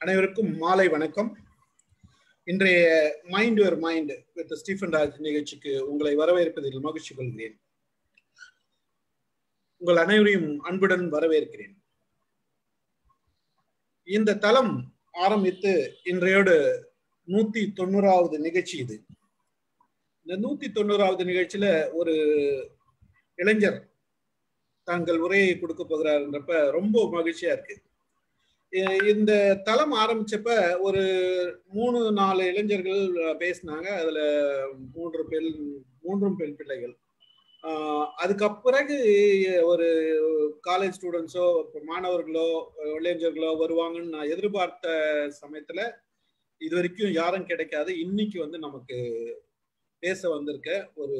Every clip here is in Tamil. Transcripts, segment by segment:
அனைவருக்கும் மாலை வணக்கம் இன்றைய mind your mind with Stephen Raj நிகழ்ச்சிக்கு உங்களை வரவேற்பதில் மகிழ்ச்சி கொள்கிறேன் உங்கள் அனைவரையும் அன்புடன் வரவேற்கிறேன் இந்த தளம் ஆரம்பித்து இன்றையோடு நூத்தி தொண்ணூறாவது நிகழ்ச்சி இது இந்த நூத்தி தொண்ணூறாவது நிகழ்ச்சியில ஒரு இளைஞர் தாங்கள் உரையை கொடுக்க போகிறாருன்றப்ப ரொம்ப மகிழ்ச்சியா இருக்கு இந்த தளம் ஆரம்பிச்சப்ப ஒரு மூணு நாலு இளைஞர்கள் பேசினாங்க அதுல மூன்று பெண் மூன்றும் பெண் பிள்ளைகள் அதுக்கப்பிறகு ஒரு காலேஜ் ஸ்டூடெண்ட்ஸோ மாணவர்களோ இளைஞர்களோ வருவாங்கன்னு நான் எதிர்பார்த்த சமயத்துல இது வரைக்கும் யாரும் கிடைக்காது இன்னைக்கு வந்து நமக்கு பேச வந்திருக்க ஒரு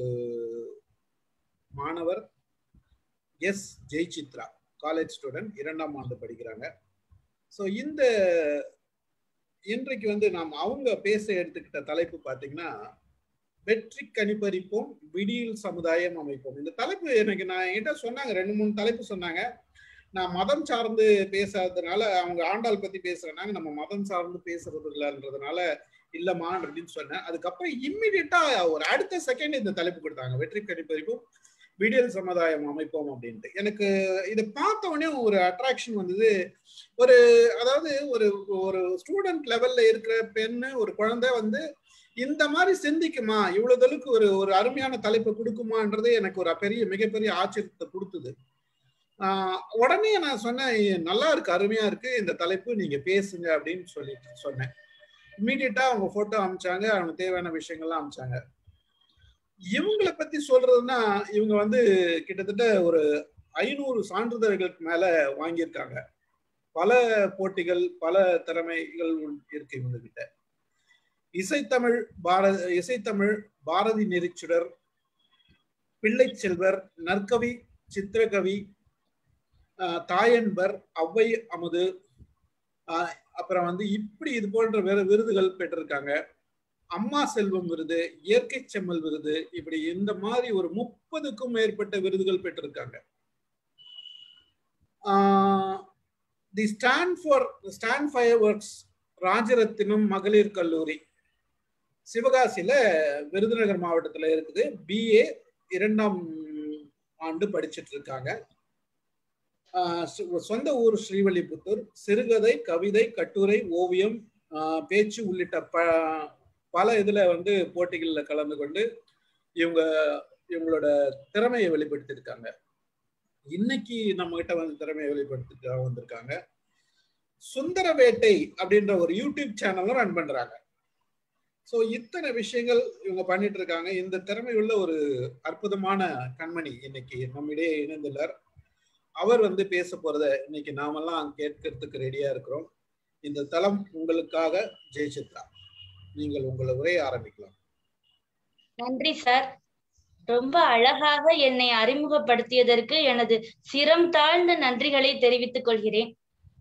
மாணவர் எஸ் ஜெய்சித்ரா காலேஜ் ஸ்டூடெண்ட் இரண்டாம் ஆண்டு படிக்கிறாங்க ஸோ இந்த இன்றைக்கு வந்து நாம் அவங்க பேச எடுத்துக்கிட்ட தலைப்பு பார்த்தீங்கன்னா வெற்றி கணிப்பறிப்போம் விடியல் சமுதாயம் அமைப்போம் இந்த தலைப்பு எனக்கு நான் என்கிட்ட சொன்னாங்க ரெண்டு மூணு தலைப்பு சொன்னாங்க நான் மதம் சார்ந்து பேசாததுனால அவங்க ஆண்டாள் பத்தி பேசுறேன்னாங்க நம்ம மதம் சார்ந்து பேசுறது இல்லைன்றதுனால இல்லம்மா அப்படின்னு சொன்னேன் அதுக்கப்புறம் இம்மிடியட்டா ஒரு அடுத்த செகண்ட் இந்த தலைப்பு கொடுத்தாங்க வெற்றி கணிப்பறிப்போம் விடியல் சமுதாயம் அமைப்போம் அப்படின்ட்டு எனக்கு இதை பார்த்த உடனே ஒரு அட்ராக்ஷன் வந்தது ஒரு அதாவது ஒரு ஒரு ஸ்டூடெண்ட் லெவல்ல இருக்கிற பெண்ணு ஒரு குழந்தை வந்து இந்த மாதிரி சிந்திக்குமா இவ்வளவு அளவுக்கு ஒரு ஒரு அருமையான தலைப்பை கொடுக்குமான்றது எனக்கு ஒரு பெரிய மிகப்பெரிய ஆச்சரியத்தை கொடுத்தது உடனே நான் சொன்னேன் நல்லா இருக்கு அருமையா இருக்கு இந்த தலைப்பு நீங்க பேசுங்க அப்படின்னு சொல்லிட்டு சொன்னேன் இம்மீடியட்டா அவங்க போட்டோ அமிச்சாங்க அவங்க தேவையான விஷயங்கள்லாம் அமிச்சாங்க இவங்களை பத்தி சொல்றதுன்னா இவங்க வந்து கிட்டத்தட்ட ஒரு ஐநூறு சான்றிதழ்களுக்கு மேல வாங்கியிருக்காங்க பல போட்டிகள் பல திறமைகள் இருக்கு இவங்க கிட்ட இசைத்தமிழ் பாரத இசைத்தமிழ் பாரதி நெறிச்சுடர் பிள்ளை செல்வர் நற்கவி சித்திரகவி தாயன்பர் ஒளவை அமுது அப்புறம் வந்து இப்படி இது போன்ற வேற விருதுகள் பெற்றிருக்காங்க அம்மா செல்வம் விருது இயற்கை செம்மல் விருது இப்படி இந்த மாதிரி ஒரு முப்பதுக்கும் மேற்பட்ட விருதுகள் பெற்றிருக்காங்க the stand for stand fire works Rajarathinam மகளிர் கல்லூரி சிவகாசியில விருதுநகர் மாவட்டத்துல இருக்குது பிஏ இரண்டாம் ஆண்டு படிச்சுட்டு இருக்காங்க சொந்த ஊர் ஸ்ரீவல்லிபுத்தூர் சிறுகதை கவிதை கட்டுரை ஓவியம் பேச்சு உள்ளிட்ட ப பல இதுல வந்து போட்டிகளில் கலந்து கொண்டு இவங்க இவங்களோட திறமையை வெளிப்படுத்தியிருக்காங்க இன்னைக்கு நம்ம கிட்ட வந்து திறமையை வெளிப்படுத்தி வந்திருக்காங்க சுந்தர வேட்டை அப்படின்ற ஒரு யூடியூப் சேனலும் ரன் பண்றாங்க ஸோ இத்தனை விஷயங்கள் இவங்க பண்ணிட்டு இருக்காங்க இந்த திறமை உள்ள ஒரு அற்புதமான கண்மணி இன்னைக்கு நம்மிடையே இணைந்துள்ளார் அவர் வந்து பேச போறத இன்னைக்கு நாமெல்லாம் கேட்கறதுக்கு ரெடியா இருக்கிறோம் இந்த தளம் உங்களுக்காக ஜெயசித்ரா நீங்கள் உங்களை உரைய ஆரம்பிக்கலாம் நன்றி சார் ரொம்ப அழகாக என்னை அறிமுகப்படுத்தியதற்கு எனது சிரம் தாழ்ந்த நன்றிகளை தெரிவித்துக் கொள்கிறேன்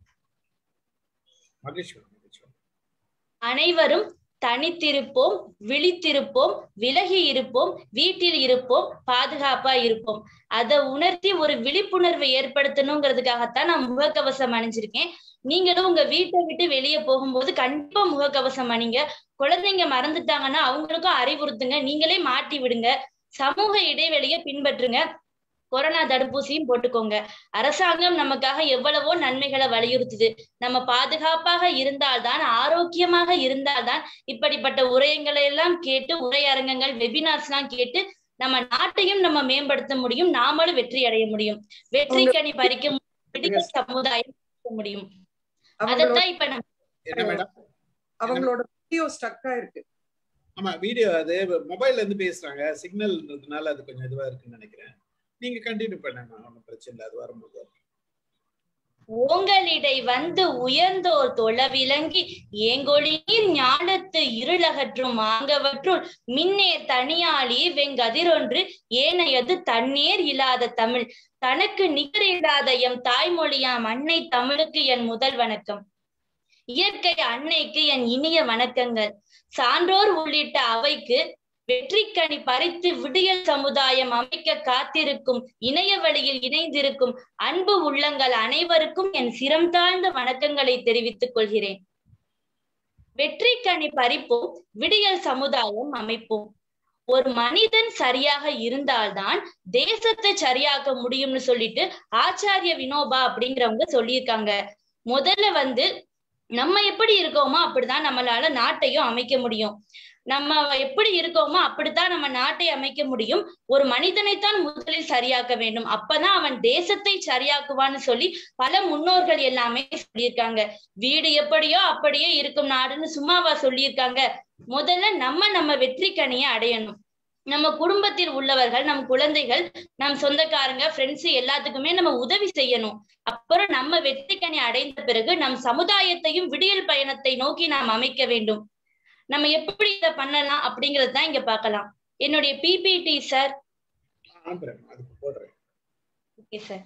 அனைவரும் தனித்திருப்போம் விழித்திருப்போம் விலகி இருப்போம் வீட்டில் இருப்போம் பாதுகாப்பா இருப்போம் அதை உணர்த்தி ஒரு விழிப்புணர்வை ஏற்படுத்தணுங்கிறதுக்காகத்தான் நான் முகக்கவசம் அணிஞ்சிருக்கேன் நீங்களும் உங்க வீட்டை விட்டு வெளியே போகும்போது கண்டிப்பா முகக்கவசம் அணிங்க குழந்தைங்க மறந்துட்டாங்கன்னா அவங்களுக்கும் அறிவுறுத்துங்க நீங்களே மாட்டி விடுங்க சமூக இடைவெளியை பின்பற்றுங்க கொரோனா தடுப்பூசியும் போட்டுக்கோங்க அரசாங்கம் நமக்காக எவ்வளவோ நன்மைகளை வலியுறுத்துது நம்ம பாதுகாப்பாக இருந்தால்தான் ஆரோக்கியமாக இருந்தால்தான் இப்படிப்பட்ட உரையங்களை எல்லாம் கேட்டு உரையரங்கங்கள் வெபினார்ஸ் எல்லாம் கேட்டு நம்ம நாட்டையும் நம்ம மேம்படுத்த முடியும் நாமளும் வெற்றி அடைய முடியும் வெற்றி கனி பறிக்க சமுதாயம் முடியும் அதத்தான் இப்ப நம்ம அவங்களோட வீடியோ ஸ்டக்கா இருக்கு ஆமா வீடியோ அது மொபைல்ல இருந்து பேசுறாங்க சிக்னல்ன்றதுனால அது கொஞ்சம் இதுவா இருக்குன்னு நினைக்கிறேன் நீங்க கண்டினியூ பண்ணுங்க ஒன்றும் பிரச்சனை இல்லை அது வரும்போது ஓங்கலிடை வந்து உயர்ந்தோர் தொழ விளங்கி ஏங்கொழியில் ஞானத்து இருளகற்றும் ஆங்கவற்றுள் மின்னே தனியாளி வெங்கதிரொன்று ஏனையது தண்ணீர் இல்லாத தமிழ் தனக்கு நிகரில்லாத எம் தாய்மொழியாம் அன்னை தமிழுக்கு என் முதல் வணக்கம் இயற்கை அன்னைக்கு என் இனிய வணக்கங்கள் சான்றோர் உள்ளிட்ட அவைக்கு வெற்றிக்கனி பறித்து விடியல் சமுதாயம் அமைக்க காத்திருக்கும் இணைய வழியில் இணைந்திருக்கும் அன்பு உள்ளங்கள் அனைவருக்கும் என் சிரம் தாழ்ந்த வணக்கங்களை தெரிவித்துக் கொள்கிறேன் வெற்றி கனி பறிப்போம் விடியல் சமுதாயம் அமைப்போம் ஒரு மனிதன் சரியாக இருந்தால்தான் தேசத்தை சரியாக்க முடியும்னு சொல்லிட்டு ஆச்சாரிய வினோபா அப்படிங்கிறவங்க சொல்லியிருக்காங்க முதல்ல வந்து நம்ம எப்படி இருக்கோமோ அப்படிதான் நம்மளால நாட்டையும் அமைக்க முடியும் நம்ம எப்படி இருக்கோமோ அப்படித்தான் நம்ம நாட்டை அமைக்க முடியும் ஒரு மனிதனைத்தான் முதலில் சரியாக்க வேண்டும் அப்பதான் அவன் தேசத்தை சரியாக்குவான்னு சொல்லி பல முன்னோர்கள் எல்லாமே சொல்லியிருக்காங்க வீடு எப்படியோ அப்படியே இருக்கும் நாடுன்னு சும்மாவா சொல்லியிருக்காங்க முதல்ல நம்ம நம்ம வெற்றி கனியை அடையணும் நம்ம குடும்பத்தில் உள்ளவர்கள் நம் குழந்தைகள் நம் சொந்தக்காரங்க ஃப்ரெண்ட்ஸ் எல்லாத்துக்குமே நம்ம உதவி செய்யணும் அப்புறம் நம்ம வெற்றிக்கனி அடைந்த பிறகு நம் சமுதாயத்தையும் விடியல் பயணத்தை நோக்கி நாம் அமைக்க வேண்டும் நம்ம எப்படி இதை பண்ணலாம் அப்படிங்கறது தான் இங்க பார்க்கலாம் என்னுடைய பிபிடி சார் அனுப்புறேன் அதுக்கு போடுறேன் ஓகே சார்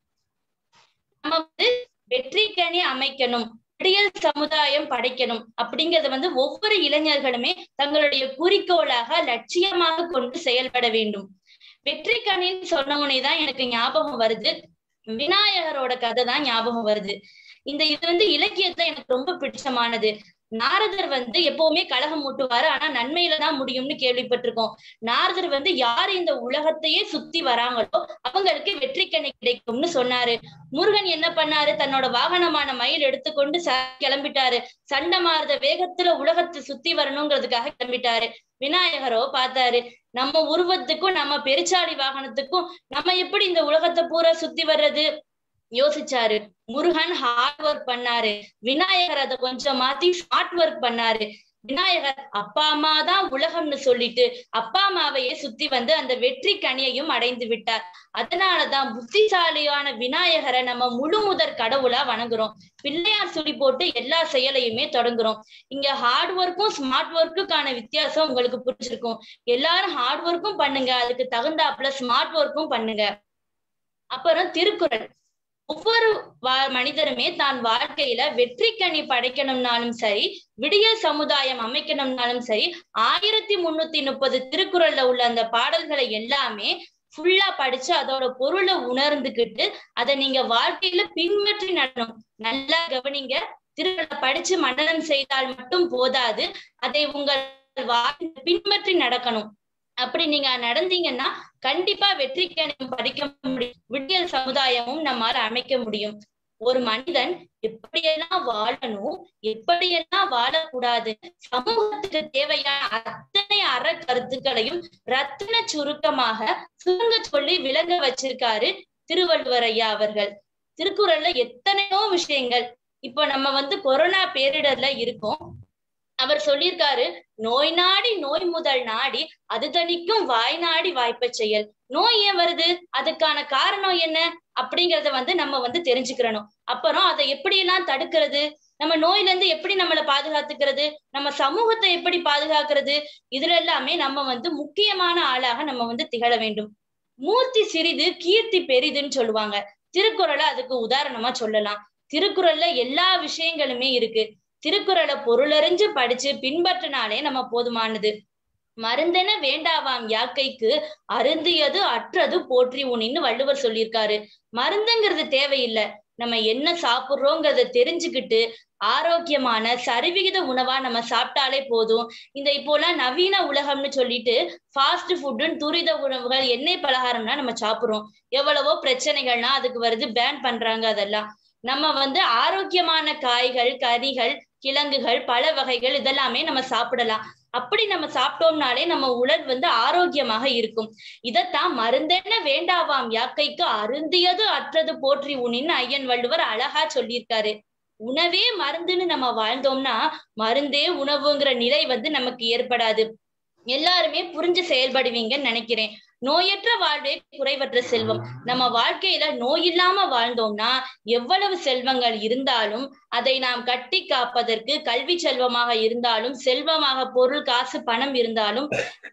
நம்ம வந்து வெற்றிக்கனி அமைக்கணும் விடியல் சமுதாயம் படைக்கணும் அப்படிங்கறத வந்து ஒவ்வொரு இளைஞர்களுமே தங்களுடைய குறிக்கோளாக லட்சியமாக கொண்டு செயல்பட வேண்டும் வெற்றிக்கணின்னு சொன்ன உடனே தான் எனக்கு ஞாபகம் வருது விநாயகரோட கதை தான் ஞாபகம் வருது இந்த இது வந்து இலக்கியத்துல எனக்கு ரொம்ப பிடிச்சமானது நாரதர் வந்து எப்பவுமே கலகம் மூட்டுவாரு ஆனா நன்மையில தான் முடியும்னு கேள்விப்பட்டிருக்கோம் நாரதர் வந்து யாரு இந்த உலகத்தையே சுத்தி வராங்களோ அவங்களுக்கு வெற்றிக்கணி கிடைக்கும்னு சொன்னாரு முருகன் என்ன பண்ணாரு தன்னோட வாகனமான மயில் எடுத்துக்கொண்டு ச- கிளம்பிட்டாரு சண்டை மாறுத வேகத்துல உலகத்தை சுத்தி வரணுங்கிறதுக்காக கிளம்பிட்டாரு விநாயகரோ பார்த்தாரு நம்ம உருவத்துக்கும் நம்ம பெருச்சாளி வாகனத்துக்கும் நம்ம எப்படி இந்த உலகத்தை பூரா சுத்தி வர்றது யோசிச்சாரு முருகன் ஹார்ட் ஒர்க் பண்ணாரு விநாயகர் அதை கொஞ்சம் மாத்தி ஸ்மார்ட் ஒர்க் பண்ணாரு விநாயகர் அப்பா அம்மா தான் உலகம்னு சொல்லிட்டு அப்பா அம்மாவையே சுத்தி வந்து அந்த வெற்றி கனியையும் அடைந்து விட்டார் அதனாலதான் புத்திசாலியான விநாயகரை நம்ம முழு முதற் கடவுளா வணங்குறோம் பிள்ளையார் சுழி போட்டு எல்லா செயலையுமே தொடங்குறோம் இங்க ஹார்ட் ஒர்க்கும் ஸ்மார்ட் ஒர்க்குக்கான வித்தியாசம் உங்களுக்கு புரிஞ்சிருக்கும் எல்லாரும் ஹார்ட் ஒர்க்கும் பண்ணுங்க அதுக்கு தகுந்தாப்புல ஸ்மார்ட் ஒர்க்கும் பண்ணுங்க அப்புறம் திருக்குறள் ஒவ்வொரு வா- மனிதருமே தான் வாழ்க்கையில வெற்றி கனி படைக்கணும்னாலும் சரி விடியல் சமுதாயம் அமைக்கணும்னாலும் சரி ஆயிரத்தி முன்னூத்தி முப்பது திருக்குறள்ல உள்ள அந்த பாடல்களை எல்லாமே ஃபுல்லா படிச்சு அதோட பொருளை உணர்ந்துகிட்டு அதை நீங்க வாழ்க்கையில பின்பற்றி நடணும் நல்லா கவனிங்க திருக்குறளை படிச்சு மனனம் செய்தால் மட்டும் போதாது அதை உங்கள் வாழ்க்கையில பின்பற்றி நடக்கணும் அப்படி நீங்க நடந்தீங்கன்னா கண்டிப்பா வெற்றி கணியம் படிக்க முடியும் விடியல் சமுதாயமும் நம்மால அமைக்க முடியும் ஒரு மனிதன் எப்படியெல்லாம் வாழணும் எப்படியெல்லாம் வாழக்கூடாது சமூகத்துக்கு தேவையான அத்தனை அற கருத்துக்களையும் ரத்தின சுருக்கமாக சுருங்க சொல்லி விளங்க வச்சிருக்காரு திருவள்ளுவர் ஐயா அவர்கள் திருக்குறள்ல எத்தனையோ விஷயங்கள் இப்போ நம்ம வந்து கொரோனா பேரிடர்ல இருக்கோம் அவர் சொல்லியிருக்காரு நோய் நாடி நோய் முதல் நாடி அது தணிக்கும் வாய் நாடி வாய்ப்ப செயல் நோய் ஏன் வருது அதுக்கான காரணம் என்ன அப்படிங்கறத வந்து நம்ம வந்து தெரிஞ்சுக்கிறணும் அப்புறம் அதை எப்படி எல்லாம் தடுக்கிறது நம்ம நோயில இருந்து எப்படி நம்மளை பாதுகாத்துக்கிறது நம்ம சமூகத்தை எப்படி பாதுகாக்கிறது இதுல எல்லாமே நம்ம வந்து முக்கியமான ஆளாக நம்ம வந்து திகழ வேண்டும் மூர்த்தி சிறிது கீர்த்தி பெரிதுன்னு சொல்லுவாங்க திருக்குறளை அதுக்கு உதாரணமா சொல்லலாம் திருக்குறள்ல எல்லா விஷயங்களுமே இருக்கு திருக்குறளை பொருளறிஞ்சு படிச்சு பின்பற்றினாலே நம்ம போதுமானது மருந்தென வேண்டாவாம் யாக்கைக்கு அருந்தியது அற்றது போற்றி உனின்னு வள்ளுவர் சொல்லியிருக்காரு மருந்துங்கிறது தேவையில்லை நம்ம என்ன சாப்பிடுறோங்கிறத தெரிஞ்சுக்கிட்டு ஆரோக்கியமான சரிவிகித உணவா நம்ம சாப்பிட்டாலே போதும் இந்த இப்போலாம் நவீன உலகம்னு சொல்லிட்டு ஃபாஸ்ட் ஃபுட்டுன்னு துரித உணவுகள் எண்ணெய் பலகாரம்னா நம்ம சாப்பிடுறோம் எவ்வளவோ பிரச்சனைகள்னா அதுக்கு வருது பேன் பண்றாங்க அதெல்லாம் நம்ம வந்து ஆரோக்கியமான காய்கள் கறிகள் கிழங்குகள் பழ வகைகள் இதெல்லாமே நம்ம சாப்பிடலாம் அப்படி நம்ம சாப்பிட்டோம்னாலே நம்ம உடல் வந்து ஆரோக்கியமாக இருக்கும் இதத்தான் மருந்தென்ன வேண்டாவாம் யாக்கைக்கு அருந்தியது அற்றது போற்றி உனின்னு ஐயன் வள்ளுவர் அழகா சொல்லியிருக்காரு உணவே மருந்துன்னு நம்ம வாழ்ந்தோம்னா மருந்தே உணவுங்கிற நிலை வந்து நமக்கு ஏற்படாது எல்லாருமே புரிஞ்சு செயல்படுவீங்கன்னு நினைக்கிறேன் நோயற்ற வாழ்வே குறைவற்ற செல்வம் நம்ம வாழ்க்கையில நோய் இல்லாம வாழ்ந்தோம்னா எவ்வளவு செல்வங்கள் இருந்தாலும் அதை நாம் கட்டி காப்பதற்கு கல்வி செல்வமாக இருந்தாலும் செல்வமாக பொருள் காசு பணம் இருந்தாலும்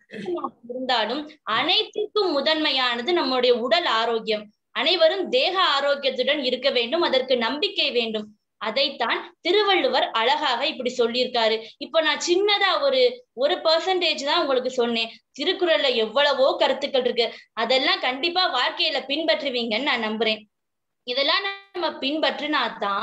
இருந்தாலும் அனைத்திற்கும் முதன்மையானது நம்முடைய உடல் ஆரோக்கியம் அனைவரும் தேக ஆரோக்கியத்துடன் இருக்க வேண்டும் அதற்கு நம்பிக்கை வேண்டும் அதைத்தான் திருவள்ளுவர் அழகாக இப்படி சொல்லியிருக்காரு இப்ப நான் சின்னதா ஒரு ஒரு பர்சன்டேஜ் தான் உங்களுக்கு சொன்னேன் திருக்குறள்ல எவ்வளவோ கருத்துக்கள் இருக்கு அதெல்லாம் கண்டிப்பா வாழ்க்கையில பின்பற்றுவீங்கன்னு நான் நம்புறேன் இதெல்லாம் நம்ம பின்பற்றினா தான்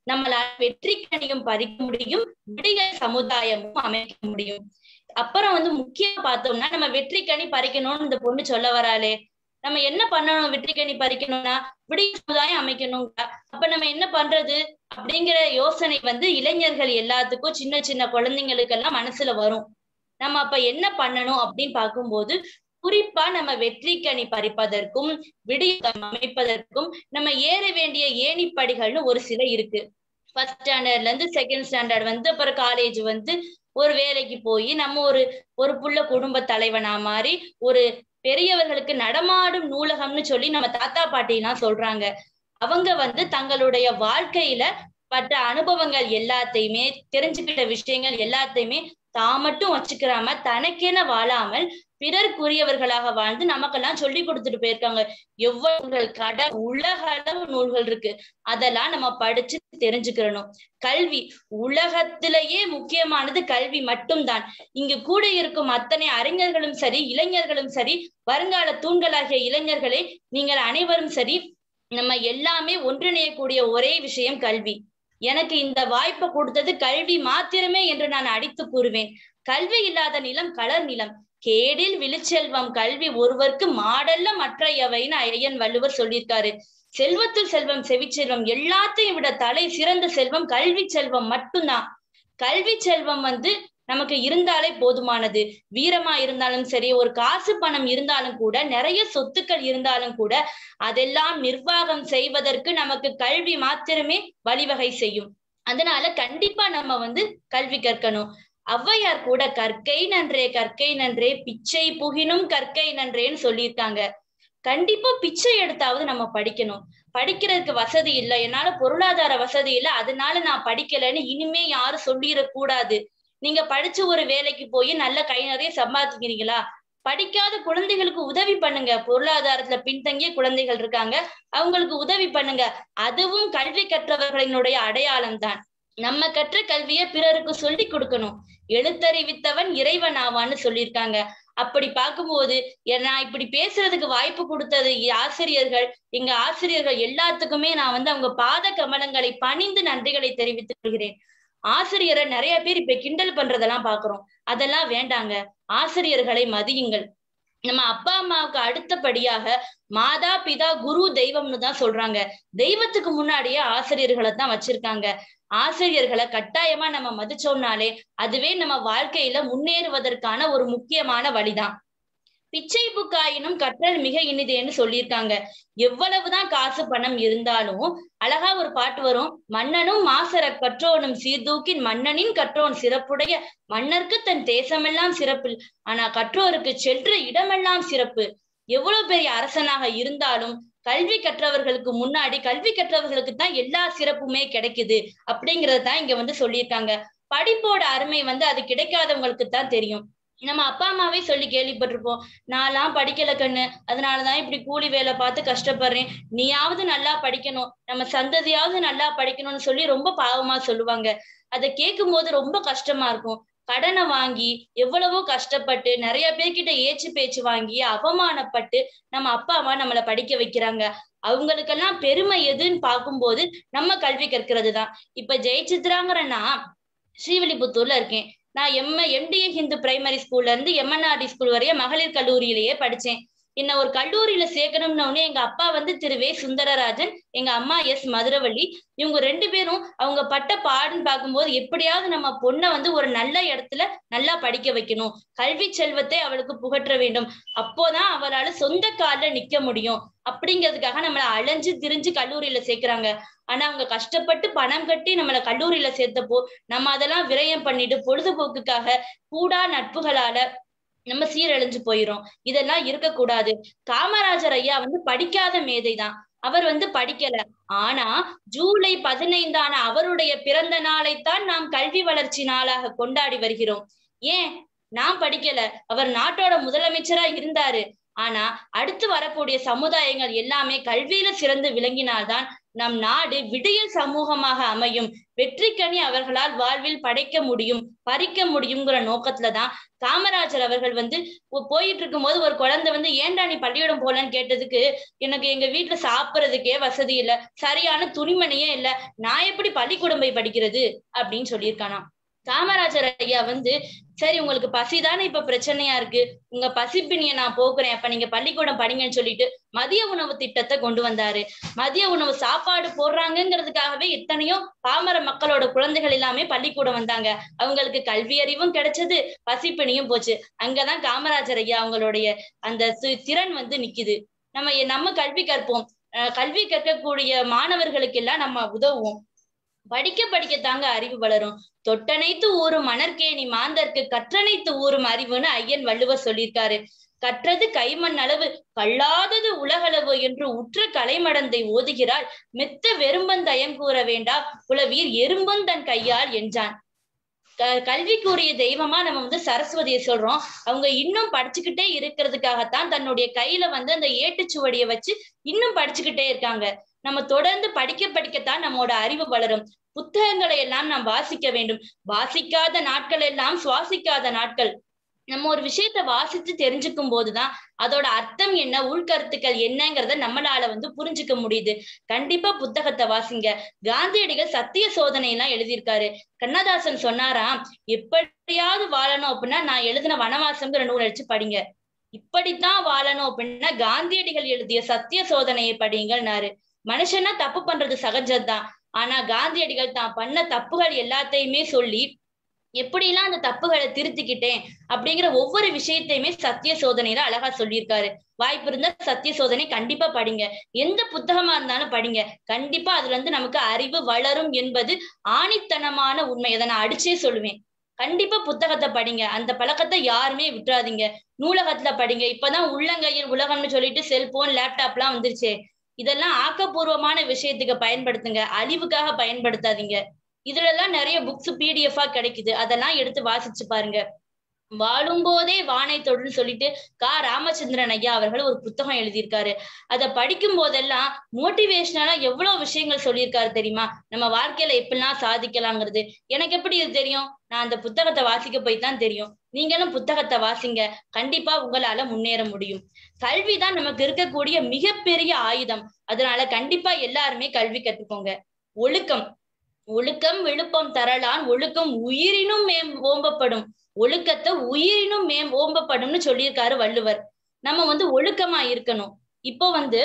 நம்மளால வெற்றி கனியும் பறிக்க முடியும் விடிய சமுதாயமும் அமைக்க முடியும் அப்புறம் வந்து முக்கியம் பார்த்தோம்னா நம்ம வெற்றி கனி பறிக்கணும்னு இந்த பொண்ணு சொல்ல வராளே நம்ம என்ன பண்ணணும் வெற்றி கனி பறிக்கணும்னா விடிய சமுதாயம் அமைக்கணும் அப்ப நம்ம என்ன பண்றது அப்படிங்கிற யோசனை வந்து இளைஞர்கள் எல்லாத்துக்கும் சின்ன சின்ன குழந்தைங்களுக்கெல்லாம் மனசுல வரும் நம்ம அப்ப என்ன பண்ணணும் அப்படின்னு பார்க்கும்போது குறிப்பா நம்ம வெற்றி கனி பறிப்பதற்கும் விடிய அமைப்பதற்கும் நம்ம ஏற வேண்டிய ஏணிப்படிகள்னு ஒரு சில இருக்கு ஃபர்ஸ்ட் ஸ்டாண்டர்ட்ல இருந்து செகண்ட் ஸ்டாண்டர்ட் வந்து அப்புறம் காலேஜ் வந்து ஒரு வேலைக்கு போய் நம்ம ஒரு ஒரு புள்ள குடும்ப தலைவனா மாதிரி ஒரு பெரியவர்களுக்கு நடமாடும் நூலகம்னு சொல்லி நம்ம தாத்தா பாட்டி எல்லாம் சொல்றாங்க அவங்க வந்து தங்களுடைய வாழ்க்கையில பட்ட அனுபவங்கள் எல்லாத்தையுமே தெரிஞ்சுக்கிட்ட விஷயங்கள் எல்லாத்தையுமே தான் மட்டும் வச்சுக்கிறாம தனக்கென வாழாமல் பிறர்க்குரியவர்களாக வாழ்ந்து நமக்கெல்லாம் சொல்லி கொடுத்துட்டு போயிருக்காங்க எவ்வளவு கட உலக அளவு நூல்கள் இருக்கு அதெல்லாம் நம்ம படிச்சு தெரிஞ்சுக்கிறணும் கல்வி உலகத்திலேயே முக்கியமானது கல்வி மட்டும்தான் இங்கு கூட இருக்கும் அத்தனை அறிஞர்களும் சரி இளைஞர்களும் சரி வருங்கால தூண்களாகிய இளைஞர்களே நீங்கள் அனைவரும் சரி நம்ம எல்லாமே ஒன்றிணையக்கூடிய ஒரே விஷயம் கல்வி எனக்கு இந்த வாய்ப்பை கொடுத்தது கல்வி மாத்திரமே என்று நான் அடித்து கூறுவேன் கல்வி இல்லாத நிலம் கலர் நிலம் கேடில் விழுச்செல்வம் கல்வி ஒருவருக்கு மாடல்ல மற்றையவைன்னு ஐயன் வள்ளுவர் சொல்லியிருக்காரு செல்வத்தில் செல்வம் செவிச்செல்வம் எல்லாத்தையும் விட தலை சிறந்த செல்வம் கல்வி செல்வம் மட்டும்தான் கல்வி செல்வம் வந்து நமக்கு இருந்தாலே போதுமானது வீரமா இருந்தாலும் சரி ஒரு காசு பணம் இருந்தாலும் கூட நிறைய சொத்துக்கள் இருந்தாலும் கூட அதெல்லாம் நிர்வாகம் செய்வதற்கு நமக்கு கல்வி மாத்திரமே வழிவகை செய்யும் அதனால கண்டிப்பா நம்ம வந்து கல்வி கற்கணும் ஔவையார் கூட கற்கை நன்றே கற்கை நன்றே பிச்சை புகினும் கற்கை நன்றேன்னு சொல்லியிருக்காங்க கண்டிப்பா பிச்சை எடுத்தாவது நம்ம படிக்கணும் படிக்கிறதுக்கு வசதி இல்லை என்னால பொருளாதார வசதி இல்லை அதனால நான் படிக்கலைன்னு இனிமே யாரும் சொல்லிடக்கூடாது நீங்க படிச்சு ஒரு வேலைக்கு போய் நல்ல கை நிறைய சம்பாதிக்கிறீங்களா படிக்காத குழந்தைகளுக்கு உதவி பண்ணுங்க பொருளாதாரத்துல பின்தங்கிய குழந்தைகள் இருக்காங்க அவங்களுக்கு உதவி பண்ணுங்க அதுவும் கல்வி கற்றவர்களினுடைய அடையாளம் தான் நம்ம கற்ற கல்விய பிறருக்கு சொல்லி கொடுக்கணும் எழுத்தறிவித்தவன் இறைவன் ஆவான்னு சொல்லியிருக்காங்க அப்படி பார்க்கும்போது நான் இப்படி பேசுறதுக்கு வாய்ப்பு கொடுத்தது ஆசிரியர்கள் எங்க ஆசிரியர்கள் எல்லாத்துக்குமே நான் வந்து அவங்க பாத கமலங்களை பணிந்து நன்றிகளை தெரிவித்துக் கொள்கிறேன் ஆசிரியரை நிறைய பேர் இப்ப கிண்டல் பண்றதெல்லாம் பாக்குறோம் அதெல்லாம் வேண்டாங்க ஆசிரியர்களை மதியுங்கள் நம்ம அப்பா அம்மாவுக்கு அடுத்தபடியாக மாதா பிதா குரு தெய்வம்னு தான் சொல்றாங்க தெய்வத்துக்கு முன்னாடியே ஆசிரியர்களை தான் வச்சிருக்காங்க ஆசிரியர்களை கட்டாயமா நம்ம மதிச்சோம்னாலே அதுவே நம்ம வாழ்க்கையில முன்னேறுவதற்கான ஒரு முக்கியமான வழிதான் பிச்சை புக்காயினும் கற்றல் மிக இனிதேன்னு சொல்லியிருக்காங்க எவ்வளவுதான் காசு பணம் இருந்தாலும் அழகா ஒரு பாட்டு வரும் மன்னனும் மாசர கற்றோனும் சீர்தூக்கின் மன்னனின் கற்றோன் சிறப்புடைய மன்னருக்கு தன் தேசமெல்லாம் சிறப்பு ஆனா கற்றோருக்கு சென்ற இடமெல்லாம் சிறப்பு எவ்வளவு பெரிய அரசனாக இருந்தாலும் கல்வி கற்றவர்களுக்கு முன்னாடி கல்வி கற்றவர்களுக்கு தான் எல்லா சிறப்புமே கிடைக்குது அப்படிங்கறது தான் இங்க வந்து சொல்லியிருக்காங்க படிப்போட அருமை வந்து அது கிடைக்காதவங்களுக்கு தான் தெரியும் நம்ம அப்பா அம்மாவே சொல்லி கேள்விப்பட்டிருப்போம் நான்லாம் படிக்கல கண்ணு அதனாலதான் இப்படி கூலி வேலை பார்த்து கஷ்டப்படுறேன் நீயாவது நல்லா படிக்கணும் நம்ம சந்ததியாவது நல்லா படிக்கணும்னு சொல்லி ரொம்ப பாவமா சொல்லுவாங்க அதை கேட்கும் போது ரொம்ப கஷ்டமா இருக்கும் கடனை வாங்கி எவ்வளவோ கஷ்டப்பட்டு நிறைய பேர்கிட்ட ஏச்சு பேச்சு வாங்கி அவமானப்பட்டு நம்ம அப்பா அம்மா நம்மளை படிக்க வைக்கிறாங்க அவங்களுக்கெல்லாம் பெருமை எதுன்னு பார்க்கும்போது நம்ம கல்வி கற்கிறது தான் இப்ப ஜெயசித்ராங்கிற நான் ஸ்ரீவில்லிபுத்தூர்ல இருக்கேன் நான் எம் எம்டிஏ ஹிந்து பிரைமரி ஸ்கூல்ல இருந்து எம்என்ஆர்டி ஸ்கூல் வரைய மகளிர் கல்லூரியிலேயே படிச்சேன் என்ன ஒரு கல்லூரியில சேர்க்கணும்னு எங்க அப்பா வந்து திரு வே சுந்தரராஜன் எங்க அம்மா எஸ் மதுரவள்ளி இவங்க ரெண்டு பேரும் அவங்க பட்ட பாடுன்னு பார்க்கும்போது எப்படியாவது நம்ம பொண்ணை வந்து ஒரு நல்ல இடத்துல நல்லா படிக்க வைக்கணும் கல்வி செல்வத்தை அவளுக்கு புகற்ற வேண்டும் அப்போதான் அவளால சொந்த காலில் நிக்க முடியும் அப்படிங்கிறதுக்காக நம்மள அலைஞ்சு திரிஞ்சு கல்லூரியில சேர்க்கிறாங்க ஆனா அவங்க கஷ்டப்பட்டு பணம் கட்டி நம்மள கல்லூரியில சேர்த்தப்போ நம்ம அதெல்லாம் விரயம் பண்ணிட்டு பொழுதுபோக்குக்காக கூடா நட்புகளால நம்ம சீரழிஞ்சு போயிரும் இதெல்லாம் இருக்கக்கூடாது காமராஜர் ஐயா வந்து படிக்காத மேதைதான் அவர் வந்து படிக்கல ஆனா ஜூலை பதினைந்தான அவருடைய பிறந்த நாளைத்தான் நாம் கல்வி வளர்ச்சி நாளாக கொண்டாடி வருகிறோம் ஏன் நான் படிக்கல அவர் நாட்டோட முதலமைச்சரா இருந்தாரு ஆனா அடுத்து வரக்கூடிய சமுதாயங்கள் எல்லாமே கல்வியில சிறந்து விளங்கினால்தான் நம் நாடு விடியல் சமூகமாக அமையும் வெற்றிக்கனி அவர்களால் வாழ்வில் படைக்க முடியும் பறிக்க முடியுங்கிற நோக்கத்துலதான் காமராஜர் அவர்கள் வந்து போயிட்டு இருக்கும் போது ஒரு குழந்தை வந்து ஏன்டா நீ பள்ளிக்கூடம் போலன்னு கேட்டதுக்கு எனக்கு எங்க வீட்டுல சாப்பிடறதுக்கே வசதி இல்ல சரியான துணிமணியே இல்ல நான் எப்படி பள்ளிக்கூடம் போய் படிக்கிறது அப்படின்னு சொல்லியிருக்கானா காமராஜர் ஐயா வந்து சரி உங்களுக்கு பசிதானே இப்ப பிரச்சனையா இருக்கு உங்க பசிப்பினிய நான் போக்குறேன் அப்ப நீங்க பள்ளிக்கூடம் படிங்கன்னு சொல்லிட்டு மதிய உணவு திட்டத்தை கொண்டு வந்தாரு மதிய உணவு சாப்பாடு போடுறாங்கிறதுக்காகவே எத்தனையோ பாமர மக்களோட குழந்தைகள் எல்லாமே பள்ளிக்கூடம் வந்தாங்க அவங்களுக்கு கல்வி அறிவும் கிடைச்சது பசிப்பினியும் போச்சு அங்கதான் காமராஜர் ஐயா அவங்களுடைய அந்த திறன் வந்து நிக்குது நம்ம நம்ம கல்வி கற்போம் கல்வி கற்கக்கூடிய மாணவர்களுக்கு எல்லாம் நம்ம உதவுவோம் படிக்க படிக்க தாங்க அறிவு வளரும் தொட்டனைத்து ஊரும் மணற்கேணி மாந்தர்க்கு கற்றனைத்து ஊரும் அறிவுன்னு ஐயன் வள்ளுவர் சொல்லியிருக்காரு கற்றது கைமண் அளவு கல்லாதது உலகளவு என்று உற்ற கலைமடந்தை ஓதுகிறாள் மெத்த வெறும்பந்தயம் கூற வேண்டா புலவீர் எறும்பந்தன் கையால் என்றான் கல்விக்குரிய தெய்வமா நம்ம வந்து சரஸ்வதியை சொல்றோம் அவங்க இன்னும் படிச்சுக்கிட்டே இருக்கிறதுக்காகத்தான் தன்னுடைய கையில வந்து அந்த ஏட்டுச்சுவடிய வச்சு இன்னும் படிச்சுக்கிட்டே இருக்காங்க நம்ம தொடர்ந்து படிக்க படிக்கத்தான் நம்மோட அறிவு வளரும் புத்தகங்களை எல்லாம் நாம் வாசிக்க வேண்டும் வாசிக்காத நாட்கள் எல்லாம் சுவாசிக்காத நாட்கள் நம்ம ஒரு விஷயத்த வாசித்து தெரிஞ்சுக்கும் போதுதான் அதோட அர்த்தம் என்ன உள்கருத்துக்கள் என்னங்கிறத நம்மளால வந்து புரிஞ்சுக்க முடியுது கண்டிப்பா புத்தகத்தை வாசிங்க காந்தியடிகள் சத்திய சோதனை எல்லாம் எழுதியிருக்காரு கண்ணதாசன் சொன்னாராம் எப்படியாவது வாழணும் அப்படின்னா நான் எழுதின வனவாசம்ங்கிற நூல் அடிச்சு படிங்க இப்படித்தான் வாழணும் அப்படின்னா காந்தியடிகள் எழுதிய சத்திய சோதனையை படிங்கள்னாரு மனுஷனா தப்பு பண்றது சகஜம்தான் ஆனா காந்தியடிகள் தான் பண்ண தப்புகள் எல்லாத்தையுமே சொல்லி எப்படிலாம் அந்த தப்புகளை திருத்திக்கிட்டேன் அப்படிங்கிற ஒவ்வொரு விஷயத்தையுமே சத்திய சோதனையில அழகா சொல்லியிருக்காரு வாய்ப்பு இருந்தா சத்திய சோதனை கண்டிப்பா படிங்க எந்த புத்தகமா இருந்தாலும் படிங்க கண்டிப்பா அதுல இருந்து நமக்கு அறிவு வளரும் என்பது ஆணித்தனமான உண்மை அதை நான் அடிச்சே சொல்லுவேன் கண்டிப்பா புத்தகத்தை படிங்க அந்த பழக்கத்தை யாருமே விட்டுறாதீங்க நூலகத்துல படிங்க இப்பதான் உள்ளங்கையில் உலகம்னு சொல்லிட்டு செல்போன் லேப்டாப் எல்லாம் வந்துருச்சே இதெல்லாம் ஆக்கப்பூர்வமான விஷயத்துக்கு பயன்படுத்துங்க அழிவுக்காக பயன்படுத்தாதீங்க இதுல எல்லாம் நிறைய புக்ஸ் பிடிஎஃபா கிடைக்குது அதெல்லாம் எடுத்து வாசிச்சு பாருங்க வாழும் போதே வானை தொடுன்னு சொல்லிட்டு கா ராமச்சந்திரன் ஐயா அவர்கள் ஒரு புத்தகம் எழுதியிருக்காரு அதை படிக்கும் போதெல்லாம் மோட்டிவேஷனலா எவ்வளவு விஷயங்கள் சொல்லியிருக்காரு தெரியுமா நம்ம வாழ்க்கையில எப்படிலாம் சாதிக்கலாங்கிறது எனக்கு எப்படி இது தெரியும் நான் அந்த புத்தகத்தை வாசிக்க போய் தான் தெரியும் நீங்களும் புத்தகத்தை வாசிங்க கண்டிப்பா உங்களால முன்னேற முடியும் கல்விதான் நமக்கு இருக்கக்கூடிய மிகப்பெரிய ஆயுதம் அதனால கண்டிப்பா எல்லாருமே கல்வி கத்துக்கோங்க ஒழுக்கம் ஒழுக்கம் விழுப்பம் தரலான் ஒழுக்கம் உயிரினும் மேம் ஓம்பப்படும் ஒழுக்கத்தை உயிரினும் மேம் ஓம்பப்படும்னு சொல்லியிருக்காரு வள்ளுவர் நம்ம வந்து ஒழுக்கமா இருக்கணும் இப்போ வந்து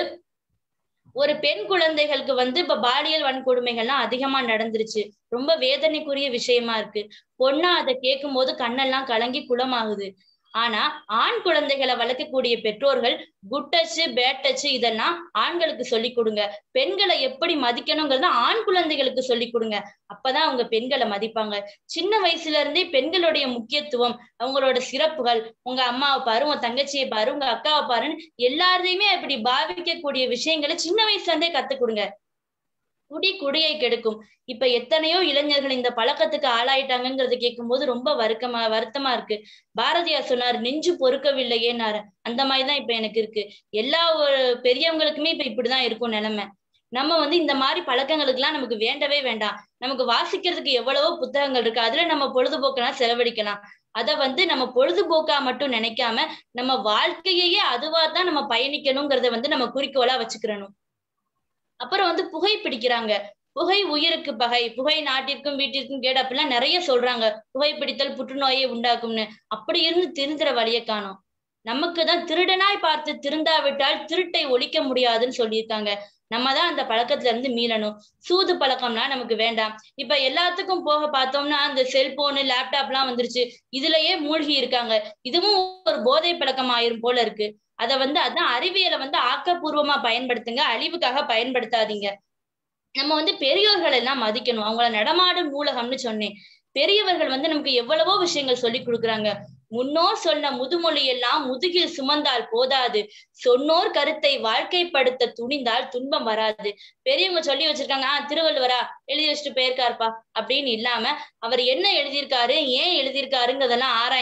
ஒரு பெண் குழந்தைகளுக்கு வந்து இப்ப பாலியல் வன்கொடுமைகள்லாம் அதிகமா நடந்துருச்சு ரொம்ப வேதனைக்குரிய விஷயமா இருக்கு பொண்ணா அதை கேட்கும் போது கண்ணெல்லாம் கலங்கி குளமாகுது ஆனா ஆண் குழந்தைகளை வளர்க்கக்கூடிய பெற்றோர்கள் குட் டச்சு பேட் டச்சு இதெல்லாம் ஆண்களுக்கு சொல்லி கொடுங்க பெண்களை எப்படி மதிக்கணுங்கிறத ஆண் குழந்தைகளுக்கு சொல்லி கொடுங்க அப்பதான் அவங்க பெண்களை மதிப்பாங்க சின்ன வயசுல இருந்தே பெண்களுடைய முக்கியத்துவம் அவங்களோட சிறப்புகள் உங்க அம்மாவை பாரு உங்க தங்கச்சியை பாரு உங்க அக்காவை பாருன்னு எல்லாரையுமே அப்படி பாவிக்கக்கூடிய விஷயங்களை சின்ன வயசுல இருந்தே கத்து கொடுங்க குடி குடியை கெடுக்கும் இப்ப எத்தனையோ இளைஞர்கள் இந்த பழக்கத்துக்கு ஆளாயிட்டாங்கிறத கேட்கும் போது ரொம்ப வருக்கமா வருத்தமா இருக்கு பாரதியார் சொன்னார் நெஞ்சு பொறுக்கவில்லையேனாரு அந்த மாதிரிதான் இப்ப எனக்கு இருக்கு எல்லா ஒரு பெரியவங்களுக்குமே இப்ப இப்படிதான் இருக்கும் நிலைமை நம்ம வந்து இந்த மாதிரி பழக்கங்களுக்கு எல்லாம் நமக்கு வேண்டவே வேண்டாம் நமக்கு வாசிக்கிறதுக்கு எவ்வளவோ புத்தகங்கள் இருக்கு அதுல நம்ம பொழுதுபோக்கெல்லாம் செலவழிக்கலாம் அத வந்து நம்ம பொழுதுபோக்கா மட்டும் நினைக்காம நம்ம வாழ்க்கையே அதுவா தான் நம்ம பயணிக்கணுங்கிறத வந்து நம்ம குறிக்கோளா வச்சுக்கிறணும் அப்புறம் வந்து புகை பிடிக்கிறாங்க புகை உயிருக்கு பகை புகை நாட்டிற்கும் வீட்டிற்கும் கேடு அப்படிலாம் நிறைய சொல்றாங்க புகைப்பிடித்தல் புற்றுநோயை உண்டாக்கும்னு அப்படி இருந்து திருந்துற வழிய காணும் நமக்கு தான் திருடனாய் பார்த்து திருந்தாவிட்டால் திருட்டை ஒழிக்க முடியாதுன்னு சொல்லியிருக்காங்க நம்ம தான் அந்த பழக்கத்துல இருந்து மீளணும் சூது பழக்கம்னா நமக்கு வேண்டாம் இப்ப எல்லாத்துக்கும் போக பார்த்தோம்னா அந்த செல்போனு லேப்டாப் எல்லாம் வந்துருச்சு இதுலயே மூழ்கி இருக்காங்க இதுவும் ஒரு போதை பழக்கம் ஆயிரும் போல இருக்கு அத வந்து அதான் அறிவியலை வந்து ஆக்கப்பூர்வமா பயன்படுத்துங்க அழிவுக்காக பயன்படுத்தாதீங்க நம்ம வந்து பெரியோர்கள் எல்லாம் மதிக்கணும் அவங்கள நடமாடும் நூலகம்னு சொன்னேன் பெரியவர்கள் வந்து நமக்கு எவ்வளவோ விஷயங்கள் சொல்லி கொடுக்குறாங்க முன்னோர் சொன்ன முதுமொழி எல்லாம் முதுகில் சுமந்தால் போதாது சொன்னோர் கருத்தை வாழ்க்கைப்படுத்த துணிந்தால் துன்பம் வராது பெரியவங்க சொல்லி வச்சிருக்காங்க ஆஹ் திருவள்ளுவரா எழுதி வச்சுட்டு போயிருக்காருப்பா அப்படின்னு இல்லாம அவர் என்ன எழுதியிருக்காரு ஏன் எழுதியிருக்காருங்கிறதெல்லாம் ஆராய்ஞ்சு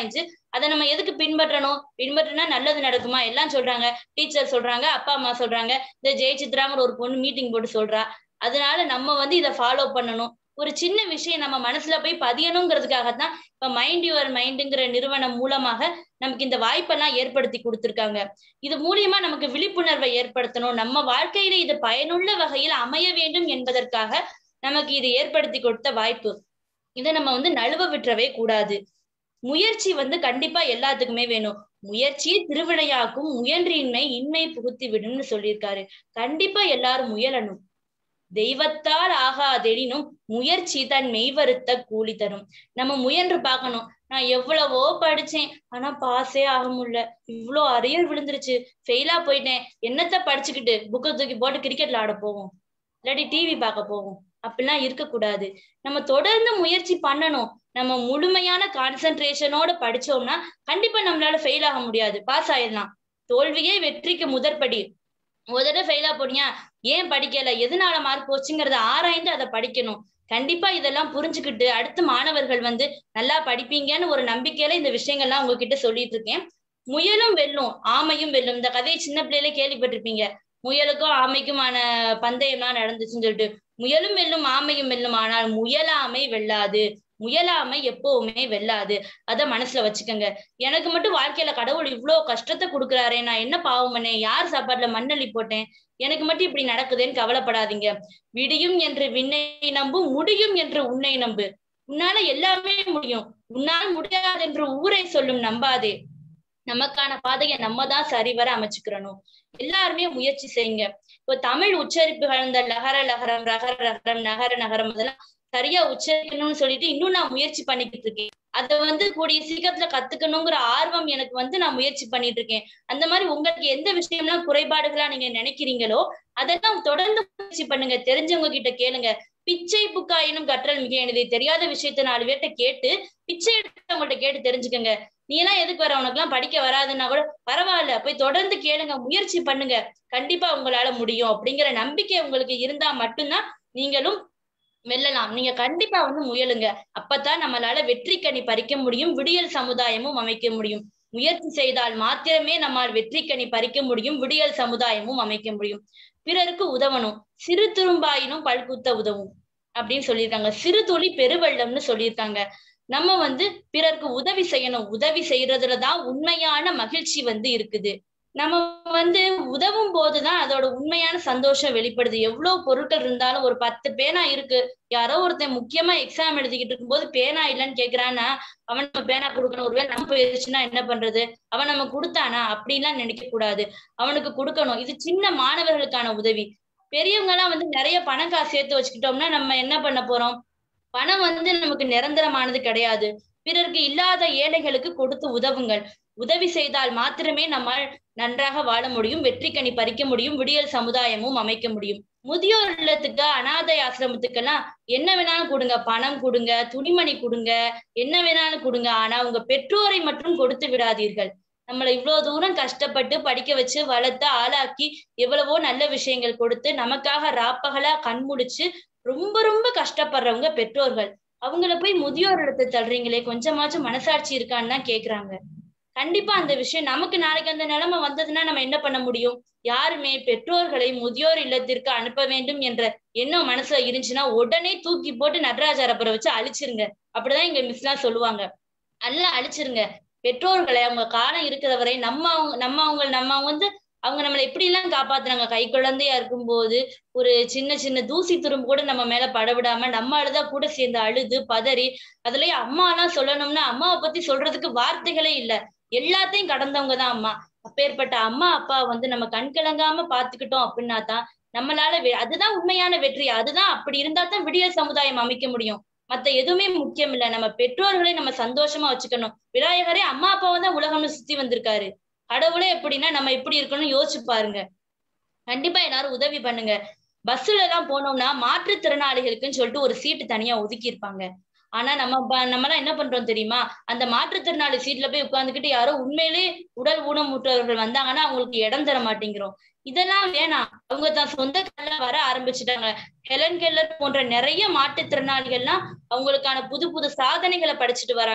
அதை நம்ம எதுக்கு பின்பற்றணும் பின்பற்றினா நல்லது நடக்குமா எல்லாம் சொல்றாங்க டீச்சர் சொல்றாங்க அப்பா அம்மா சொல்றாங்க இந்த ஜெயசித்ராங்கிற ஒரு பொண்ணு மீட்டிங் போட்டு சொல்றா அதனால நம்ம வந்து இதை ஃபாலோ பண்ணணும் ஒரு சின்ன விஷயம் நம்ம மனசுல போய் பதியணுங்கிறதுக்காகத்தான் இப்ப மைண்ட் யுவர் மைண்டுங்கிற நிறுவனம் மூலமாக நமக்கு இந்த வாய்ப்பெல்லாம் ஏற்படுத்தி கொடுத்திருக்காங்க இது மூலியமா நமக்கு விழிப்புணர்வை ஏற்படுத்தணும் நம்ம வாழ்க்கையில இது பயனுள்ள வகையில் அமைய வேண்டும் என்பதற்காக நமக்கு இது ஏற்படுத்தி கொடுத்த வாய்ப்பு இதை நம்ம வந்து நழுவ விட்டுறவே கூடாது முயற்சி வந்து கண்டிப்பா எல்லாத்துக்குமே வேணும் முயற்சி திருவினையாக்கும் முயன்றின்மை இன்மை புகுத்தி விடும்னு சொல்லியிருக்காரு கண்டிப்பா எல்லாரும் முயலணும் தெய்வத்தால் ஆகாதெனினும் முயற்சி தன் மெய்வருத்த கூலி தரும் நம்ம முயன்று பார்க்கணும் நான் எவ்வளவோ படிச்சேன் ஆனா பாஸே ஆக முடியல இவ்வளோ அரியர் விழுந்துருச்சு ஃபெயிலா போயிட்டேன் என்னத்த படிச்சுக்கிட்டு புக்கை தூக்கி போட்டு கிரிக்கெட்ல ஆட போவோம் இல்லாட்டி டிவி பார்க்க போவோம் அப்படிலாம் இருக்கக்கூடாது நம்ம தொடர்ந்து முயற்சி பண்ணணும் நம்ம முழுமையான கான்சென்ட்ரேஷனோட படிச்சோம்னா கண்டிப்பா நம்மளால ஃபெயில் ஆக முடியாது பாஸ் ஆயிடலாம் தோல்வியே வெற்றிக்கு முதற்படி ஒரு தடவை ஃபெயிலா போனியா ஏன் படிக்கல எதனால மார்க் போச்சுங்கிறத ஆராய்ந்து அதை படிக்கணும் கண்டிப்பா இதெல்லாம் புரிஞ்சுக்கிட்டு அடுத்து மாணவர்கள் வந்து நல்லா படிப்பீங்கன்னு ஒரு நம்பிக்கையில இந்த விஷயங்கள்லாம் உங்ககிட்ட சொல்லிட்டு இருக்கேன் முயலும் வெல்லும் ஆமையும் வெல்லும் இந்த கதையை சின்ன பிள்ளையில கேள்விப்பட்டிருப்பீங்க முயலுக்கும் ஆமைக்குமான பந்தயம்லாம் நடந்துச்சுன்னு சொல்லிட்டு முயலும் வெல்லும் ஆமையும் வெல்லும் ஆனால் முயலாமை வெல்லாது முயலாமை எப்பவுமே வெல்லாது அத மனசுல வச்சுக்கோங்க எனக்கு மட்டும் வாழ்க்கையில கடவுள் இவ்வளவு கஷ்டத்தை கொடுக்குறாரே நான் என்ன பாவம் பண்ணேன் யார் சாப்பாட்டுல மண்ணள்ளி போட்டேன் எனக்கு மட்டும் இப்படி நடக்குதுன்னு கவலைப்படாதீங்க விடியும் என்று விண்ணை நம்பு முடியும் என்று உன்னை நம்பு உன்னால எல்லாமே முடியும் உன்னால் முடியாது என்று ஊரை சொல்லும் நம்பாதே நமக்கான பாதையை நம்ம தான் சரிவர அமைச்சுக்கிறணும் எல்லாருமே முயற்சி செய்யுங்க இப்போ தமிழ் உச்சரிப்புகள் இந்த லகர லகரம் ரகர ரகரம் நகர நகரம் அதெல்லாம் சரியா உச்சரிக்கணும்னு சொல்லிட்டு இன்னும் நான் முயற்சி பண்ணிக்கிட்டு இருக்கேன் அதை வந்து கூடிய சீக்கிரத்துல கத்துக்கணுங்கிற ஆர்வம் எனக்கு வந்து நான் முயற்சி பண்ணிட்டு இருக்கேன் அந்த மாதிரி உங்களுக்கு எந்த விஷயம்லாம் குறைபாடுகளா நீங்க நினைக்கிறீங்களோ அதெல்லாம் தொடர்ந்து முயற்சி பண்ணுங்க தெரிஞ்சவங்க கிட்ட கேளுங்க பிச்சை புக்காயினும் கற்றல் மிக எனது தெரியாத விஷயத்த நாலு பேர்ட்ட கேட்டு பிச்சை எடுத்தவங்கள்ட்ட கேட்டு தெரிஞ்சுக்கங்க நீ எல்லாம் எதுக்கு வர உனக்கு எல்லாம் படிக்க வராதுன்னா கூட பரவாயில்ல போய் தொடர்ந்து கேளுங்க முயற்சி பண்ணுங்க கண்டிப்பா உங்களால முடியும் அப்படிங்கிற நம்பிக்கை உங்களுக்கு இருந்தா மட்டும்தான் நீங்களும் வெல்லலாம் நீங்க கண்டிப்பா வந்து முயலுங்க அப்பதான் நம்மளால வெற்றி கனி பறிக்க முடியும் விடியல் சமுதாயமும் அமைக்க முடியும் முயற்சி செய்தால் மாத்திரமே நம்மால் வெற்றி கனி பறிக்க முடியும் விடியல் சமுதாயமும் அமைக்க முடியும் பிறருக்கு உதவணும் சிறு துரும்பாயினும் பல்குத்த உதவும் அப்படின்னு சொல்லியிருக்காங்க சிறு துளி பெருவெள்ளம்னு சொல்லியிருக்காங்க நம்ம வந்து பிறருக்கு உதவி செய்யணும் உதவி செய்யறதுலதான் உண்மையான மகிழ்ச்சி வந்து இருக்குது நம்ம வந்து உதவும் போதுதான் அதோட உண்மையான சந்தோஷம் வெளிப்படுது எவ்வளவு பொருட்கள் இருந்தாலும் ஒரு பத்து பேனா இருக்கு யாரோ ஒருத்தன் முக்கியமா எக்ஸாம் எழுதிக்கிட்டு இருக்கும்போது பேனா இல்லைன்னு கேக்குறான்னா அவன் நம்ம பேனா கொடுக்கணும் ஒருவேளை நம்ம போயிருச்சுன்னா என்ன பண்றது அவன் நம்ம கொடுத்தானா அப்படின்லாம் நினைக்க கூடாது அவனுக்கு கொடுக்கணும் இது சின்ன மாணவர்களுக்கான உதவி பெரியவங்க எல்லாம் வந்து நிறைய பணம் காசு சேர்த்து வச்சுக்கிட்டோம்னா நம்ம என்ன பண்ண போறோம் பணம் வந்து நமக்கு நிரந்தரமானது கிடையாது பிறருக்கு இல்லாத ஏழைகளுக்கு கொடுத்து உதவுங்கள் உதவி செய்தால் மாத்திரமே நம்மால் நன்றாக வாழ முடியும் வெற்றி கனி பறிக்க முடியும் விடியல் சமுதாயமும் அமைக்க முடியும் முதியோர் இல்லத்துக்கு அனாதை ஆசிரமத்துக்கெல்லாம் என்ன வேணாலும் கொடுங்க பணம் கொடுங்க துணிமணி கொடுங்க என்ன வேணாலும் கொடுங்க ஆனா உங்க பெற்றோரை மட்டும் கொடுத்து விடாதீர்கள் நம்மளை இவ்வளவு தூரம் கஷ்டப்பட்டு படிக்க வச்சு வளர்த்து ஆளாக்கி எவ்வளவோ நல்ல விஷயங்கள் கொடுத்து நமக்காக ராப்பகலா கண்முடிச்சு ரொம்ப ரொம்ப கஷ்டப்படுறவங்க பெற்றோர்கள் அவங்கள போய் முதியோர் இடத்தை தள்ளுறீங்களே கொஞ்சமாச்சும் மனசாட்சி இருக்கான்னு தான் கேக்குறாங்க கண்டிப்பா அந்த விஷயம் நமக்கு நாளைக்கு அந்த நிலைமை வந்ததுன்னா நம்ம என்ன பண்ண முடியும் யாருமே பெற்றோர்களை முதியோர் இல்லத்திற்கு அனுப்ப வேண்டும் என்ற எண்ணம் மனசுல இருந்துச்சுன்னா உடனே தூக்கி போட்டு நடராஜாரப்பரை வச்சு அழிச்சிருங்க அப்படிதான் எங்க மிஸ் எல்லாம் சொல்லுவாங்க நல்லா அழிச்சிருங்க பெற்றோர்களை அவங்க காலம் இருக்கிற வரை நம்ம அவங்க நம்ம அவங்க நம்ம அவங்க வந்து அவங்க நம்மளை எப்படி எல்லாம் காப்பாத்துறாங்க கை குழந்தையா இருக்கும்போது ஒரு சின்ன சின்ன தூசி துரும்பு கூட நம்ம மேல படவிடாம நம்ம அழுதா கூட சேர்ந்து அழுது பதறி அதுலயே அம்மா எல்லாம் சொல்லணும்னா அம்மாவை பத்தி சொல்றதுக்கு வார்த்தைகளே இல்ல எல்லாத்தையும் கடந்தவங்க தான் அம்மா அப்பேற்பட்ட அம்மா அப்பா வந்து நம்ம கண் கலங்காம பாத்துக்கிட்டோம் அப்படின்னா தான் நம்மளால அதுதான் உண்மையான வெற்றி அதுதான் அப்படி இருந்தா தான் விடியல் சமுதாயம் அமைக்க முடியும் மத்த எதுவுமே முக்கியம் இல்ல நம்ம பெற்றோர்களை நம்ம சந்தோஷமா வச்சுக்கணும் விநாயகரே அம்மா அப்பாவை தான் உலகம்னு சுத்தி வந்திருக்காரு கடவுளே எப்படின்னா நம்ம எப்படி இருக்கணும்னு யோசிச்சு பாருங்க கண்டிப்பா எல்லாரும் உதவி பண்ணுங்க பஸ்ல எல்லாம் போனோம்னா மாற்றுத்திறனாளிகளுக்குன்னு சொல்லிட்டு ஒரு சீட்டு தனியா ஒதுக்கி இருப்பாங்க ஆனா நம்ம நம்ம எல்லாம் என்ன பண்றோம் தெரியுமா அந்த மாற்றுத்திறனாளி சீட்ல போய் உட்கார்ந்துக்கிட்டு யாரோ உண்மையிலே உடல் ஊனமுற்றவர்கள் வந்தாங்கன்னா அவங்களுக்கு இடம் தர மாட்டேங்கிறோம் இதெல்லாம் வேணாம் அவங்க தான் சொந்த கல்ல வர ஆரம்பிச்சுட்டாங்க ஹெலன் கெல்லர் போன்ற நிறைய மாற்றுத்திறனாளிகள்லாம் அவங்களுக்கான புது புது சாதனைகளை படிச்சுட்டு வராங்க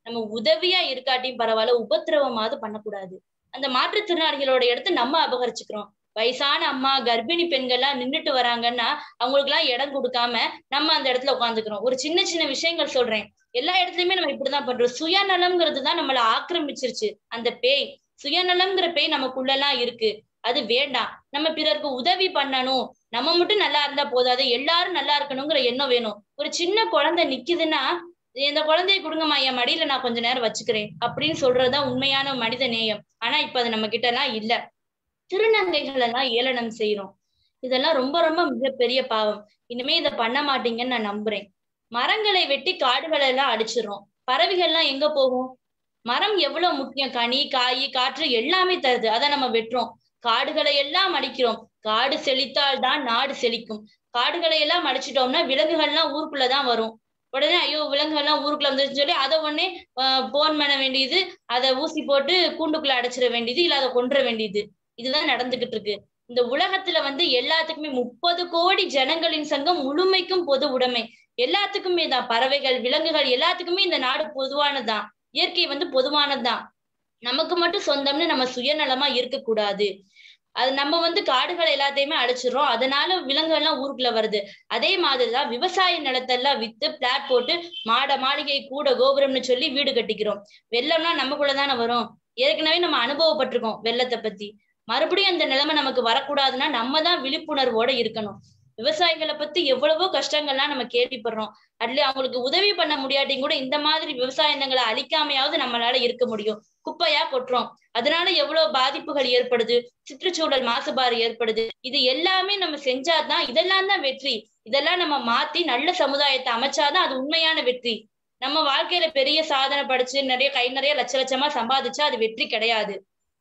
நம்ம உதவியா இருக்காட்டியும் பரவாயில்ல உபத்திரவமாவது பண்ணக்கூடாது அந்த மாற்றுத்திறனாளிகளோட இடத்த நம்ம அபகரிச்சுக்கிறோம் வயசான அம்மா கர்ப்பிணி பெண்கள்லாம் நின்றுட்டு வராங்கன்னா அவங்களுக்கு எல்லாம் இடம் கொடுக்காம நம்ம அந்த இடத்துல உட்காந்துக்கிறோம் ஒரு சின்ன சின்ன விஷயங்கள் சொல்றேன் எல்லா இடத்துலயுமே நம்ம இப்படிதான் பண்றோம் சுயநலம்ங்கிறது தான் நம்மள ஆக்கிரமிச்சிருச்சு அந்த பேய் சுயநலம்ங்கிற பேய் நமக்குள்ள எல்லாம் இருக்கு அது வேண்டாம் நம்ம பிறருக்கு உதவி பண்ணணும் நம்ம மட்டும் நல்லா இருந்தா போதாது எல்லாரும் நல்லா இருக்கணுங்கிற எண்ணம் வேணும் ஒரு சின்ன குழந்தை நிக்குதுன்னா இந்த குழந்தைய கொடுங்கம்மா என் மடியில நான் கொஞ்ச நேரம் வச்சுக்கிறேன் அப்படின்னு சொல்றதுதான் உண்மையான மனித நேயம் ஆனா இப்ப அது நம்ம கிட்ட எல்லாம் இல்ல திருநங்கைகள் எல்லாம் ஏளனம் செய்யறோம் இதெல்லாம் ரொம்ப ரொம்ப மிகப்பெரிய பாவம் இனிமே இதை பண்ண மாட்டீங்கன்னு நான் நம்புறேன் மரங்களை வெட்டி காடுகளை எல்லாம் அடிச்சிடுறோம் பறவைகள் எல்லாம் எங்க போகும் மரம் எவ்வளவு முக்கியம் கனி காய் காற்று எல்லாமே தருது அதை நம்ம வெட்டுறோம் காடுகளை எல்லாம் அடிக்கிறோம் காடு செழித்தால் தான் நாடு செழிக்கும் காடுகளை எல்லாம் அடிச்சிட்டோம்னா விலங்குகள்லாம் ஊருக்குள்ளதான் வரும் உடனே ஐயோ விலங்குகள்லாம் ஊருக்குள்ள வந்துருச்சுன்னு சொல்லி அதை உடனே போன் பண்ண வேண்டியது அதை ஊசி போட்டு கூண்டுக்குள்ள அடைச்சிட வேண்டியது இல்ல அதை கொன்ற வேண்டியது இதுதான் நடந்துகிட்டு இருக்கு இந்த உலகத்துல வந்து எல்லாத்துக்குமே முப்பது கோடி ஜனங்களின் சங்கம் முழுமைக்கும் பொது உடைமை எல்லாத்துக்குமே தான் பறவைகள் விலங்குகள் எல்லாத்துக்குமே இந்த நாடு பொதுவானதுதான் இயற்கை வந்து பொதுவானதுதான் நமக்கு மட்டும் சொந்தம்னு நம்ம சுயநலமா இருக்கக்கூடாது அது நம்ம வந்து காடுகள் எல்லாத்தையுமே அழிச்சிடுறோம் அதனால விலங்குகள்லாம் ஊருக்குள்ள வருது அதே மாதிரிதான் விவசாய நிலத்தெல்லாம் வித்து பிளாட் போட்டு மாட மாளிகை கூட கோபுரம்னு சொல்லி வீடு கட்டிக்கிறோம் வெள்ளம்னா நமக்குள்ளதானே வரும் ஏற்கனவே நம்ம அனுபவப்பட்டிருக்கோம் வெள்ளத்தை பத்தி மறுபடியும் அந்த நிலைமை நமக்கு வரக்கூடாதுன்னா நம்ம தான் விழிப்புணர்வோட இருக்கணும் விவசாயிகளை பத்தி எவ்வளவோ கஷ்டங்கள்லாம் நம்ம கேள்விப்படுறோம் அதுல அவங்களுக்கு உதவி பண்ண முடியாட்டியும் கூட இந்த மாதிரி விவசாய நிலங்களை அழிக்காமையாவது நம்மளால இருக்க முடியும் குப்பையா கொட்டுறோம் அதனால எவ்வளவு பாதிப்புகள் ஏற்படுது சுற்றுச்சூழல் மாசுபாடு ஏற்படுது இது எல்லாமே நம்ம செஞ்சாதான் இதெல்லாம் தான் வெற்றி இதெல்லாம் நம்ம மாத்தி நல்ல சமுதாயத்தை அமைச்சாதான் அது உண்மையான வெற்றி நம்ம வாழ்க்கையில பெரிய சாதனை படிச்சு நிறைய கை நிறைய லட்ச லட்சமா சம்பாதிச்சா அது வெற்றி கிடையாது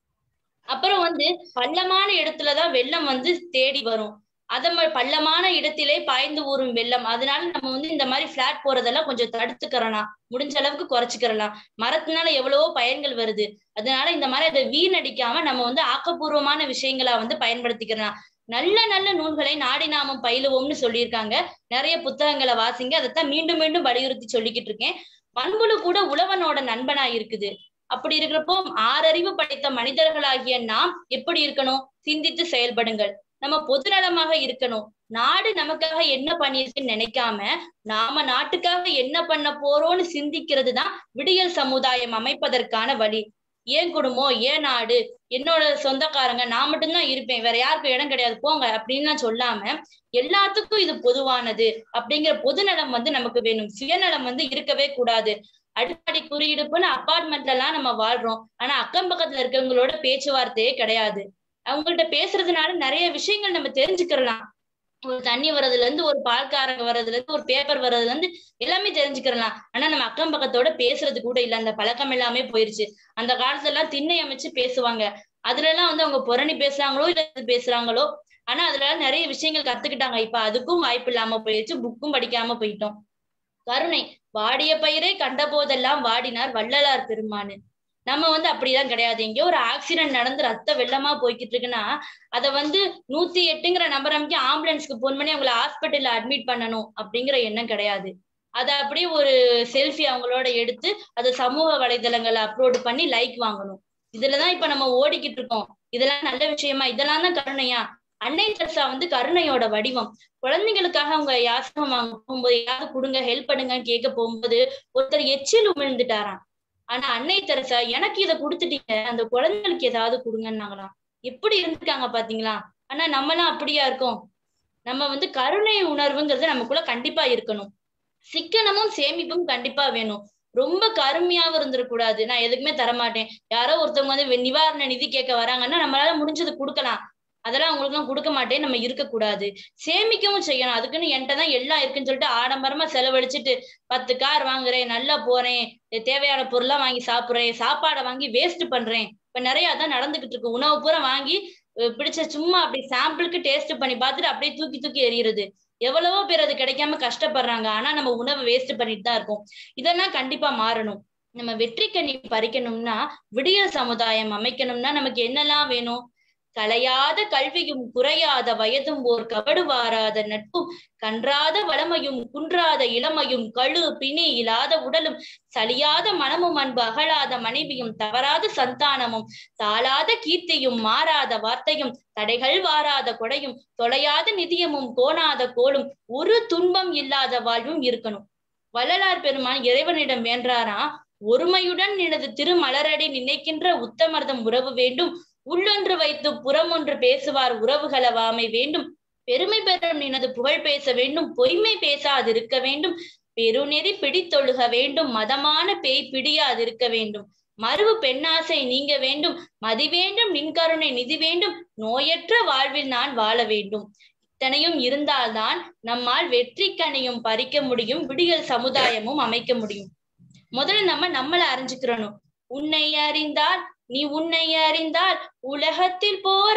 அப்புறம் வந்து பள்ளமான இடத்துலதான் வெள்ளம் வந்து தேடி வரும் அத பள்ளமான இடத்திலே பாய்ந்து ஊறும் வெள்ளம் அதனால நம்ம வந்து இந்த மாதிரி பிளாட் போறதெல்லாம் கொஞ்சம் தடுத்துக்கிறலாம் முடிஞ்ச அளவுக்கு குறைச்சிக்கிறலாம் மரத்தினால எவ்வளவோ பயன்கள் வருது அதனால இந்த மாதிரி அதை வீணடிக்காம நம்ம வந்து ஆக்கப்பூர்வமான விஷயங்களா வந்து பயன்படுத்திக்கிறலாம் நல்ல நல்ல நூல்களை நாடி நாமம் பயிலுவோம்னு சொல்லியிருக்காங்க நிறைய புத்தகங்களை வாசிங்க அதைத்தான் மீண்டும் மீண்டும் வலியுறுத்தி சொல்லிக்கிட்டு இருக்கேன் பண்புழு கூட உழவனோட நண்பனா இருக்குது அப்படி இருக்கிறப்போ ஆறறிவு படைத்த மனிதர்களாகிய நாம் எப்படி இருக்கணும் சிந்தித்து செயல்படுங்கள் நம்ம பொதுநலமாக இருக்கணும் நாடு நமக்காக என்ன பண்ணிருக்குன்னு நினைக்காம நாம நாட்டுக்காக என்ன பண்ண போறோம்னு சிந்திக்கிறது தான் விடியல் சமுதாயம் அமைப்பதற்கான வழி ஏன் குடும்பம் ஏன் நாடு என்னோட சொந்தக்காரங்க நான் மட்டும்தான் இருப்பேன் வேற யாருக்கும் இடம் கிடையாது போங்க அப்படின்னு சொல்லாம எல்லாத்துக்கும் இது பொதுவானது அப்படிங்கிற பொதுநலம் வந்து நமக்கு வேணும் சுயநலம் வந்து இருக்கவே கூடாது அடிப்படை குறியீடுப்புன்னு அப்பார்ட்மெண்ட்ல எல்லாம் நம்ம வாழ்றோம் ஆனா அக்கம் பக்கத்துல இருக்கவங்களோட பேச்சுவார்த்தையே கிடையாது அவங்கள்ட்ட பேசுறதுனால நிறைய விஷயங்கள் நம்ம தெரிஞ்சுக்கிறலாம் ஒரு தண்ணி வர்றதுல இருந்து ஒரு பால்காரங்க வர்றதுல இருந்து ஒரு பேப்பர் வர்றதுல இருந்து எல்லாமே தெரிஞ்சுக்கிறலாம் ஆனா நம்ம அக்கம் பக்கத்தோட பேசுறது கூட இல்ல அந்த பழக்கம் எல்லாமே போயிருச்சு அந்த காலத்துல எல்லாம் திண்ணை அமைச்சு பேசுவாங்க அதுல எல்லாம் வந்து அவங்க புரணி பேசுறாங்களோ இல்ல பேசுறாங்களோ ஆனா அதுல நிறைய விஷயங்கள் கத்துக்கிட்டாங்க இப்ப அதுக்கும் வாய்ப்பு இல்லாம போயிருச்சு புக்கும் படிக்காம போயிட்டோம் கருணை வாடிய பயிரை கண்ட போதெல்லாம் வாடினார் வள்ளலார் பெருமானு நம்ம வந்து அப்படிலாம் கிடையாது எங்கேயோ ஒரு ஆக்சிடென்ட் நடந்து ரத்த வெள்ளமா போய்கிட்டு இருக்குன்னா அதை வந்து நூத்தி எட்டுங்கிற நம்பர் அமைக்க ஆம்புலன்ஸ்க்கு போன் பண்ணி அவங்களை ஹாஸ்பிட்டல்ல அட்மிட் பண்ணணும் அப்படிங்கிற எண்ணம் கிடையாது அதை அப்படியே ஒரு செல்ஃபி அவங்களோட எடுத்து அதை சமூக வலைதளங்களை அப்லோடு பண்ணி லைக் வாங்கணும் இதுலதான் இப்ப நம்ம ஓடிக்கிட்டு இருக்கோம் இதெல்லாம் நல்ல விஷயமா இதெல்லாம் தான் கருணையா அன்னை தெரசா வந்து கருணையோட வடிவம் குழந்தைங்களுக்காக அவங்க யாசகம் வாங்க போகும்போது யாராவது கொடுங்க ஹெல்ப் பண்ணுங்கன்னு கேட்க போகும்போது ஒருத்தர் எச்சில் உமிழ்ந்துட்டாராம் ஆனா அன்னை தெரசா எனக்கு இதை கொடுத்துட்டீங்க அந்த குழந்தைகளுக்கு ஏதாவது கொடுங்கன்னாங்களாம் எப்படி இருந்திருக்காங்க பாத்தீங்களா ஆனா நம்மலாம் அப்படியா இருக்கோம் நம்ம வந்து கருணை உணர்வுங்கிறது நமக்குள்ள கண்டிப்பா இருக்கணும் சிக்கனமும் சேமிப்பும் கண்டிப்பா வேணும் ரொம்ப கருமையாவும் இருந்துடக்கூடாது நான் எதுக்குமே தரமாட்டேன் யாரோ ஒருத்தவங்க வந்து நிவாரண நிதி கேட்க வராங்கன்னா நம்மளால முடிஞ்சது கொடுக்கலாம் அதெல்லாம் அவங்களுக்கு எல்லாம் கொடுக்க மாட்டேன் நம்ம இருக்கக்கூடாது சேமிக்கவும் செய்யணும் அதுக்குன்னு என்கிட்ட தான் எல்லாம் இருக்குன்னு சொல்லிட்டு ஆடம்பரமா செலவழிச்சிட்டு பத்து கார் வாங்குறேன் நல்லா போறேன் தேவையான பொருளா வாங்கி சாப்பிடுறேன் சாப்பாடை வாங்கி வேஸ்ட் பண்றேன் இப்ப நிறைய அதான் நடந்துகிட்டு இருக்கு உணவு பூரா வாங்கி பிடிச்ச சும்மா அப்படி சாம்பிளுக்கு டேஸ்ட் பண்ணி பார்த்துட்டு அப்படியே தூக்கி தூக்கி எறிகிறது எவ்வளவோ பேர் அது கிடைக்காம கஷ்டப்படுறாங்க ஆனா நம்ம உணவை வேஸ்ட் பண்ணிட்டு தான் இருக்கோம் இதெல்லாம் கண்டிப்பா மாறணும் நம்ம வெற்றி கண்ணி பறிக்கணும்னா விடியல் சமுதாயம் அமைக்கணும்னா நமக்கு என்னெல்லாம் வேணும் கலையாத கல்வியும் குறையாத வயதும் ஓர் கபடு வாராத நட்பும் கன்றாத வளமையும் குன்றாத இளமையும் கழு பிணி இல்லாத உடலும் சலியாத மனமும் அன்பு அகலாத மனைவியும் தவறாத சந்தானமும் தாளாத கீர்த்தியும் மாறாத வார்த்தையும் தடைகள் வாராத கொடையும் தொலையாத நிதியமும் கோணாத கோலும் ஒரு துன்பம் இல்லாத வாழ்வும் இருக்கணும் வள்ளலார் பெருமான் இறைவனிடம் வேண்டாராம் ஒருமையுடன் எனது திருமலரடி நினைக்கின்ற உத்தமர்தம் உறவு வேண்டும் உள்ளொன்று வைத்து புறம் ஒன்று பேசுவார் உறவுகளவாமை வேண்டும் பெருமை பெறும் நினது புகழ் பேச வேண்டும் பொய்மை பேசாதிருக்க வேண்டும் பெருநெறி பிடித்தொழுக வேண்டும் மதமான பேய் பிடியாதிருக்க வேண்டும் மறுவு பெண்ணாசை நீங்க வேண்டும் மதி வேண்டும் நின்கருணை நிதி வேண்டும் நோயற்ற வாழ்வில் நான் வாழ வேண்டும் இத்தனையும் இருந்தால்தான் நம்மால் வெற்றி கனியும் பறிக்க முடியும் விடியல் சமுதாயமும் அமைக்க முடியும் முதல்ல நம்ம நம்மள அறிஞ்சுக்கிறணும் உன்னை அறிந்தால் நீ உன்னை அறிந்தால் உலகத்தில்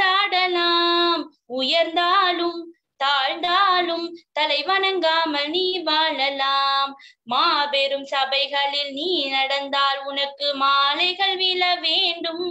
போராடலாம் உயர்ந்தாலும் தாழ்ந்தாலும் தலை வணங்காமல் நீ வாழலாம் மாபெரும் சபைகளில் நீ நடந்தால் உனக்கு மாலைகள் விழ வேண்டும்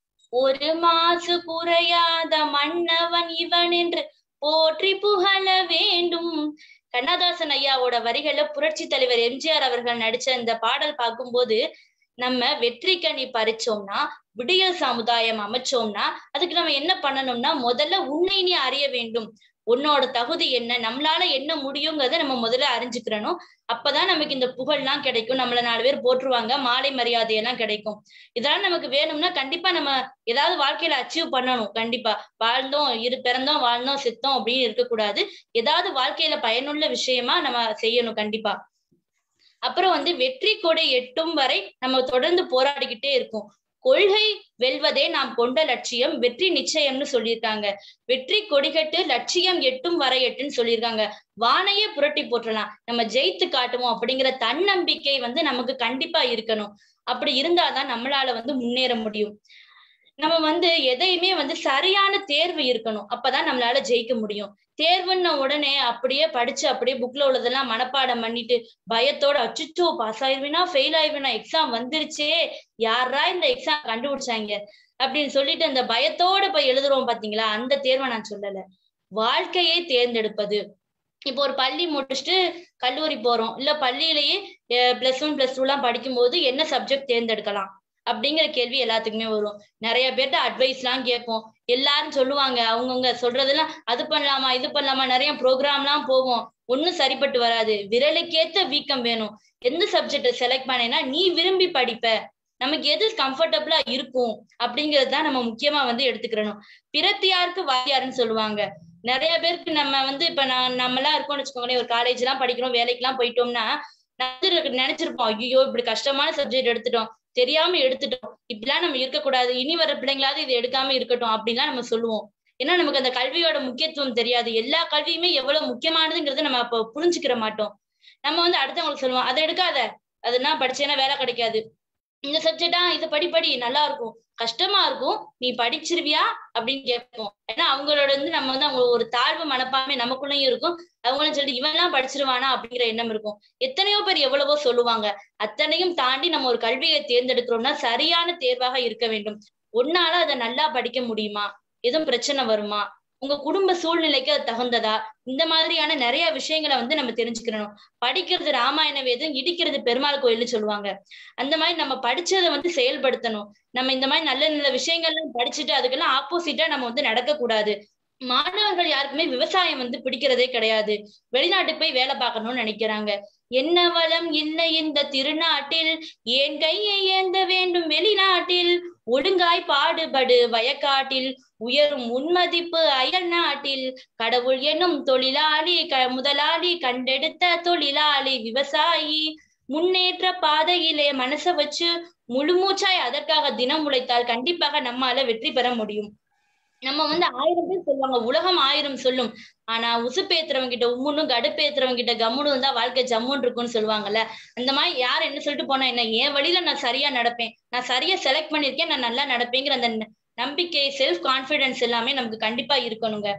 ஒரு மாசு குறையாத மன்னவன் இவன் என்று போற்றி புகழ வேண்டும் கண்ணதாசன் ஐயாவோட வரிகளை புரட்சி தலைவர் எம்ஜிஆர் அவர்கள் நடிச்ச இந்த பாடல் பார்க்கும்போது நம்ம வெற்றி கனி பறிச்சோம்னா விடியல் சமுதாயம் அமைச்சோம்னா அதுக்கு நம்ம என்ன பண்ணணும்னா முதல்ல உன்னை நீ அறிய வேண்டும் உன்னோட தகுதி என்ன நம்மளால என்ன முடியுங்கிறத நம்ம முதல்ல அறிஞ்சுக்கிறணும் அப்பதான் நமக்கு இந்த புகழ்லாம் கிடைக்கும் நம்மள நாலு பேர் போற்றுவாங்க மாலை மரியாதை எல்லாம் கிடைக்கும் இதெல்லாம் நமக்கு வேணும்னா கண்டிப்பா நம்ம ஏதாவது வாழ்க்கையில அச்சீவ் பண்ணணும் கண்டிப்பா வாழ்ந்தோம் இரு பிறந்தோம் வாழ்ந்தோம் செத்தோம் அப்படின்னு இருக்கக்கூடாது ஏதாவது வாழ்க்கையில பயனுள்ள விஷயமா நம்ம செய்யணும் கண்டிப்பா அப்புறம் வந்து வெற்றி கொடை எட்டும் வரை நம்ம தொடர்ந்து போராடிக்கிட்டே இருக்கோம் கொள்கை வெல்வதே நாம் கொண்ட லட்சியம் வெற்றி நிச்சயம்னு சொல்லியிருக்காங்க வெற்றி கொடிகட்டு லட்சியம் எட்டும் வரை எட்டுன்னு சொல்லியிருக்காங்க வானையே புரட்டி போற்றலாம் நம்ம ஜெயித்து காட்டுவோம் அப்படிங்கிற தன்னம்பிக்கை வந்து நமக்கு கண்டிப்பா இருக்கணும் அப்படி இருந்தாதான் நம்மளால வந்து முன்னேற முடியும் நம்ம வந்து எதையுமே வந்து சரியான தேர்வு இருக்கணும் அப்பதான் நம்மளால ஜெயிக்க முடியும் தேர்வுன்ன உடனே அப்படியே படிச்சு அப்படியே புக்ல உள்ளதெல்லாம் மனப்பாடம் பண்ணிட்டு பயத்தோட அச்சுச்சோ பாஸ் ஆயிருவினா ஃபெயில் ஆயிருவினா எக்ஸாம் வந்துருச்சே யாரா இந்த எக்ஸாம் கண்டுபிடிச்சாங்க அப்படின்னு சொல்லிட்டு அந்த பயத்தோட போய் எழுதுறோம் பாத்தீங்களா அந்த தேர்வை நான் சொல்லல வாழ்க்கையை தேர்ந்தெடுப்பது இப்போ ஒரு பள்ளி முடிச்சுட்டு கல்லூரி போறோம் இல்ல பள்ளியிலேயே பிளஸ் ஒன் பிளஸ் டூ எல்லாம் படிக்கும்போது என்ன சப்ஜெக்ட் தேர்ந்தெடுக்கலாம் அப்படிங்கிற கேள்வி எல்லாத்துக்குமே வரும் நிறைய பேர்ட்ட அட்வைஸ் எல்லாம் கேட்போம் எல்லாரும் சொல்லுவாங்க அவங்கவுங்க சொல்றதெல்லாம் அது பண்ணலாமா இது பண்ணலாமா நிறைய ப்ரோக்ராம் எல்லாம் போவோம் ஒன்னும் சரிப்பட்டு வராது விரலுக்கேத்த வீக்கம் வேணும் எந்த சப்ஜெக்ட செலக்ட் பண்ணேன்னா நீ விரும்பி படிப்ப நமக்கு எது கம்ஃபர்டபுளா இருக்கும் அப்படிங்கிறது தான் நம்ம முக்கியமா வந்து எடுத்துக்கிறணும் பிரத்தியாருக்கு வாத்தியாருன்னு சொல்லுவாங்க நிறைய பேருக்கு நம்ம வந்து இப்ப நான் நம்ம எல்லாம் இருக்கோம்னு வச்சுக்கோங்களேன் ஒரு காலேஜ் எல்லாம் படிக்கிறோம் வேலைக்கு எல்லாம் போயிட்டோம்னா நினைச்சிருப்போம் ஐயோ இப்படி கஷ்டமான சப்ஜெக்ட் எடுத்துட்டோம் தெரியாம எடுத்துட்டோம் இப்படிலாம் நம்ம இருக்கக்கூடாது இனி வர பிள்ளைங்களாவது இது எடுக்காம இருக்கட்டும் அப்படின்லாம் நம்ம சொல்லுவோம் ஏன்னா நமக்கு அந்த கல்வியோட முக்கியத்துவம் தெரியாது எல்லா கல்வியுமே எவ்வளவு முக்கியமானதுங்கிறத நம்ம அப்ப புரிஞ்சுக்கிற மாட்டோம் நம்ம வந்து அடுத்தவங்களுக்கு சொல்லுவோம் அதை எடுக்காத அதுனா படிச்சேன்னா வேலை கிடைக்காது இந்த சப்ஜெக்டா இது படி படி நல்லா இருக்கும் கஷ்டமா இருக்கும் நீ படிச்சிருவியா அப்படின்னு கேட்போம் ஏன்னா அவங்களோட வந்து நம்ம வந்து அவங்க ஒரு தாழ்வு மனப்பான்மை நமக்குள்ளயும் இருக்கும் அவங்களும் சொல்லி இவன் எல்லாம் படிச்சிருவானா அப்படிங்கிற எண்ணம் இருக்கும் எத்தனையோ பேர் எவ்வளவோ சொல்லுவாங்க அத்தனையும் தாண்டி நம்ம ஒரு கல்வியை தேர்ந்தெடுக்கிறோம்னா சரியான தேர்வாக இருக்க வேண்டும் ஒன்னால அதை நல்லா படிக்க முடியுமா எதுவும் பிரச்சனை வருமா உங்க குடும்ப சூழ்நிலைக்கு அது தகுந்ததா இந்த மாதிரியான நிறைய விஷயங்களை வந்து நம்ம தெரிஞ்சுக்கணும் படிக்கிறது ராமாயண வேதம் இடிக்கிறது பெருமாள் கோயில்னு சொல்லுவாங்க அந்த மாதிரி நம்ம படிச்சதை வந்து செயல்படுத்தணும் நம்ம இந்த மாதிரி நல்ல நல்ல விஷயங்கள்லாம் படிச்சுட்டு அதுக்கெல்லாம் ஆப்போசிட்டா நம்ம வந்து நடக்கக்கூடாது மாணவர்கள் யாருக்குமே விவசாயம் வந்து பிடிக்கிறதே கிடையாது வெளிநாட்டுக்கு போய் வேலை பார்க்கணும்னு நினைக்கிறாங்க என்ன வளம் இல்லை இந்த திருநாட்டில் ஏன் கையை ஏந்த வேண்டும் வெளிநாட்டில் ஒழுங்காய் பாடுபடு வயக்காட்டில் உயரும் உன்மதிப்பு அயல் நாட்டில் கடவுள் என்னும் தொழிலாளி க முதலாளி கண்டெடுத்த தொழிலாளி விவசாயி முன்னேற்ற பாதையிலே மனச வச்சு முழுமூச்சாய் அதற்காக தினம் உழைத்தால் கண்டிப்பாக நம்மால வெற்றி பெற முடியும் நம்ம வந்து ஆயிரம் பேர் சொல்லுவாங்க உலகம் ஆயிரம் சொல்லும் ஆனா உசுப்பேத்துறவங்க கிட்ட உம்முன்னும் கடுப்பேத்துறவங்க கிட்ட கம்முன்னு இருந்தா வாழ்க்கை ஜம்முன்னு இருக்கும்னு சொல்லுவாங்கல்ல அந்த மாதிரி யார் என்ன சொல்லிட்டு போனா என்ன என் வழியில நான் சரியா நடப்பேன் நான் சரியா செலக்ட் பண்ணிருக்கேன் நான் நல்லா நடப்பேங்கிற அந்த நம்பிக்கை செல்ஃப் கான்பிடன்ஸ் எல்லாமே நமக்கு கண்டிப்பா இருக்கணுங்க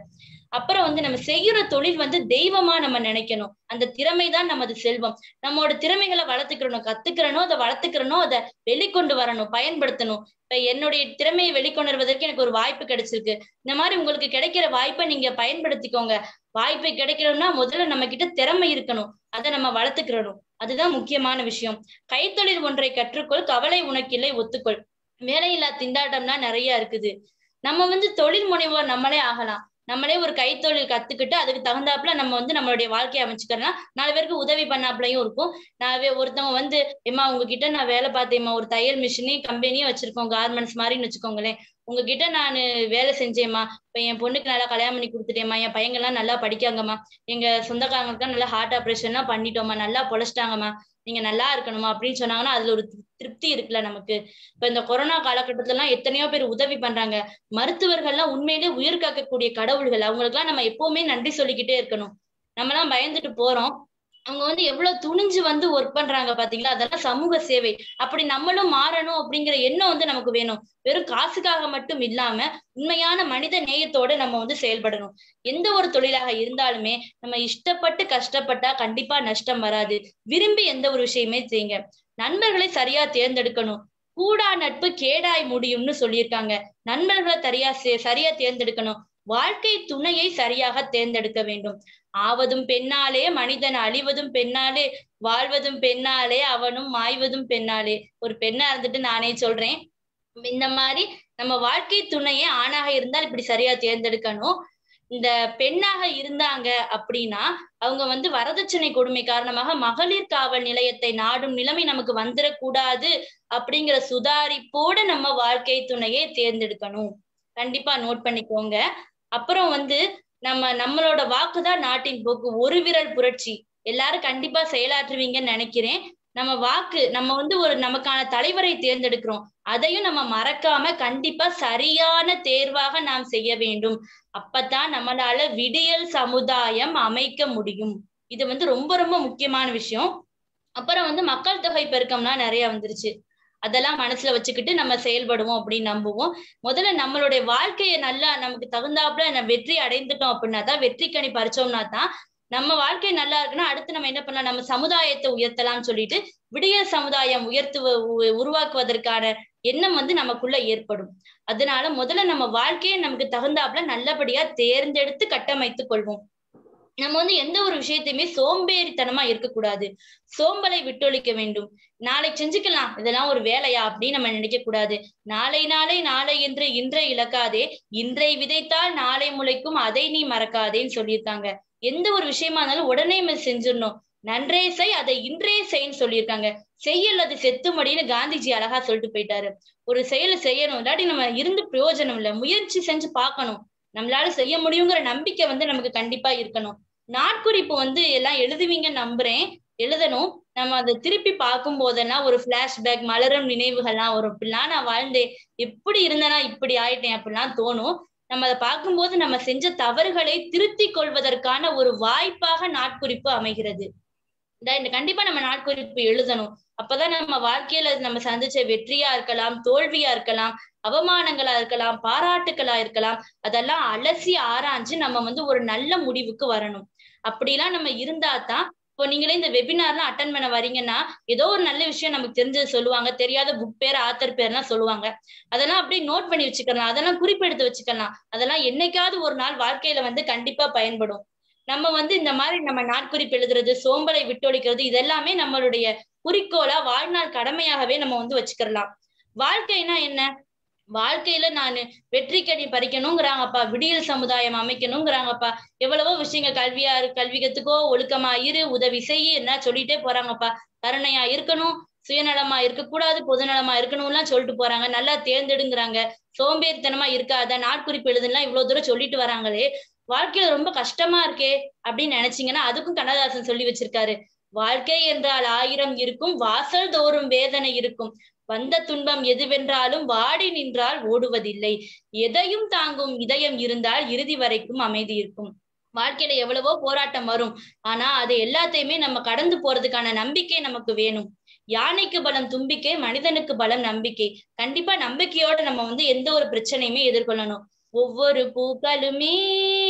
அப்புறம் வந்து நம்ம செய்யற தொழில் வந்து தெய்வமா நம்ம நினைக்கணும் அந்த திறமை தான் நமது செல்வம் நம்மளோட திறமைகளை வளர்த்துக்கிறணும் கத்துக்கிறனோ அதை வளர்த்துக்கிறனோ அதை வெளிக்கொண்டு வரணும் பயன்படுத்தணும் இப்ப என்னுடைய திறமையை வெளிக்கொண்டு வருவதற்கு எனக்கு ஒரு வாய்ப்பு கிடைச்சிருக்கு இந்த மாதிரி உங்களுக்கு கிடைக்கிற வாய்ப்பை நீங்க பயன்படுத்திக்கோங்க வாய்ப்பு கிடைக்கணும்னா முதல்ல நம்ம கிட்ட திறமை இருக்கணும் அதை நம்ம வளர்த்துக்கிறணும் அதுதான் முக்கியமான விஷயம் கைத்தொழில் ஒன்றை கற்றுக்கொள் கவலை உனக்கில்லை ஒத்துக்கொள் வேலையில்லா திண்டாட்டம்னா நிறைய இருக்குது நம்ம வந்து தொழில் முனைவோர் நம்மளே ஆகலாம் நம்மளே ஒரு கைத்தொழில் கத்துக்கிட்டு அதுக்கு தகுந்தாப்புல நம்ம வந்து நம்மளுடைய வாழ்க்கையை அமைச்சுக்கலாம் நாலு பேருக்கு உதவி பண்ணாப்புலையும் இருக்கும் நான் ஒருத்தவங்க வந்து ஏமா உங்ககிட்ட நான் வேலை பார்த்தேம்மா ஒரு தையல் மிஷினையும் கம்பெனியும் வச்சிருக்கோம் கார்மெண்ட்ஸ் மாதிரின்னு வச்சுக்கோங்களேன் உங்ககிட்ட நான் வேலை செஞ்சேம்மா இப்ப என் பொண்ணுக்கு நல்லா கல்யாணம் பண்ணி கொடுத்துட்டேம்மா என் பையங்கள்லாம் நல்லா படிக்காங்கம்மா எங்க சொந்தக்காரங்களுக்கு நல்லா ஹார்ட் ஆப்ரேஷன்லாம் பண்ணிட்டோம்மா நல்லா பொழைச்சிட்டாங்கம்மா நீங்க நல்லா இருக்கணுமா அப்படின்னு சொன்னாங்கன்னா அதுல ஒரு திருப்தி இருக்குல்ல நமக்கு இப்ப இந்த கொரோனா காலகட்டத்துல எல்லாம் எத்தனையோ பேர் உதவி பண்றாங்க மருத்துவர்கள்லாம் உண்மையிலே உயிர் காக்கக்கூடிய கடவுள்கள் அவங்களுக்கு எல்லாம் நம்ம எப்பவுமே நன்றி சொல்லிக்கிட்டே இருக்கணும் நம்ம எல்லாம் பயந்துட்டு போறோம் அவங்க வந்து எவ்வளவு துணிஞ்சு வந்து ஒர்க் பண்றாங்க பாத்தீங்களா அதெல்லாம் சமூக சேவை அப்படி நம்மளும் மாறணும் அப்படிங்கிற எண்ணம் வந்து நமக்கு வேணும் வெறும் காசுக்காக மட்டும் இல்லாம உண்மையான மனித நேயத்தோட நம்ம வந்து செயல்படணும் எந்த ஒரு தொழிலாக இருந்தாலுமே நம்ம இஷ்டப்பட்டு கஷ்டப்பட்டா கண்டிப்பா நஷ்டம் வராது விரும்பி எந்த ஒரு விஷயமே செய்யுங்க நண்பர்களை சரியா தேர்ந்தெடுக்கணும் கூடா நட்பு கேடாய் முடியும்னு சொல்லியிருக்காங்க நண்பர்களை சரியா சரியா தேர்ந்தெடுக்கணும் வாழ்க்கை துணையை சரியாக தேர்ந்தெடுக்க வேண்டும் ஆவதும் பெண்ணாலே மனிதன் அழிவதும் பெண்ணாலே வாழ்வதும் பெண்ணாலே அவனும் மாய்வதும் பெண்ணாலே ஒரு பெண்ணா இருந்துட்டு நானே சொல்றேன் இந்த மாதிரி நம்ம வாழ்க்கை துணையே ஆணாக இருந்தால் இப்படி சரியா தேர்ந்தெடுக்கணும் இந்த பெண்ணாக இருந்தாங்க அப்படின்னா அவங்க வந்து வரதட்சணை கொடுமை காரணமாக மகளிர் காவல் நிலையத்தை நாடும் நிலைமை நமக்கு வந்துடக்கூடாது அப்படிங்கிற சுதாரிப்போட நம்ம வாழ்க்கை துணையை தேர்ந்தெடுக்கணும் கண்டிப்பா நோட் பண்ணிக்கோங்க அப்புறம் வந்து நம்ம நம்மளோட வாக்குதான் நாட்டின் போக்கு ஒரு விரல் புரட்சி எல்லாரும் கண்டிப்பா செயலாற்றுவீங்கன்னு நினைக்கிறேன் நம்ம வாக்கு நம்ம வந்து ஒரு நமக்கான தலைவரை தேர்ந்தெடுக்கிறோம் அதையும் நம்ம மறக்காம கண்டிப்பா சரியான தேர்வாக நாம் செய்ய வேண்டும் அப்பதான் நம்மளால விடியல் சமுதாயம் அமைக்க முடியும் இது வந்து ரொம்ப ரொம்ப முக்கியமான விஷயம் அப்புறம் வந்து மக்கள் தொகை பெருக்கம்லாம் நிறைய வந்துருச்சு அதெல்லாம் மனசுல வச்சுக்கிட்டு நம்ம செயல்படுவோம் அப்படின்னு நம்புவோம் முதல்ல நம்மளுடைய வாழ்க்கையை நல்லா நமக்கு தகுந்தாப்புல நம்ம வெற்றி அடைந்துட்டோம் அப்படின்னா தான் வெற்றி கணி பறிச்சோம்னா தான் நம்ம வாழ்க்கை நல்லா இருக்குன்னா அடுத்து நம்ம என்ன பண்ணலாம் நம்ம சமுதாயத்தை உயர்த்தலாம்னு சொல்லிட்டு விடியல் சமுதாயம் உயர்த்துவ உருவாக்குவதற்கான எண்ணம் வந்து நமக்குள்ள ஏற்படும் அதனால முதல்ல நம்ம வாழ்க்கையை நமக்கு தகுந்தாப்புல நல்லபடியா தேர்ந்தெடுத்து கட்டமைத்துக் கொள்வோம் நம்ம வந்து எந்த ஒரு விஷயத்தையுமே சோம்பேறித்தனமா இருக்கக்கூடாது சோம்பலை விட்டொழிக்க வேண்டும் நாளை செஞ்சுக்கலாம் இதெல்லாம் ஒரு வேலையா அப்படின்னு நம்ம நினைக்க கூடாது நாளை நாளை நாளை என்று இன்றை இழக்காதே இன்றை விதைத்தால் நாளை முளைக்கும் அதை நீ மறக்காதேன்னு சொல்லியிருக்காங்க எந்த ஒரு விஷயமா இருந்தாலும் உடனே நம்ம செஞ்சிடணும் நன்றே செய் அதை இன்றே செய்ன்னு சொல்லியிருக்காங்க செய்யல் அது செத்துமடின்னு காந்திஜி அழகா சொல்லிட்டு போயிட்டாரு ஒரு செயலை செய்யணும் இல்லாட்டி நம்ம இருந்து பிரயோஜனம் இல்லை முயற்சி செஞ்சு பார்க்கணும் நம்மளால செய்ய முடியுங்கிற நம்பிக்கை வந்து நமக்கு கண்டிப்பா இருக்கணும் நாட்குறிப்பு வந்து எல்லாம் எழுதுவீங்கன்னு நம்புறேன் எழுதணும் நம்ம அதை திருப்பி பார்க்கும் போதெல்லாம் ஒரு பிளாஷ்பேக் மலரும் நினைவுகள்லாம் வரும் இப்படிலாம் நான் வாழ்ந்தேன் எப்படி இருந்தேனா இப்படி ஆயிட்டேன் அப்படிலாம் தோணும் நம்ம அதை பார்க்கும்போது நம்ம செஞ்ச தவறுகளை திருத்தி கொள்வதற்கான ஒரு வாய்ப்பாக நாட்குறிப்பு அமைகிறது இந்த கண்டிப்பா நம்ம நாட்குறிப்பு எழுதணும் அப்பதான் நம்ம வாழ்க்கையில நம்ம சந்திச்ச வெற்றியா இருக்கலாம் தோல்வியா இருக்கலாம் அவமானங்களா இருக்கலாம் பாராட்டுக்களா இருக்கலாம் அதெல்லாம் அலசி ஆராய்ஞ்சு நம்ம வந்து ஒரு நல்ல முடிவுக்கு வரணும் அப்படிலாம் நம்ம இருந்தா தான் இப்போ நீங்களே இந்த வெபினார்லாம் அட்டன் பண்ண வரீங்கன்னா ஏதோ ஒரு நல்ல விஷயம் நமக்கு தெரிஞ்சது சொல்லுவாங்க தெரியாத புக் பேர் ஆத்தர் பேர்லாம் சொல்லுவாங்க அதெல்லாம் அப்படியே நோட் பண்ணி வச்சுக்கலாம் அதெல்லாம் குறிப்பெடுத்து வச்சுக்கலாம் அதெல்லாம் என்னைக்காவது ஒரு நாள் வாழ்க்கையில வந்து கண்டிப்பா பயன்படும் நம்ம வந்து இந்த மாதிரி நம்ம நாட்குறிப்பு எழுதுறது சோம்பலை விட்டொழிக்கிறது இதெல்லாமே நம்மளுடைய குறிக்கோளா வாழ்நாள் கடமையாகவே நம்ம வந்து வச்சுக்கலாம் வாழ்க்கைனா என்ன வாழ்க்கையில நான் வெற்றி கடி பறிக்கணுங்கிறாங்கப்பா விடியல் சமுதாயம் அமைக்கணுங்கிறாங்கப்பா எவ்வளவோ விஷயங்கள் கல்வியா கல்வி கத்துக்கோ ஒழுக்கமா இரு உதவி செய்ய என்ன சொல்லிட்டே போறாங்கப்பா கருணையா இருக்கணும் சுயநலமா இருக்கக்கூடாது பொதுநலமா இருக்கணும்லாம் சொல்லிட்டு போறாங்க நல்லா தேர்ந்தெடுங்கிறாங்க சோம்பேறித்தனமா இருக்காத நாட்குறிப்பு எழுதுலாம் இவ்வளவு தூரம் சொல்லிட்டு வராங்களே வாழ்க்கையில ரொம்ப கஷ்டமா இருக்கே அப்படின்னு நினைச்சீங்கன்னா அதுக்கும் கண்ணதாசன் சொல்லி வச்சிருக்காரு வாழ்க்கை என்றால் ஆயிரம் இருக்கும் வாசல் தோறும் வேதனை இருக்கும் வந்த துன்பம் எதுவென்றாலும் வாடி நின்றால் ஓடுவதில்லை எதையும் தாங்கும் இதயம் இருந்தால் இறுதி வரைக்கும் அமைதி இருக்கும் வாழ்க்கையில எவ்வளவோ போராட்டம் வரும் ஆனா அது எல்லாத்தையுமே நம்ம கடந்து போறதுக்கான நம்பிக்கை நமக்கு வேணும் யானைக்கு பலம் தும்பிக்கை மனிதனுக்கு பலம் நம்பிக்கை கண்டிப்பா நம்பிக்கையோட நம்ம வந்து எந்த ஒரு பிரச்சனையுமே எதிர்கொள்ளணும் ஒவ்வொரு பூக்களுமே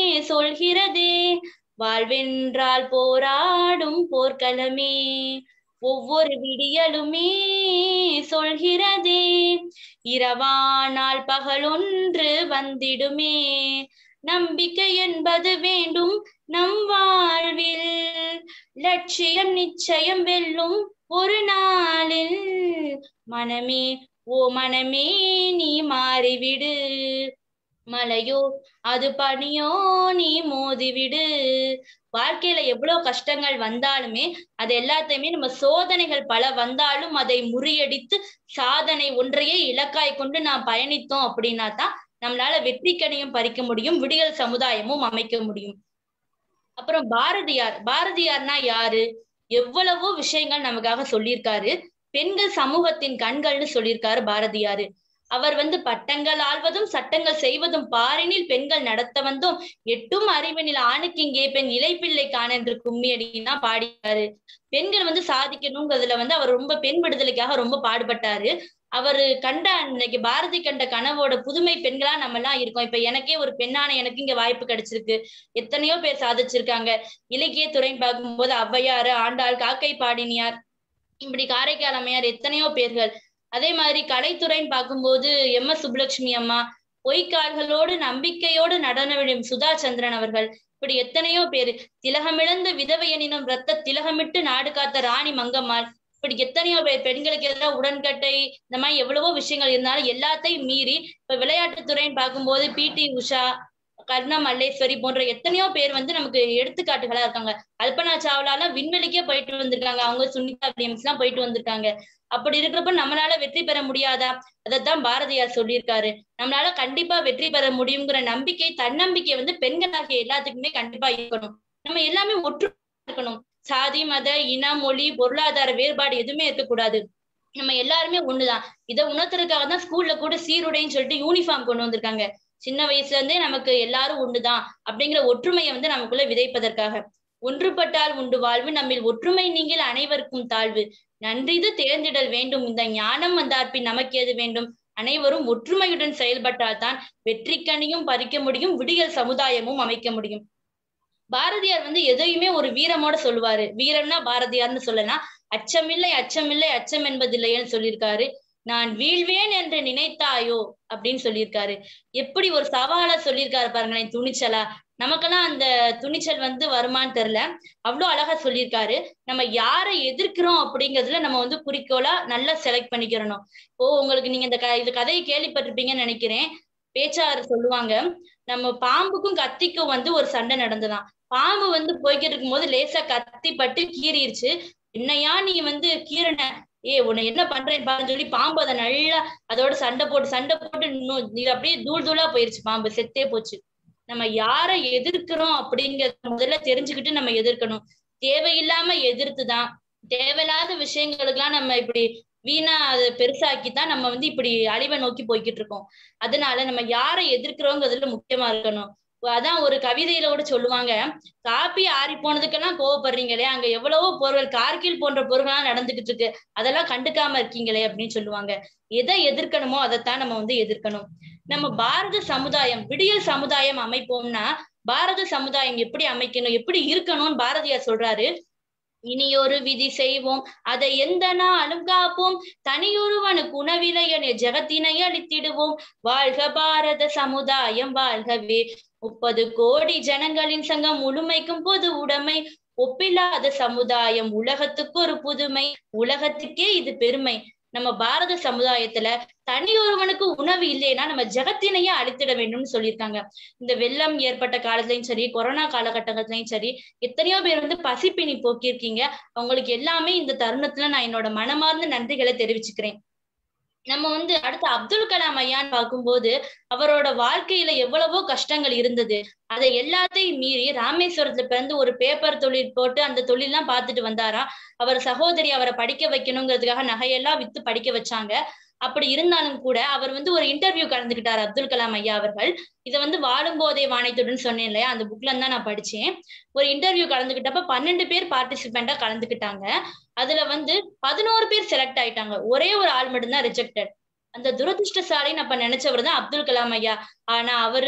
சொல்கிறதே வாழ்வென்றால் போராடும் போர்க்களமே ஒவ்வொரு விடியலுமே சொல்கிறதே இரவானால் பகலொன்று வந்திடுமே நம்பிக்கை என்பது வேண்டும் நம் வாழ்வில் லட்சியம் நிச்சயம் வெல்லும் ஒரு நாளில் மனமே ஓ மனமே நீ மாறிவிடு மலையோ அது பனியோ நீ மோதிவிடு வாழ்க்கையில எவ்வளவு கஷ்டங்கள் வந்தாலுமே அது எல்லாத்தையுமே நம்ம சோதனைகள் பல வந்தாலும் அதை முறியடித்து சாதனை ஒன்றையே இலக்காய் கொண்டு நாம் பயணித்தோம் அப்படின்னா தான் நம்மளால வெற்றிக்கனையும் பறிக்க முடியும் விடியல் சமுதாயமும் அமைக்க முடியும் அப்புறம் பாரதியார் பாரதியார்னா யாரு எவ்வளவோ விஷயங்கள் நமக்காக சொல்லியிருக்காரு பெண்கள் சமூகத்தின் கண்கள்னு சொல்லியிருக்காரு பாரதியாரு அவர் வந்து பட்டங்கள் ஆள்வதும் சட்டங்கள் செய்வதும் பாரினில் பெண்கள் நடத்த வந்தோம் எட்டும் அறிவனில் ஆணுக்கு இங்கே பெண் இலைப்பிள்ளை காணென்று கும்மி அடினா பாடினாரு பெண்கள் வந்து சாதிக்கணுங்கிறதுல வந்து அவர் ரொம்ப பெண் விடுதலைக்காக ரொம்ப பாடுபட்டாரு அவரு கண்ட இன்னைக்கு பாரதி கண்ட கனவோட புதுமை பெண்களா நம்ம எல்லாம் இருக்கோம் இப்ப எனக்கே ஒரு பெண்ணான எனக்கு இங்க வாய்ப்பு கிடைச்சிருக்கு எத்தனையோ பேர் சாதிச்சிருக்காங்க இலக்கிய துறைன்னு பார்க்கும்போது ஔவையாரு ஆண்டாள் காக்கை பாடினியார் இப்படி காரைக்கால் அம்மையார் எத்தனையோ பேர்கள் அதே மாதிரி கலைத்துறைன்னு பார்க்கும்போது எம் எஸ் சுப்புலட்சுமி அம்மா பொய்க்கால்களோடு நம்பிக்கையோடு நடனவிடும் சுதா சந்திரன் அவர்கள் இப்படி எத்தனையோ பேரு திலகமிழந்த விதவை எனினும் ரத்த திலகமிட்டு நாடு காத்த ராணி மங்கம்மாள் இப்படி எத்தனையோ பேர் பெண்களுக்கு எதிராக உடன்கட்டை இந்த மாதிரி எவ்வளவோ விஷயங்கள் இருந்தாலும் எல்லாத்தையும் மீறி இப்ப விளையாட்டுத்துறைன்னு பார்க்கும்போது பி டி உஷா கர்ணா மல்லேஸ்வரி போன்ற எத்தனையோ பேர் வந்து நமக்கு எடுத்துக்காட்டுகளா இருக்காங்க கல்பனா சாவ்லாலாம் விண்வெளிக்கே போயிட்டு வந்திருக்காங்க அவங்க சுனிதா வில்லியம்ஸ் எல்லாம் போயிட்டு வந்திருக்காங்க அப்படி இருக்கிறப்ப நம்மளால வெற்றி பெற முடியாதா அதைத்தான் பாரதியார் சொல்லியிருக்காரு நம்மளால கண்டிப்பா வெற்றி பெற முடியுங்கிற நம்பிக்கை தன்னம்பிக்கை வந்து பெண்களாகிய எல்லாத்துக்குமே கண்டிப்பா இருக்கணும் நம்ம எல்லாமே ஒற்று இருக்கணும் சாதி மத இன மொழி பொருளாதார வேறுபாடு எதுவுமே இருக்கக்கூடாது நம்ம எல்லாருமே ஒண்ணுதான் இதை உணர்த்துறதுக்காக தான் ஸ்கூல்ல கூட சீருடைன்னு சொல்லிட்டு யூனிஃபார்ம் கொண்டு வந்திருக்காங்க சின்ன வயசுல இருந்தே நமக்கு எல்லாரும் ஒண்ணுதான் அப்படிங்கிற ஒற்றுமையை வந்து நமக்குள்ள விதைப்பதற்காக ஒன்றுபட்டால் உண்டு வாழ்வு நம்மில் ஒற்றுமை நீங்கள் அனைவருக்கும் தாழ்வு நன்றிது தேர்ந்திடல் வேண்டும் இந்த ஞானம் வந்தார்பின் நமக்கு எது வேண்டும் அனைவரும் ஒற்றுமையுடன் செயல்பட்டால் தான் வெற்றிக்கனியும் பறிக்க முடியும் விடியல் சமுதாயமும் அமைக்க முடியும் பாரதியார் வந்து எதையுமே ஒரு வீரமோட சொல்லுவாரு வீரம்னா பாரதியார்னு சொல்லலாம் அச்சமில்லை அச்சமில்லை அச்சம் என்பதில்லைன்னு சொல்லியிருக்காரு நான் வீழ்வேன் என்று நினைத்தாயோ அப்படின்னு சொல்லியிருக்காரு எப்படி ஒரு சவாலா சொல்லியிருக்காரு பாருங்களேன் துணிச்சலா நமக்கெல்லாம் அந்த துணிச்சல் வந்து வருமான்னு தெரியல அவ்வளவு அழகா சொல்லியிருக்காரு நம்ம யாரை எதிர்க்கிறோம் அப்படிங்கிறதுல நம்ம வந்து குறிக்கோளா நல்லா செலக்ட் பண்ணிக்கிறணும் ஓ உங்களுக்கு நீங்க இந்த க இந்த கதையை கேள்விப்பட்டிருப்பீங்கன்னு நினைக்கிறேன் பேச்சாளர் சொல்லுவாங்க நம்ம பாம்புக்கும் கத்திக்கும் வந்து ஒரு சண்டை நடந்ததாம் பாம்பு வந்து போய்கிட்டு இருக்கும் போது லேசா கத்தி பட்டு கீறிடுச்சு என்னையா நீ வந்து கீரன ஏ உன்னை என்ன பண்றேன்னு பாருன்னு சொல்லி பாம்பு அதை நல்லா அதோட சண்டை போட்டு சண்டை போட்டு நீ அப்படியே தூள் தூளா போயிருச்சு பாம்பு செத்தே போச்சு நம்ம யாரை எதிர்க்கிறோம் அப்படிங்கறத முதல்ல தெரிஞ்சுக்கிட்டு நம்ம எதிர்க்கணும் தேவையில்லாம எதிர்த்துதான் தேவையில்லாத விஷயங்களுக்கெல்லாம் நம்ம இப்படி வீணா அதை பெருசாக்கி தான் நம்ம வந்து இப்படி அழிவை நோக்கி போய்கிட்டு இருக்கோம் அதனால நம்ம யாரை எதிர்க்கிறோங்கிறதுல முக்கியமா இருக்கணும் அதான் ஒரு கவிதையில கூட சொல்லுவாங்க காப்பி ஆறி போனதுக்கெல்லாம் கோவப்படுறீங்களே அங்க எவ்வளவோ பொருள் கார்கில் போன்ற பொருள்கள்லாம் நடந்துகிட்டு இருக்கு அதெல்லாம் கண்டுக்காம இருக்கீங்களே அப்படின்னு சொல்லுவாங்க எதை எதிர்க்கணுமோ அதைத்தான் நம்ம வந்து எதிர்க்கணும் நம்ம பாரத சமுதாயம் விடியல் சமுதாயம் அமைப்போம்னா பாரத சமுதாயம் எப்படி அமைக்கணும் எப்படி இருக்கணும்னு பாரதியார் சொல்றாரு இனியொரு விதி செய்வோம் அதை எந்த நாளும் காப்போம் தனியொருவனுக்கு உணவிலையனை ஜெகத்தினை அளித்திடுவோம் வாழ்க பாரத சமுதாயம் வாழ்கவே முப்பது கோடி ஜனங்களின் சங்கம் முழுமைக்கும் பொது உடைமை ஒப்பில்லாத சமுதாயம் உலகத்துக்கு ஒரு புதுமை உலகத்துக்கே இது பெருமை நம்ம பாரத சமுதாயத்துல தனி ஒருவனுக்கு உணவு இல்லைன்னா நம்ம ஜெகத்தினையே அழித்திட வேண்டும்னு சொல்லியிருக்காங்க இந்த வெள்ளம் ஏற்பட்ட காலத்துலயும் சரி கொரோனா காலகட்டங்கள்லயும் சரி எத்தனையோ பேர் வந்து பசிப்பினி போக்கியிருக்கீங்க அவங்களுக்கு எல்லாமே இந்த தருணத்துல நான் என்னோட மனமார்ந்த நன்றிகளை தெரிவிச்சுக்கிறேன் நம்ம வந்து அடுத்து அப்துல் கலாம் ஐயான்னு பார்க்கும்போது அவரோட வாழ்க்கையில எவ்வளவோ கஷ்டங்கள் இருந்தது அதை எல்லாத்தையும் மீறி ராமேஸ்வரத்துல பிறந்து ஒரு பேப்பர் தொழில் போட்டு அந்த தொழிலாம் பார்த்துட்டு வந்தாரா அவர் சகோதரி அவரை படிக்க வைக்கணுங்கிறதுக்காக நகையெல்லாம் வித்து படிக்க வச்சாங்க அப்படி இருந்தாலும் கூட அவர் வந்து ஒரு இன்டர்வியூ கலந்துகிட்டார் அப்துல் கலாம் ஐயா அவர்கள் இதை வந்து வாழும் போதே வானைத்துடன் சொன்னேன் இல்லையா அந்த புக்ல தான் நான் படிச்சேன் ஒரு இன்டர்வியூ கலந்துகிட்டப்ப பன்னெண்டு பேர் பார்ட்டிசிபெண்டா கலந்துக்கிட்டாங்க அதுல வந்து பதினோரு பேர் செலக்ட் ஆயிட்டாங்க ஒரே ஒரு ஆள் மட்டும்தான் ரிஜெக்டட் அந்த துரதிருஷ்டசாலின்னு அப்ப நினைச்சவர் தான் அப்துல் கலாம் ஐயா ஆனா அவரு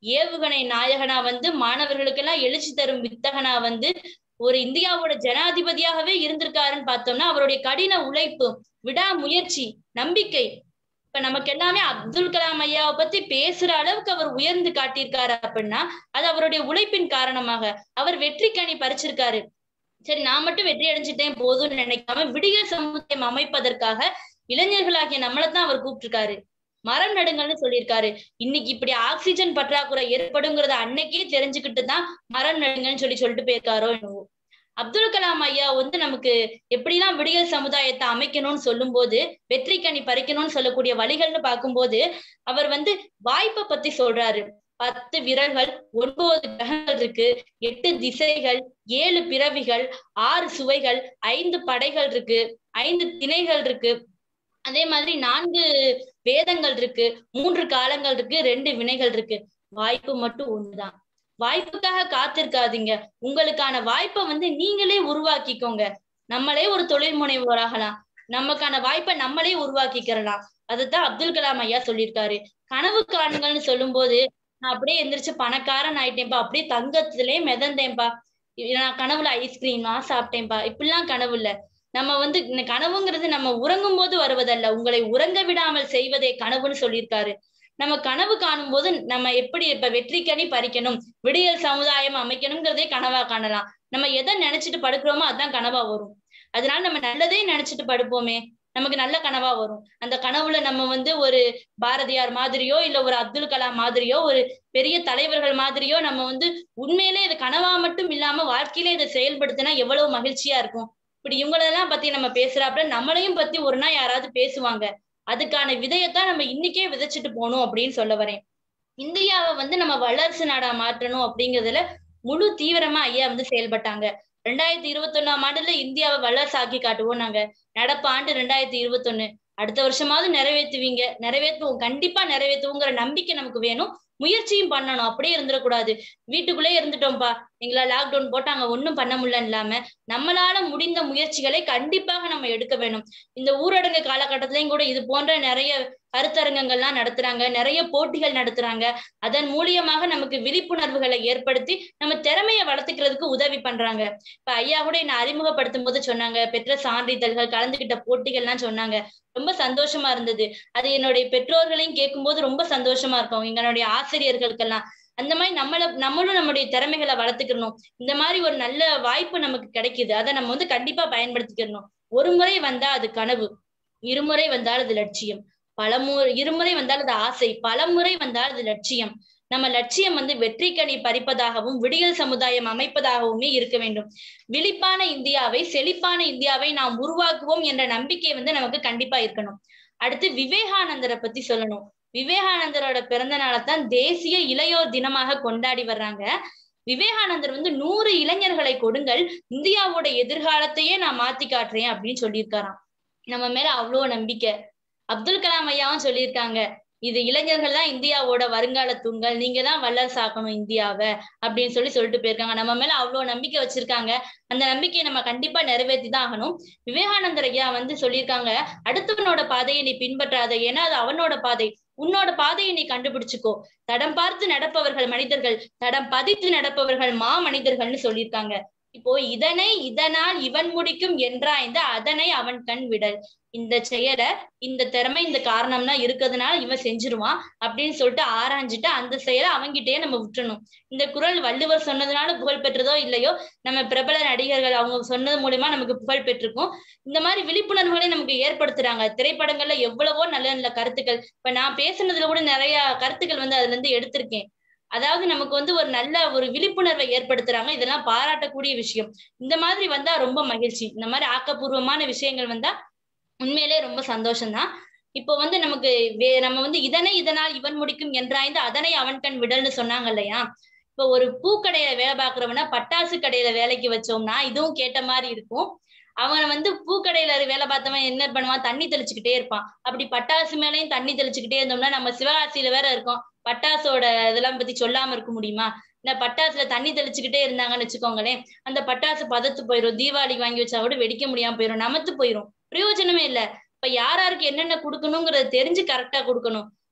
ஏவுகணை நாயகனா வந்து மாணவர்களுக்கெல்லாம் எழுச்சி தரும் வித்தகனா வந்து ஒரு இந்தியாவோட ஜனாதிபதியாகவே இருந்திருக்காருன்னு பார்த்தோம்னா அவருடைய கடின உழைப்பு விடாமுயற்சி நம்பிக்கை இப்ப நமக்கு எல்லாமே அப்துல் கலாம் ஐயாவை பத்தி பேசுற அளவுக்கு அவர் உயர்ந்து காட்டியிருக்காரு அப்படின்னா அது அவருடைய உழைப்பின் காரணமாக அவர் வெற்றி கனி பறிச்சிருக்காரு சரி நான் மட்டும் வெற்றி அடைஞ்சிட்டேன் போதும்னு நினைக்காம விடியல் சமுதாயம் அமைப்பதற்காக இளைஞர்களாகிய நம்மளைத்தான் அவர் கூப்பிட்டிருக்காரு மரம் நடுங்கள்னு சொல்லியிருக்காரு இன்னைக்கு இப்படி ஆக்சிஜன் பற்றாக்குறை ஏற்படுங்கிறத அன்னைக்கே தெரிஞ்சுக்கிட்டு தான் மரம் நடுங்கன்னு சொல்லி சொல்லிட்டு போயிருக்காரோ என்னவோ அப்துல் கலாம் ஐயா வந்து நமக்கு எப்படிலாம் விடியல் சமுதாயத்தை அமைக்கணும்னு சொல்லும் போது வெற்றி கனி பறிக்கணும்னு சொல்லக்கூடிய வழிகள்னு பார்க்கும்போது அவர் வந்து வாய்ப்பை பத்தி சொல்றாரு பத்து விரல்கள் ஒன்பது கிரகங்கள் இருக்கு எட்டு திசைகள் ஏழு பிறவிகள் ஆறு சுவைகள் ஐந்து படைகள் இருக்கு ஐந்து திணைகள் இருக்கு அதே மாதிரி நான்கு வேதங்கள் இருக்கு மூன்று காலங்கள் இருக்கு ரெண்டு வினைகள் இருக்கு வாய்ப்பு மட்டும் ஒண்ணுதான் வாய்ப்புக்காக காத்திருக்காதீங்க உங்களுக்கான வாய்ப்பை வந்து நீங்களே உருவாக்கிக்கோங்க நம்மளே ஒரு தொழில் முனைவோராகலாம் நமக்கான வாய்ப்பை நம்மளே உருவாக்கிக்கிறலாம் அதுதான் அப்துல் கலாம் ஐயா சொல்லியிருக்காரு கனவு காணுங்கள்னு சொல்லும் போது நான் அப்படியே எந்திரிச்சு பணக்காரன் ஆயிட்டேன்பா அப்படியே தங்கத்திலே மிதந்தேன்பா நான் கனவுல ஐஸ்கிரீம்லாம் சாப்பிட்டேன்பா இப்படிலாம் கனவு இல்ல நம்ம வந்து இந்த கனவுங்கிறது நம்ம உறங்கும் போது வருவதல்ல உங்களை உறங்க விடாமல் செய்வதே கனவுன்னு சொல்லியிருக்காரு நம்ம கனவு காணும் போது நம்ம எப்படி இப்ப வெற்றிக்கனி பறிக்கணும் விடியல் சமுதாயம் அமைக்கணுங்கிறதே கனவா காணலாம் நம்ம எதை நினைச்சிட்டு படுக்கிறோமோ அதான் கனவா வரும் அதனால நம்ம நல்லதே நினைச்சிட்டு படுப்போமே நமக்கு நல்ல கனவா வரும் அந்த கனவுல நம்ம வந்து ஒரு பாரதியார் மாதிரியோ இல்ல ஒரு அப்துல் கலாம் மாதிரியோ ஒரு பெரிய தலைவர்கள் மாதிரியோ நம்ம வந்து உண்மையிலே இது கனவா மட்டும் இல்லாம வாழ்க்கையில இதை செயல்படுத்தினா எவ்வளவு மகிழ்ச்சியா இருக்கும் இப்படி இவங்களெல்லாம் பத்தி நம்ம பேசுறாப்புல நம்மளையும் பத்தி ஒரு நாள் யாராவது பேசுவாங்க அதுக்கான விதையத்தான் நம்ம இன்னைக்கே விதைச்சிட்டு போகணும் அப்படின்னு சொல்ல வரேன் இந்தியாவை வந்து நம்ம வல்லரசு நாடா மாற்றணும் அப்படிங்கிறதுல முழு தீவிரமா ஐயா வந்து செயல்பட்டாங்க ரெண்டாயிரத்தி இருபத்தி ஒன்னாம் ஆண்டுல இந்தியாவை வல்லரசு ஆக்கி காட்டுவோம் நாங்க நடப்பு ஆண்டு ரெண்டாயிரத்தி இருபத்தி ஒண்ணு அடுத்த வருஷமாவது நிறைவேற்றுவீங்க நிறைவேற்றுவோம் கண்டிப்பா நிறைவேற்றுவோங்கிற நம்பிக்கை நமக்கு வேணும் முயற்சியும் பண்ணணும் அப்படியே இருந்துடக்கூடாது வீட்டுக்குள்ளே இருந்துட்டோம்ப்பா எங்களா லாக்டவுன் போட்டாங்க ஒன்றும் பண்ண முடியல இல்லாம நம்மளால முடிந்த முயற்சிகளை கண்டிப்பாக நம்ம எடுக்க வேணும் இந்த ஊரடங்கு காலகட்டத்திலையும் கூட இது போன்ற நிறைய கருத்தரங்கங்கள்லாம் நடத்துறாங்க நிறைய போட்டிகள் நடத்துறாங்க அதன் மூலியமாக நமக்கு விழிப்புணர்வுகளை ஏற்படுத்தி நம்ம திறமையை வளர்த்துக்கிறதுக்கு உதவி பண்றாங்க இப்ப ஐயா கூட என்ன அறிமுகப்படுத்தும் போது சொன்னாங்க பெற்ற சான்றிதழ்கள் கலந்துகிட்ட போட்டிகள்லாம் சொன்னாங்க ரொம்ப சந்தோஷமா இருந்தது அது என்னுடைய பெற்றோர்களையும் கேட்கும்போது ரொம்ப சந்தோஷமா இருக்கும் எங்களுடைய ஆசிரியர்களுக்கெல்லாம் அந்த மாதிரி நம்மள நம்மளும் நம்முடைய திறமைகளை வளர்த்துக்கணும் இந்த மாதிரி ஒரு நல்ல வாய்ப்பு நமக்கு கிடைக்குது அதை நம்ம வந்து கண்டிப்பா பயன்படுத்திக்கணும் ஒரு முறை வந்தா அது கனவு இருமுறை வந்தால் அது லட்சியம் பலமுறை இருமுறை வந்தால் அது ஆசை பலமுறை வந்தால் அது லட்சியம் நம்ம லட்சியம் வந்து வெற்றி கனி பறிப்பதாகவும் விடியல் சமுதாயம் அமைப்பதாகவுமே இருக்க வேண்டும் விழிப்பான இந்தியாவை செழிப்பான இந்தியாவை நாம் உருவாக்குவோம் என்ற நம்பிக்கை வந்து நமக்கு கண்டிப்பா இருக்கணும் அடுத்து விவேகானந்தரை பத்தி சொல்லணும் விவேகானந்தரோட பிறந்த நாளைத்தான் தேசிய இளையோர் தினமாக கொண்டாடி வர்றாங்க விவேகானந்தர் வந்து நூறு இளைஞர்களை கொடுங்கள் இந்தியாவோட எதிர்காலத்தையே நான் மாத்தி காட்டுறேன் அப்படின்னு சொல்லியிருக்காராம் நம்ம மேல அவ்வளவு நம்பிக்கை அப்துல் கலாம் ஐயாவும் சொல்லியிருக்காங்க இது இளைஞர்கள் தான் இந்தியாவோட வருங்கால தூண்கள் நீங்க தான் வல்லரசாக்கணும் இந்தியாவை அப்படின்னு சொல்லி சொல்லிட்டு போயிருக்காங்க நம்ம மேல அவ்வளவு நம்பிக்கை வச்சிருக்காங்க அந்த நம்பிக்கையை நம்ம கண்டிப்பா நிறைவேற்றி தான் ஆகணும் விவேகானந்தர் ஐயா வந்து சொல்லியிருக்காங்க அடுத்தவனோட பாதையை நீ பின்பற்றாத ஏன்னா அது அவனோட பாதை உன்னோட பாதையை நீ கண்டுபிடிச்சுக்கோ தடம் பார்த்து நடப்பவர்கள் மனிதர்கள் தடம் பதித்து நடப்பவர்கள் மா மனிதர்கள்னு சொல்லியிருக்காங்க இப்போ இதனை இதனால் இவன் முடிக்கும் என்றாய்ந்து அதனை அவன் கண் விடல் இந்த செயலை இந்த திறமை இந்த காரணம்னா இருக்கிறதுனால இவன் செஞ்சிருவான் அப்படின்னு சொல்லிட்டு ஆராய்ஞ்சிட்டு அந்த செயலை அவங்கிட்டயே நம்ம விட்டுறணும் இந்த குரல் வள்ளுவர் சொன்னதுனால புகழ் பெற்றதோ இல்லையோ நம்ம பிரபல நடிகர்கள் அவங்க சொன்னது மூலியமா நமக்கு புகழ் பெற்றிருக்கும் இந்த மாதிரி விழிப்புணர்வுகளை நமக்கு ஏற்படுத்துறாங்க திரைப்படங்கள்ல எவ்வளவோ நல்ல நல்ல கருத்துக்கள் இப்ப நான் பேசுனதுல கூட நிறைய கருத்துக்கள் வந்து அதுல இருந்து எடுத்திருக்கேன் அதாவது நமக்கு வந்து ஒரு நல்ல ஒரு விழிப்புணர்வை ஏற்படுத்துறாங்க இதெல்லாம் பாராட்டக்கூடிய விஷயம் இந்த மாதிரி வந்தா ரொம்ப மகிழ்ச்சி இந்த மாதிரி ஆக்கப்பூர்வமான விஷயங்கள் வந்தா உண்மையிலே ரொம்ப சந்தோஷம்தான் இப்போ வந்து நமக்கு வே நம்ம வந்து இதனை இதனால் இவன் முடிக்கும் என்றாய்ந்து அதனை அவன் கண் விடல்னு சொன்னாங்க இல்லையா இப்போ ஒரு பூக்கடையில வேலை பார்க்கறவனா பட்டாசு கடையில வேலைக்கு வச்சோம்னா இதுவும் கேட்ட மாதிரி இருக்கும் அவன் வந்து பூக்கடையில வேலை பார்த்தவன் என்ன பண்ணுவான் தண்ணி தெளிச்சுக்கிட்டே இருப்பான் அப்படி பட்டாசு மேலையும் தண்ணி தெளிச்சுக்கிட்டே இருந்தோம்னா நம்ம சிவகாசியில வேற இருக்கோம் பட்டாசோட இதெல்லாம் பத்தி சொல்லாம இருக்க முடியுமா இந்த பட்டாசுல தண்ணி தெளிச்சுக்கிட்டே இருந்தாங்கன்னு வச்சுக்கோங்களேன் அந்த பட்டாசு பதத்து போயிடும் தீபாவளிக்கு வாங்கி வச்சா கூட வெடிக்க முடியாம போயிடும் நமத்து போயிடும் பிரயோஜனமே இல்ல இப்ப யார் யாருக்கு என்னென்ன கொடுக்கணுங்கிறத தெரிஞ்சு கரெக்டா கொடுக்கணும்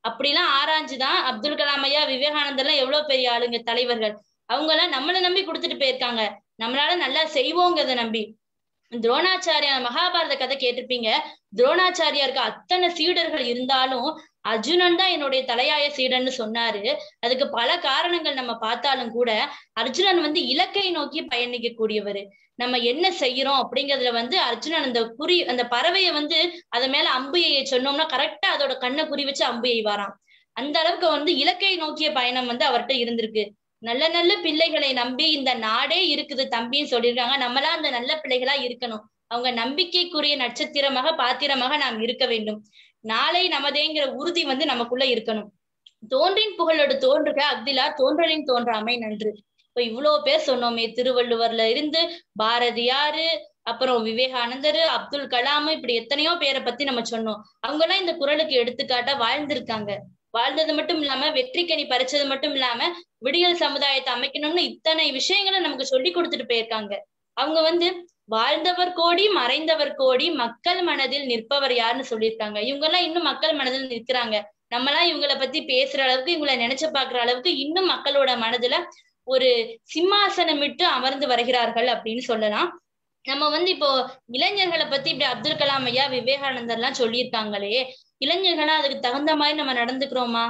அப்படிலாம் ஆராய்ஞ்சுதான் அப்துல் கலாம் ஐயா விவேகானந்தர்லாம் எவ்வளவு பெரிய ஆளுங்க தலைவர்கள் அவங்க எல்லாம் நம்மளை நம்பி கொடுத்துட்டு போயிருக்காங்க நம்மளால நல்லா செய்வோங்கிறத நம்பி துரோணாச்சாரியா மகாபாரத கதை கேட்டிருப்பீங்க துரோணாச்சாரியாருக்கு அத்தனை சீடர்கள் இருந்தாலும் அர்ஜுனன் தான் என்னுடைய தலையாய சீடன்னு சொன்னாரு அதுக்கு பல காரணங்கள் நம்ம பார்த்தாலும் கூட அர்ஜுனன் வந்து இலக்கை நோக்கி பயணிக்க கூடியவர் நம்ம என்ன செய்யறோம் அப்படிங்கறதுல வந்து அர்ஜுனன் அந்த குறி அந்த பறவைய வந்து அது மேல அம்புயை சொன்னோம்னா கரெக்டா அதோட கண்ணை குறி வச்சு அம்புயை வரான் அந்த அளவுக்கு வந்து இலக்கை நோக்கிய பயணம் வந்து அவர்கிட்ட இருந்திருக்கு நல்ல நல்ல பிள்ளைகளை நம்பி இந்த நாடே இருக்குது தம்பின்னு சொல்லியிருக்காங்க நம்மளாம் அந்த நல்ல பிள்ளைகளா இருக்கணும் அவங்க நம்பிக்கைக்குரிய நட்சத்திரமாக பாத்திரமாக நாம் இருக்க வேண்டும் நாளை நமதேங்கிற உறுதி வந்து நமக்குள்ள இருக்கணும் தோன்றின் புகழோடு தோன்றுக அப்துல்லா தோன்றலின் தோன்றாமை நன்று இப்ப இவ்வளவு பேர் சொன்னோமே திருவள்ளுவர்ல இருந்து பாரதியாரு அப்புறம் விவேகானந்தர் அப்துல் கலாம் இப்படி எத்தனையோ பேரை பத்தி நம்ம சொன்னோம் அவங்க எல்லாம் இந்த குரலுக்கு எடுத்துக்காட்டா வாழ்ந்திருக்காங்க வாழ்ந்தது மட்டும் இல்லாம வெற்றிக்கனி பறிச்சது மட்டும் இல்லாம விடியல் சமுதாயத்தை அமைக்கணும்னு இத்தனை விஷயங்களை நமக்கு சொல்லி கொடுத்துட்டு போயிருக்காங்க அவங்க வந்து வாழ்ந்தவர் கோடி மறைந்தவர் கோடி மக்கள் மனதில் நிற்பவர் யாருன்னு சொல்லியிருக்காங்க இவங்க எல்லாம் இன்னும் மக்கள் மனதில் நிற்கிறாங்க நம்மலாம் இவங்களை பத்தி பேசுற அளவுக்கு இவங்களை நினைச்சு பாக்குற அளவுக்கு இன்னும் மக்களோட மனதுல ஒரு சிம்மாசனமிட்டு அமர்ந்து வருகிறார்கள் அப்படின்னு சொல்லலாம் நம்ம வந்து இப்போ இளைஞர்களை பத்தி இப்படி அப்துல் கலாம் ஐயா விவேகானந்தர் எல்லாம் சொல்லியிருக்காங்களே இளைஞர்களா அதுக்கு தகுந்த மாதிரி நம்ம நடந்துக்கிறோமா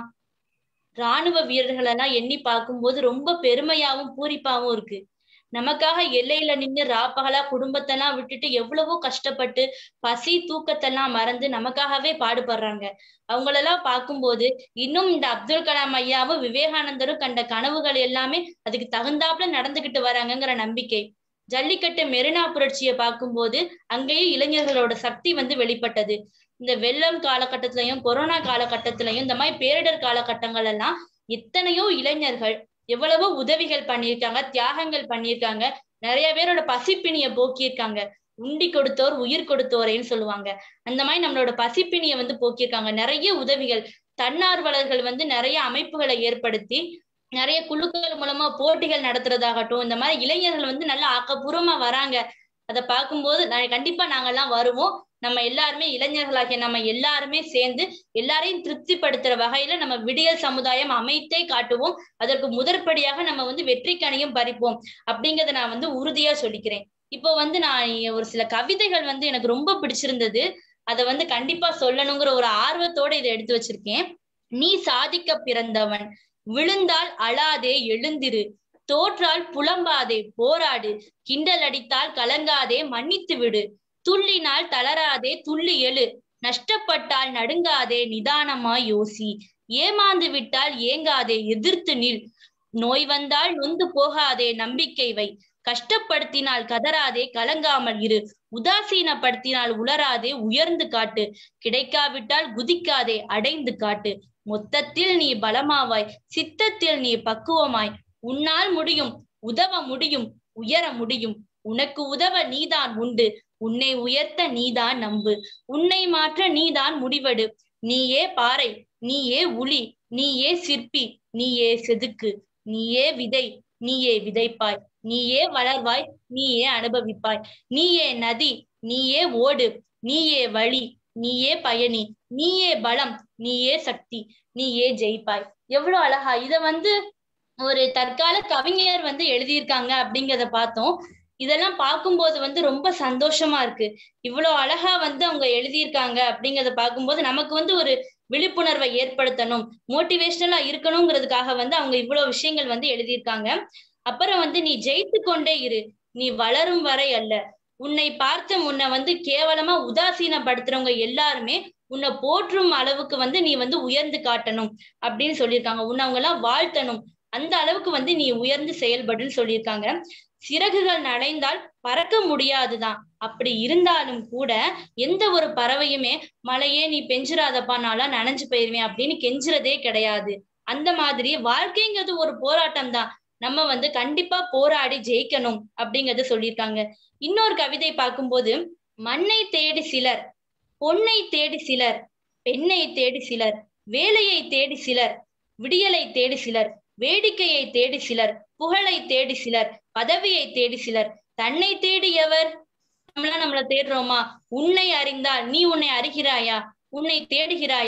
ராணுவ வீரர்கள் எல்லாம் எண்ணி பார்க்கும்போது ரொம்ப பெருமையாவும் பூரிப்பாவும் இருக்கு நமக்காக எல்லையில நின்று ராப்பகலா குடும்பத்தெல்லாம் விட்டுட்டு எவ்வளவோ கஷ்டப்பட்டு பசி தூக்கத்தெல்லாம் மறந்து நமக்காகவே பாடுபடுறாங்க அவங்களெல்லாம் பார்க்கும்போது இன்னும் இந்த அப்துல் கலாம் ஐயாவும் விவேகானந்தரும் கண்ட கனவுகள் எல்லாமே அதுக்கு தகுந்தாப்புல நடந்துகிட்டு வராங்கங்கிற நம்பிக்கை ஜல்லிக்கட்டு மெரினா புரட்சியை பார்க்கும்போது அங்கேயும் இளைஞர்களோட சக்தி வந்து வெளிப்பட்டது இந்த வெள்ளம் காலகட்டத்திலையும் கொரோனா காலகட்டத்திலையும் இந்த மாதிரி பேரிடர் காலகட்டங்கள் எல்லாம் எத்தனையோ இளைஞர்கள் எவ்வளவோ உதவிகள் பண்ணியிருக்காங்க தியாகங்கள் பண்ணியிருக்காங்க நிறைய பேரோட பசிப்பிணிய போக்கியிருக்காங்க உண்டி கொடுத்தோர் உயிர் கொடுத்தோரேன்னு சொல்லுவாங்க அந்த மாதிரி நம்மளோட பசிப்பிணிய வந்து போக்கியிருக்காங்க நிறைய உதவிகள் தன்னார்வலர்கள் வந்து நிறைய அமைப்புகளை ஏற்படுத்தி நிறைய குழுக்கள் மூலமா போட்டிகள் நடத்துறதாகட்டும் இந்த மாதிரி இளைஞர்கள் வந்து நல்லா ஆக்கப்பூர்வமா வராங்க அதை பார்க்கும்போது நான் கண்டிப்பா நாங்கெல்லாம் வருவோம் நம்ம எல்லாருமே இளைஞர்களாகிய நம்ம எல்லாருமே சேர்ந்து எல்லாரையும் திருப்திப்படுத்துற வகையில நம்ம விடியல் சமுதாயம் அமைத்தே காட்டுவோம் அதற்கு முதற்படியாக நம்ம வந்து வெற்றிக்கணியும் பறிப்போம் அப்படிங்கறத நான் வந்து உறுதியா சொல்லிக்கிறேன் இப்போ வந்து நான் ஒரு சில கவிதைகள் வந்து எனக்கு ரொம்ப பிடிச்சிருந்தது அதை வந்து கண்டிப்பா சொல்லணுங்கிற ஒரு ஆர்வத்தோட இதை எடுத்து வச்சிருக்கேன் நீ சாதிக்க பிறந்தவன் விழுந்தால் அழாதே எழுந்திரு தோற்றால் புலம்பாதே போராடு கிண்டல் அடித்தால் கலங்காதே மன்னித்து விடு துள்ளினால் தளராதே துள்ளி எழு நஷ்டப்பட்டால் நடுங்காதே நிதானமாய் யோசி ஏமாந்து விட்டால் ஏங்காதே எதிர்த்து நில் நோய் வந்தால் நொந்து போகாதே நம்பிக்கை வை கஷ்டப்படுத்தினால் கதறாதே கலங்காமல் இரு உதாசீனப்படுத்தினால் உளராதே உயர்ந்து காட்டு கிடைக்காவிட்டால் குதிக்காதே அடைந்து காட்டு மொத்தத்தில் நீ பலமாவாய் சித்தத்தில் நீ பக்குவமாய் உன்னால் முடியும் உதவ முடியும் உயர முடியும் உனக்கு உதவ நீதான் உண்டு உன்னை உயர்த்த நீதான் நம்பு உன்னை மாற்ற நீதான் முடிவெடு நீயே பாறை நீயே உளி நீயே சிற்பி நீயே செதுக்கு நீயே விதை நீயே விதைப்பாய் நீயே வளர்வாய் நீயே அனுபவிப்பாய் நீயே நதி நீயே ஓடு நீயே வழி நீயே பயணி நீயே பலம் நீயே சக்தி நீயே ஜெயிப்பாய் எவ்வளவு அழகா இத வந்து ஒரு தற்கால கவிஞர் வந்து எழுதியிருக்காங்க அப்படிங்கிறத பார்த்தோம் இதெல்லாம் பார்க்கும்போது வந்து ரொம்ப சந்தோஷமா இருக்கு இவ்வளவு அழகா வந்து அவங்க எழுதியிருக்காங்க அப்படிங்கறத பார்க்கும்போது நமக்கு வந்து ஒரு விழிப்புணர்வை ஏற்படுத்தணும் மோட்டிவேஷனலா இருக்கணுங்கிறதுக்காக வந்து அவங்க இவ்வளவு விஷயங்கள் வந்து எழுதியிருக்காங்க அப்புறம் வந்து நீ ஜெயித்து கொண்டே இரு நீ வளரும் வரை அல்ல உன்னை பார்த்து உன்னை வந்து கேவலமா உதாசீனப்படுத்துறவங்க எல்லாருமே உன்னை போற்றும் அளவுக்கு வந்து நீ வந்து உயர்ந்து காட்டணும் அப்படின்னு சொல்லியிருக்காங்க உன்னை அவங்க எல்லாம் வாழ்த்தணும் அந்த அளவுக்கு வந்து நீ உயர்ந்து செயல்படுன்னு சொல்லியிருக்காங்க சிறகுகள் நனைந்தால் பறக்க முடியாதுதான் அப்படி இருந்தாலும் கூட எந்த ஒரு பறவையுமே மழையே நீ பெஞ்சிராதப்பா நாளா நனைஞ்சு போயிருவேன் அப்படின்னு கெஞ்சுறதே கிடையாது அந்த மாதிரி வாழ்க்கைங்கிறது ஒரு போராட்டம் தான் நம்ம வந்து கண்டிப்பா போராடி ஜெயிக்கணும் அப்படிங்கறத சொல்லியிருக்காங்க இன்னொரு கவிதை பார்க்கும்போது மண்ணை தேடி சிலர் பொன்னை தேடி சிலர் பெண்ணை தேடி சிலர் வேலையை தேடி சிலர் விடியலை தேடி சிலர் வேடிக்கையை தேடி சிலர் புகழை தேடி சிலர் பதவியை தேடி சிலர் தன்னை தேடி எவர் நம்மளா நம்மள தேடுறோமா உன்னை அறிந்தால் நீ உன்னை அறிகிறாயா உன்னை தேடுகிறாயா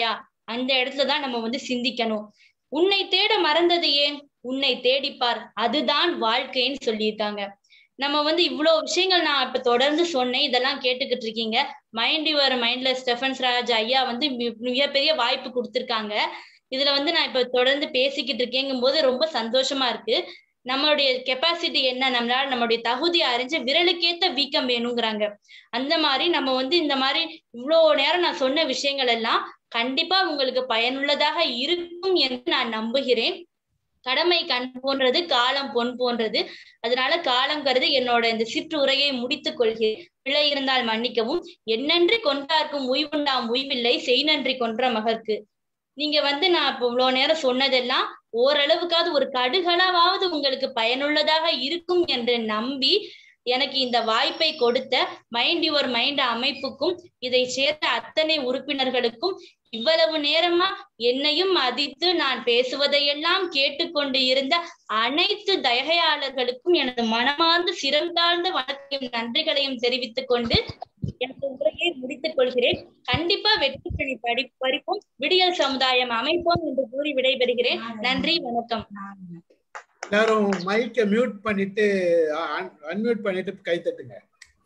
அந்த இடத்துலதான் நம்ம வந்து சிந்திக்கணும் உன்னை தேட மறந்தது ஏன் உன்னை தேடிப்பார் அதுதான் வாழ்க்கைன்னு சொல்லியிருக்காங்க நம்ம வந்து இவ்வளவு விஷயங்கள் நான் இப்ப தொடர்ந்து சொன்னேன் இதெல்லாம் கேட்டுக்கிட்டு இருக்கீங்க மைண்ட் யுவர் மைண்ட்ல ஸ்டெஃபன்ஸ் ராஜ் ஐயா வந்து மி- மிகப்பெரிய வாய்ப்பு கொடுத்திருக்காங்க இதுல வந்து நான் இப்ப தொடர்ந்து பேசிக்கிட்டு இருக்கேங்கும் போது ரொம்ப சந்தோஷமா இருக்கு நம்மளுடைய கெப்பாசிட்டி என்ன நம்மளால நம்மளுடைய தகுதி அறிஞ்சு விரலுக்கேத்த வீக்கம் வேணுங்கிறாங்க அந்த மாதிரி நம்ம வந்து இந்த மாதிரி இவ்வளோ நேரம் நான் சொன்ன விஷயங்கள் எல்லாம் கண்டிப்பா உங்களுக்கு பயனுள்ளதாக இருக்கும் என்று நான் நம்புகிறேன் கடமை கண் போன்றது காலம் பொன் போன்றது அதனால காலம் கருதி என்னோட இந்த சிற்றுரையை முடித்துக் கொள்கிறேன் பிழை இருந்தால் மன்னிக்கவும் என்னன்றி கொண்டார்க்கும் உய்வுண்டாம் உய்வில்லை செய் நன்றி கொன்ற மகற்கு நீங்க வந்து நான் இப்ப இவ்வளவு நேரம் சொன்னதெல்லாம் ஓரளவுக்காவது ஒரு கடுகளவாவது உங்களுக்கு பயனுள்ளதாக இருக்கும் என்று நம்பி எனக்கு இந்த வாய்ப்பை கொடுத்த மைண்ட் யுவர் மைண்ட் அமைப்புக்கும் இதை சேர்ந்த அத்தனை உறுப்பினர்களுக்கும் இவ்வளவு நேரமா என்னையும் மதித்து நான் பேசுவதையெல்லாம் கேட்டுக்கொண்டு இருந்த அனைத்து தயகையாளர்களுக்கும் எனது மனமார்ந்த சிரம் தாழ்ந்த வணக்கையும் நன்றிகளையும் தெரிவித்துக் கொண்டு எனது உரையை முடித்துக் கொள்கிறேன் கண்டிப்பா வெற்றி பணி படி பறிப்போம் விடியல் சமுதாயம் அமைப்போம் என்று கூறி விடைபெறுகிறேன் நன்றி வணக்கம் எல்லாரும் மைக்க மியூட் பண்ணிட்டு அன்மியூட் பண்ணிட்டு கை தட்டுங்க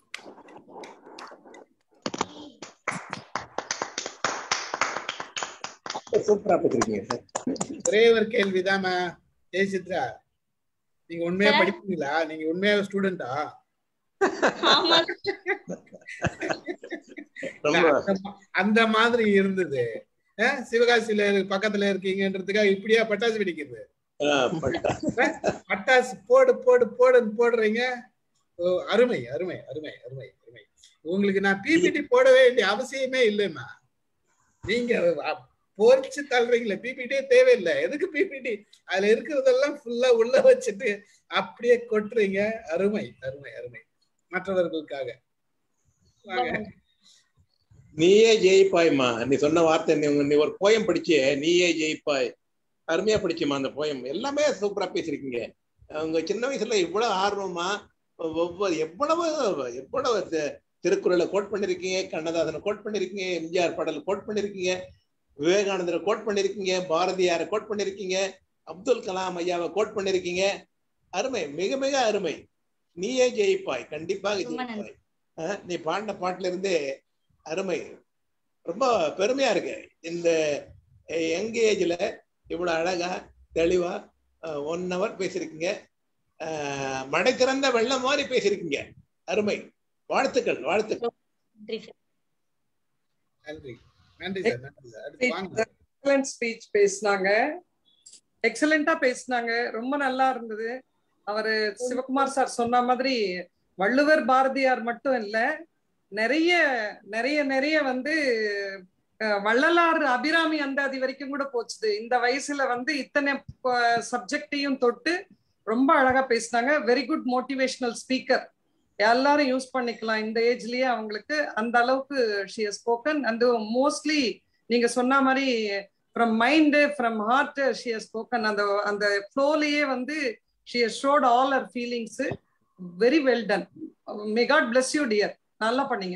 சூப்பரா பேசிருக்கீங்க சார் ஒரே ஒரு கேள்விதாம்மா ஜெய் சித்ரா நீங்க உண்மையா Sir. படிப்பீங்களா நீங்க உண்மையா ஸ்டூடெண்டா ஆமா ரொம்ப அந்த மாதிரி இருந்தது அஹ், சிவகாசியில பக்கத்துல இருக்கீங்கன்றதுக்காக இப்படியா பட்டாசு வெடிக்கிறது ஆ, பட்டா. பட்டாசு போடு போடு போடுன்னு போடுறீங்க ஓ, அருமை அருமை அருமை அருமை அருமை உங்களுக்கு நான் பிபிடி போட வேண்டிய அவசியமே இல்லைம்மா நீங்க அ- பொறிச்சு தள்ளுறீங்களே பிபிடியே தேவையில்லை எதுக்கு பிபிடி அதுல இருக்கிறதெல்லாம் ஃபுல்லா உள்ள வச்சுட்டு அப்படியே கொட்டுறீங்க அருமை அருமை அருமை மற்றவர்களுக்காக வாங்க நீயே ஜெயிப்பாய்மா நீ சொன்ன வார்த்தை நீ உங்க- நீ ஒரு போயம் படிச்சே நீயே ஜெயிப்பாய் அருமையா படிச்சுமா அந்த போயம் எல்லாமே சூப்பரா பேசிருக்கீங்க உங்க சின்ன வயசுல இவ்வளவு ஆர்வமா ஒவ்வொரு எவ்வளவு எவ்வளவு தி- திருக்குறளை கோட் பண்ணிருக்கீங்க கண்ணதாசனை கோட் பண்ணிருக்கீங்க எம்ஜிஆர் பாடல் கோட் பண்ணிருக்கீங்க விவேகானந்தரை கோட் பண்ணிருக்கீங்க பாரதியாரை கோட் பண்ணிருக்கீங்க அப்துல் கலாம் ஐயாவை கோட் பண்ணிருக்கீங்க அருமை மிக மிக அருமை நீயே ஜெயிப்பாய் கண்டிப்பாக ரொம்ப நன்றி. ஜெயிப்பாய் அஹ், நீ பாடின பாட்டுல இருந்தே அருமை ரொம்ப பெருமையா இருக்கு இந்த யங் ஏஜ்ல இவ்வளவு அழகா தெளிவா ஒன் ஹவர் பேசியிருக்கீங்க அஹ், மடை திறந்த வெள்ளம் மாதிரி பேசியிருக்கீங்க அருமை வாழ்த்துக்கள் வாழ்த்துக்கள் நன்றி சார் நன்றி நன்றி சார் நன்றி சார் அடுத்து வாங்க எக்ஸலண்ட் ஸ்பீச் பேசினாங்க எக்ஸலண்டா பேசினாங்க ரொம்ப நல்லா இருந்தது அவரு சிவகுமார் சார் சொன்ன மாதிரி வள்ளுவர் பாரதியார் மட்டும் இல்ல நிறைய நிறைய நிறைய வந்து அஹ், வள்ளலார் அபிராமி அந்தாதி வரைக்கும் கூட போச்சுது இந்த வயசுல வந்து இத்தனை சப்ஜெக்டையும் தொட்டு ரொம்ப அழகா பேசினாங்க வெரி குட் மோட்டிவேஷனல் ஸ்பீக்கர் எல்லாரும் யூஸ் பண்ணிக்கலாம் இந்த ஏஜ்லயே அவங்களுக்கு அந்த அளவுக்கு ஷி ஸ்போக்கன் அண்ட் மோஸ்ட்லி நீங்க சொன்ன மாதிரி from mind from heart she spoken அந்த அந்த ஃப்ளோலயே வந்து she showed all our feelings very well done may God bless you dear நல்லா பண்ணீங்க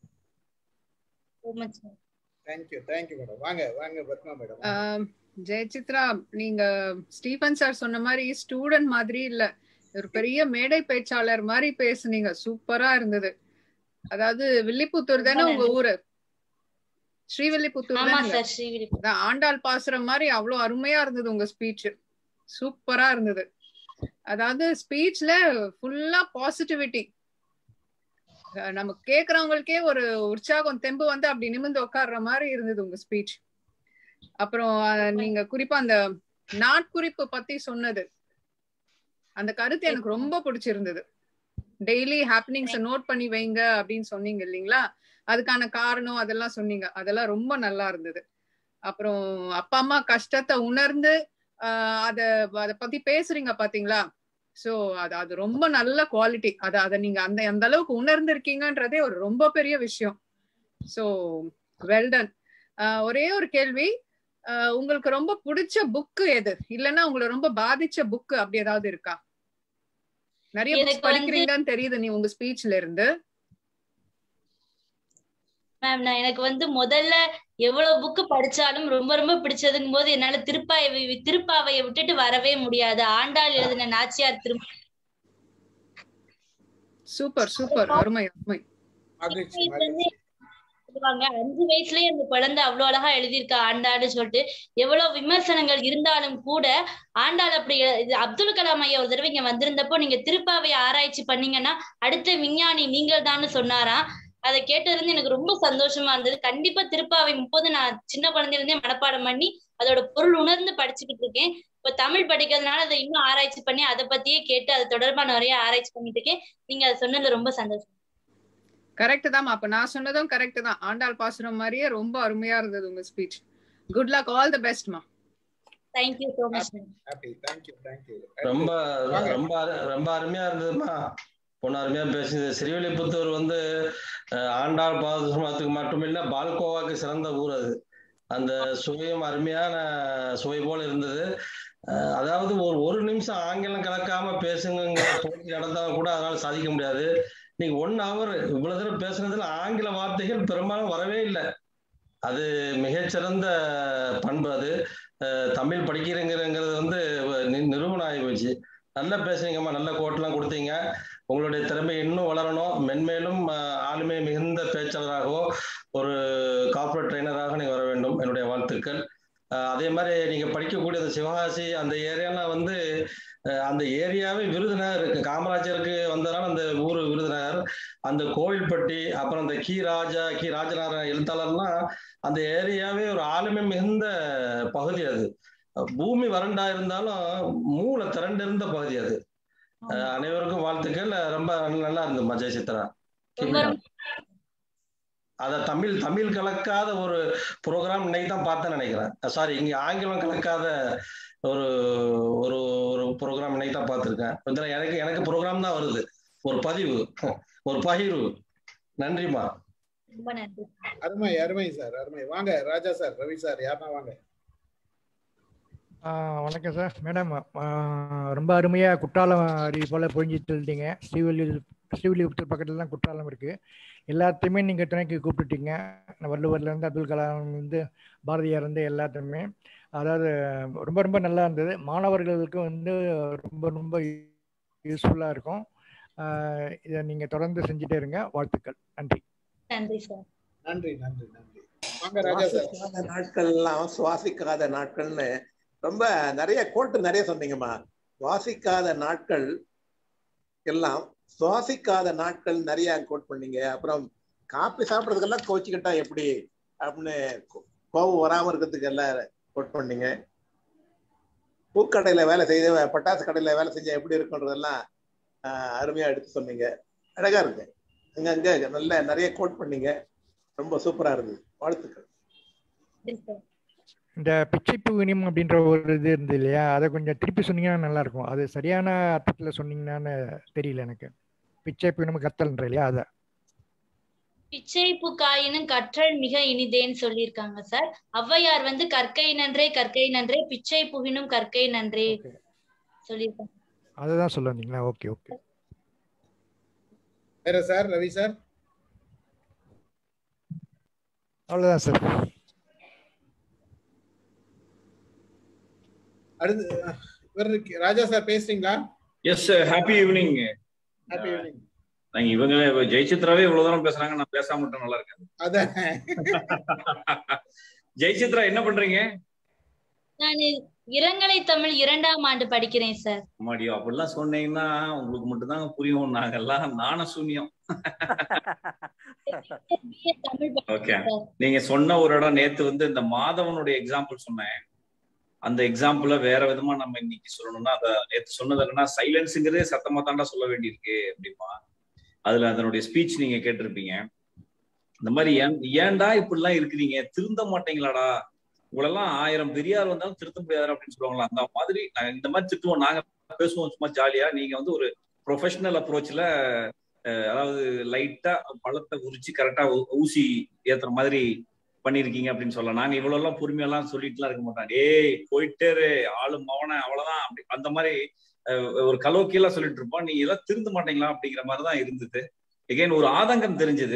So much, sir. Thank you thank you madam வாங்க வாங்க பத்மா மேடம் ஆம், ஜெயசித்ரா நீங்க ஸ்டீபன் சார் சொன்ன மாதிரி ஸ்டூடெண்ட் மாதிரி இல்ல ஒரு பெரிய மேடை பேச்சாளர் மாதிரி பேசுனீங்க சூப்பரா இருந்தது அதாவது வில்லிபுத்தூர் தானே உங்க ஊரு ஸ்ரீவில்லிபுத்தூர் ஆமா தானே சார் ஸ்ரீவிரி அதான் ஆண்டாள் பாசுற மாதிரி அவ்வளவு அருமையா இருந்தது உங்க ஸ்பீச் சூப்பரா இருந்தது அதாவது ஸ்பீச்ல ஃபுல்லா பாசிட்டிவிட்டி நம்ம கேக்குறவங்களுக்கே ஒரு உற்சாகம் தெம்பு வந்து அப்படி நிமிர்ந்து உட்கார்ற மாதிரி இருந்தது உங்க ஸ்பீச் அப்புறம் அஹ், நீங்க குறிப்பா அந்த நாட்குறிப்பு பத்தி சொன்னது அந்த கருத்து எனக்கு ரொம்ப பிடிச்சிருந்தது டெய்லி ஹாப்பனிங்ஸ் நோட் பண்ணி வைங்க அப்படின்னு சொன்னீங்க இல்லைங்களா அதுக்கான காரணம் அதெல்லாம் சொன்னீங்க அதெல்லாம் ரொம்ப நல்லா இருந்தது அப்புறம் அப்பா அம்மா கஷ்டத்தை உணர்ந்து ஆஹ் அத அத பத்தி பேசுறீங்க பாத்தீங்களா சோ அது அது ரொம்ப நல்ல குவாலிட்டி அத அத நீங்க அந்த அந்த அளவுக்கு உணர்ந்து இருக்கீங்கன்றதே ஒரு ரொம்ப பெரிய விஷயம் சோ வெல்டன் ஒரே ஒரு கேள்வி ஆஹ் உங்களுக்கு ரொம்ப பிடிச்ச புக்கு எது இல்லைன்னா உங்களை ரொம்ப பாதிச்ச புக்கு அப்படி ஏதாவது இருக்கா நிறைய எனக்கு புக்ஸ் வந்து- படிக்கிறீங்கன்னு தெரியுது நீ உங்க ஸ்பீச்ல இருந்து மேம் நான் எனக்கு வந்து முதல்ல எவ்வளவு புக்கு படிச்சாலும் ரொம்ப ரொம்ப பிடிச்சதுங்கும் போது என்னால திருப்பாவை திருப்பாவையை விட்டுட்டு வரவே முடியாது ஆண்டாள் எழுதின நாச்சியார் திரும்ப சூப்பர் சூப்பர் அருமை அருமை மகிழ்ச்சி வயசுல இருந்தே மகிழ்ச்சி சொல்லுவாங்க அஞ்சு வயசுலயே அந்த குழந்தை அவ்வளவு அழகா எழுதியிருக்கா ஆண்டாள்னு சொல்லிட்டு எவ்வளவு விமர்சனங்கள் இருந்தாலும் கூட ஆண்டாள் அப்படி எ- இது அப்துல் கலாம் ஐயா ஒரு தடவை இங்க வந்திருந்தப்போ நீங்க திருப்பாவை ஆராய்ச்சி பண்ணீங்கன்னா அடுத்த விஞ்ஞானி நீங்கள் தான் சொன்னாராம் அதை கேட்டதுல இருந்து எனக்கு ரொம்ப சந்தோஷமா இருந்தது கண்டிப்பா திருப்பாவை முப்பது நான் சின்ன குழந்தையில இருந்தே மனப்பாடம் பண்ணி அதோட பொருள் உணர்ந்து படிச்சுக்கிட்டு இருக்கேன் இப்ப தமிழ் படிக்கிறதுனால அதை இன்னும் ஆராய்ச்சி பண்ணி அதை பத்தியே கேட்டு அது தொடர்பா நிறைய ஆராய்ச்சி பண்ணிட்டு இருக்கேன் நீங்க அதை சொன்னதுல ரொம்ப சந்தோஷம் கரெக்ட் தான் அப்ப நான் சொன்னதும் கரெக்ட் தான் ஆண்டாள் பாசுரம் மாதிரியே ரொம்ப அருமையா இருந்தது உங்க speech good luck all the பெஸ்ட்மா thank you so much ma'am happy thank you thank you ரொம்ப வாங்க. ரொம்ப அரு- ரொம்ப அருமையா இருந்ததுமா பொண்ணு அருமையா பேசுது ஸ்ரீவில்லிபுத்தூர் வந்து அஹ், ஆண்டாள் பாதுகாத்துக்கு மட்டுமில்ல பால்கோவாக்கு சிறந்த ஊர் அது அந்த சுவையும் அருமையான சுவை போல இருந்தது அஹ், அதாவது ஒரு ஒரு நிமிஷம் ஆங்கிலம் கலக்காம பேசுங்கிற போட்டி நடந்தாலும் கூட அதனால சாதிக்க முடியாது நீங்க ஒன் ஹவர் இவ்வளவு தூரம் பேசுனதுல ஆங்கில வார்த்தைகள் பெரும்பாலும் வரவே இல்லை அது மிகச்சிறந்த பண்பு அது அஹ், தமிழ் படிக்கிறேங்கிறது வந்து நி- நிரூபணம் ஆகி போச்சு நல்லா பேசுறீங்கம்மா நல்ல கோட்லாம் கொடுத்தீங்க உங்களுடைய திறமை இன்னும் வளரணும் மென்மேலும் அஹ், ஆளுமை மிகுந்த பேச்சாளராகவோ ஒரு கார்ப்பரேட் ட்ரைனராக நீங்க வர வேண்டும் என்னுடைய வாழ்த்துக்கள் அஹ், அதே மாதிரி நீங்க படிக்கக்கூடிய அந்த சிவகாசி அந்த ஏரியாலாம் வந்து அஹ், அந்த ஏரியாவே விருதுநகர் இருக்கு காமராஜருக்கு வந்ததுனால அந்த ஊர் விருதுநகர் அந்த கோவில்பட்டி அப்புறம் அந்த கி ராஜா கி ராஜநாராயண எழுத்தாளர்லாம் அந்த ஏரியாவே ஒரு ஆளுமை மிகுந்த பகுதி அது பூமி வறண்டா இருந்தாலும் மூளை திரண்டிருந்த பகுதி அது அஹ் அனைவருக்கும் வாழ்த்துக்கள் ரொம்ப நல்லா இருந்ததுமா ஜெய சித்ரா ரொம்ப ரொம்ப அத தமிழ் தமிழ் கலக்காத ஒரு ப்ரோக்ராம் இன்னைக்கு தான் பார்த்தேன்னு நினைக்கிறேன் சாரி இங்க ஆங்கிலம் கலக்காத ஒரு ஒரு ஒரு ப்ரோக்ராம் இன்னைக்கு தான் பார்த்துருக்கேன் இதுல எனக்கு எனக்கு ப்ரோக்ராம் தான் வருது ஒரு பதிவு ஒரு பகிர்வு நன்றிமா ரொம்ப நன்றி அருமை அருமை சார் அருமை வாங்க ராஜா சார் ரவி சார் யாருன்னா வாங்க ஆ, வணக்கம் சார் மேடம் ஆ, ரொம்ப அருமையாக குற்றாலம் அருவி போல் பொழிஞ்சிட்டு இருந்தீங்க ஸ்ரீவல்லி ஸ்ரீவில்லிபுத்தூர் பக்கத்தில் தான் குற்றாலம் இருக்குது எல்லாத்தையுமே நீங்கள் துணைக்கு கூப்பிட்டுட்டீங்க வள்ளுவர்லேருந்து அப்துல் கலாம் இருந்து பாரதியார் இருந்து எல்லாத்தையுமே அதாவது ரொம்ப ரொம்ப நல்லா இருந்தது மாணவர்களுக்கு வந்து ரொம்ப ரொம்ப யூஸ்ஃபுல்லாக இருக்கும் ஆ, இதை நீங்கள் தொடர்ந்து செஞ்சுட்டே இருங்க வாழ்த்துக்கள் நன்றி நன்றி சார் நன்றி நன்றி நன்றி வாங்க ராஜா சார் சுவாசிக்காத நாட்கள் எல்லாம் சுவாசிக்காத நாட்கள்னு ரொம்ப நிறைய கோட்டு நிறைய சொன்னீங்கம்மா சுவாசிக்காத நாட்கள் எல்லாம் சுவாசிக்காத நாட்கள் நிறைய கோட் பண்ணீங்க அப்புறம் காப்பி சாப்பிட்றதுக்கெல்லாம் கோச்சிக்கிட்டா எப்படி அப்படின்னு கோ- கோபம் வராம இருக்கிறதுக்கு எல்லாம் கோட் பண்ணீங்க பூக்கடையில வேலை செய்த பட்டாசு கடையில வேலை செஞ்சா எப்படி இருக்குன்றதெல்லாம் ஆஹ், அருமையா எடுத்து சொன்னீங்க அழகா இருக்கு அங்கங்க நல்ல நிறைய கோட் பண்ணீங்க ரொம்ப சூப்பரா இருந்தது வாழ்த்துக்கள் நன்றி சார் இந்த பிச்சை பூவினியம் அப்படின்ற ஒரு இது இருந்தது இல்லையா அதை கொஞ்சம் திருப்பி சொன்னீங்கன்னா நல்லா இருக்கும் அது சரியான அர்த்தத்தில் சொன்னீங்கன்னான்னு தெரியல எனக்கு பிச்சை பூவினம் கத்தல்ன்ற இல்லையா அதை பிச்சைப்பு காயினும் கற்றல் மிக இனிதேன்னு சொல்லியிருக்காங்க சார் ஔவையார் வந்து கற்கை நன்றே கற்கை நன்றே பிச்சை புகினும் கற்கை நன்றே ஓகே சொல்லியிருக்காங்க அதை தான் சொல்ல வந்தீங்களா ஓகே ஓகே வேற சார் ரவி சார் அவ்வளோதான் சார் அடுத்து இவருக்கு ராஜா சார் பேசுறீங்களா yes happy evening happy evening நாங்க இவங்க இப்ப ஜெயசித்ராவே இவ்வளவு தூரம் பேசுறாங்க நான் பேசாம மட்டும் நல்லா இருக்கேன் அதான் ஜெயசித்ரா என்ன பண்றீங்க நான் இளங்கலை தமிழ் இரண்டாம் ஆண்டு படிக்கிறேன் சார் அம்மாடியோ அப்படிலாம் சொன்னீங்கன்னா உங்களுக்கு மட்டும்தான் புரியும் நாங்கெல்லாம் நாண சூன்யம் BA தமிழ் ஓகே படிக்கிறேன் சார் நீங்க சொன்ன ஒரு இடம் நேத்து வந்து இந்த மாதவனுடைய எக்ஸாம்பிள் சொன்னேன் அந்த எக்ஸாம்பிள வேற விதமா நம்ம இன்னைக்கு சொல்லணும்னா அந்த நேத்து சொன்னது என்னன்னா சைலன்ஸுங்கிறதே சத்தமா தாண்டா சொல்ல வேண்டியிருக்கு அப்படிமா அதுல அதனுடைய ஸ்பீச் நீங்க கேட்டிருப்பீங்க இந்த மாதிரி ஏன் ஏன்டா இப்படிலாம் இருக்கிறீங்க திருந்த மாட்டீங்களாடா உங்களெல்லாம் ஆயிரம் பெரியார் வந்தாலும் திருத்த முடியாது அப்படின்னு சொல்லுவாங்களா அந்த மாதிரி நாங்க இந்த மாதிரி திட்டுவோம் நாங்க பேசுவோம் சும்மா ஜாலியா நீங்க வந்து ஒரு ப்ரொஃபஷனல் அப்ரோச்ல அதாவது லைட்டா பழத்தை உரிச்சு கரெக்டா ஊசி ஏத்துற மாதிரி பண்ணிருக்கீங்க அப்படின்னு சொல்லலாம் நாங்க இவ்வளவு எல்லாம் பொறுமையெல்லாம் சொல்லிட்டுலாம் இருக்க மாட்டோம் ஏய் போயிட்டே ஆளு மவன அவ்வளவுதான் அப்படி அந்த மாதிரி அஹ், ஒரு கலோக்கியெல்லாம் சொல்லிட்டு இருப்போம் நீங்க எல்லாம் திருந்த மாட்டீங்களா அப்படிங்கிற மாதிரி தான் இருந்தது எகைன் ஒரு ஆதங்கம் தெரிஞ்சது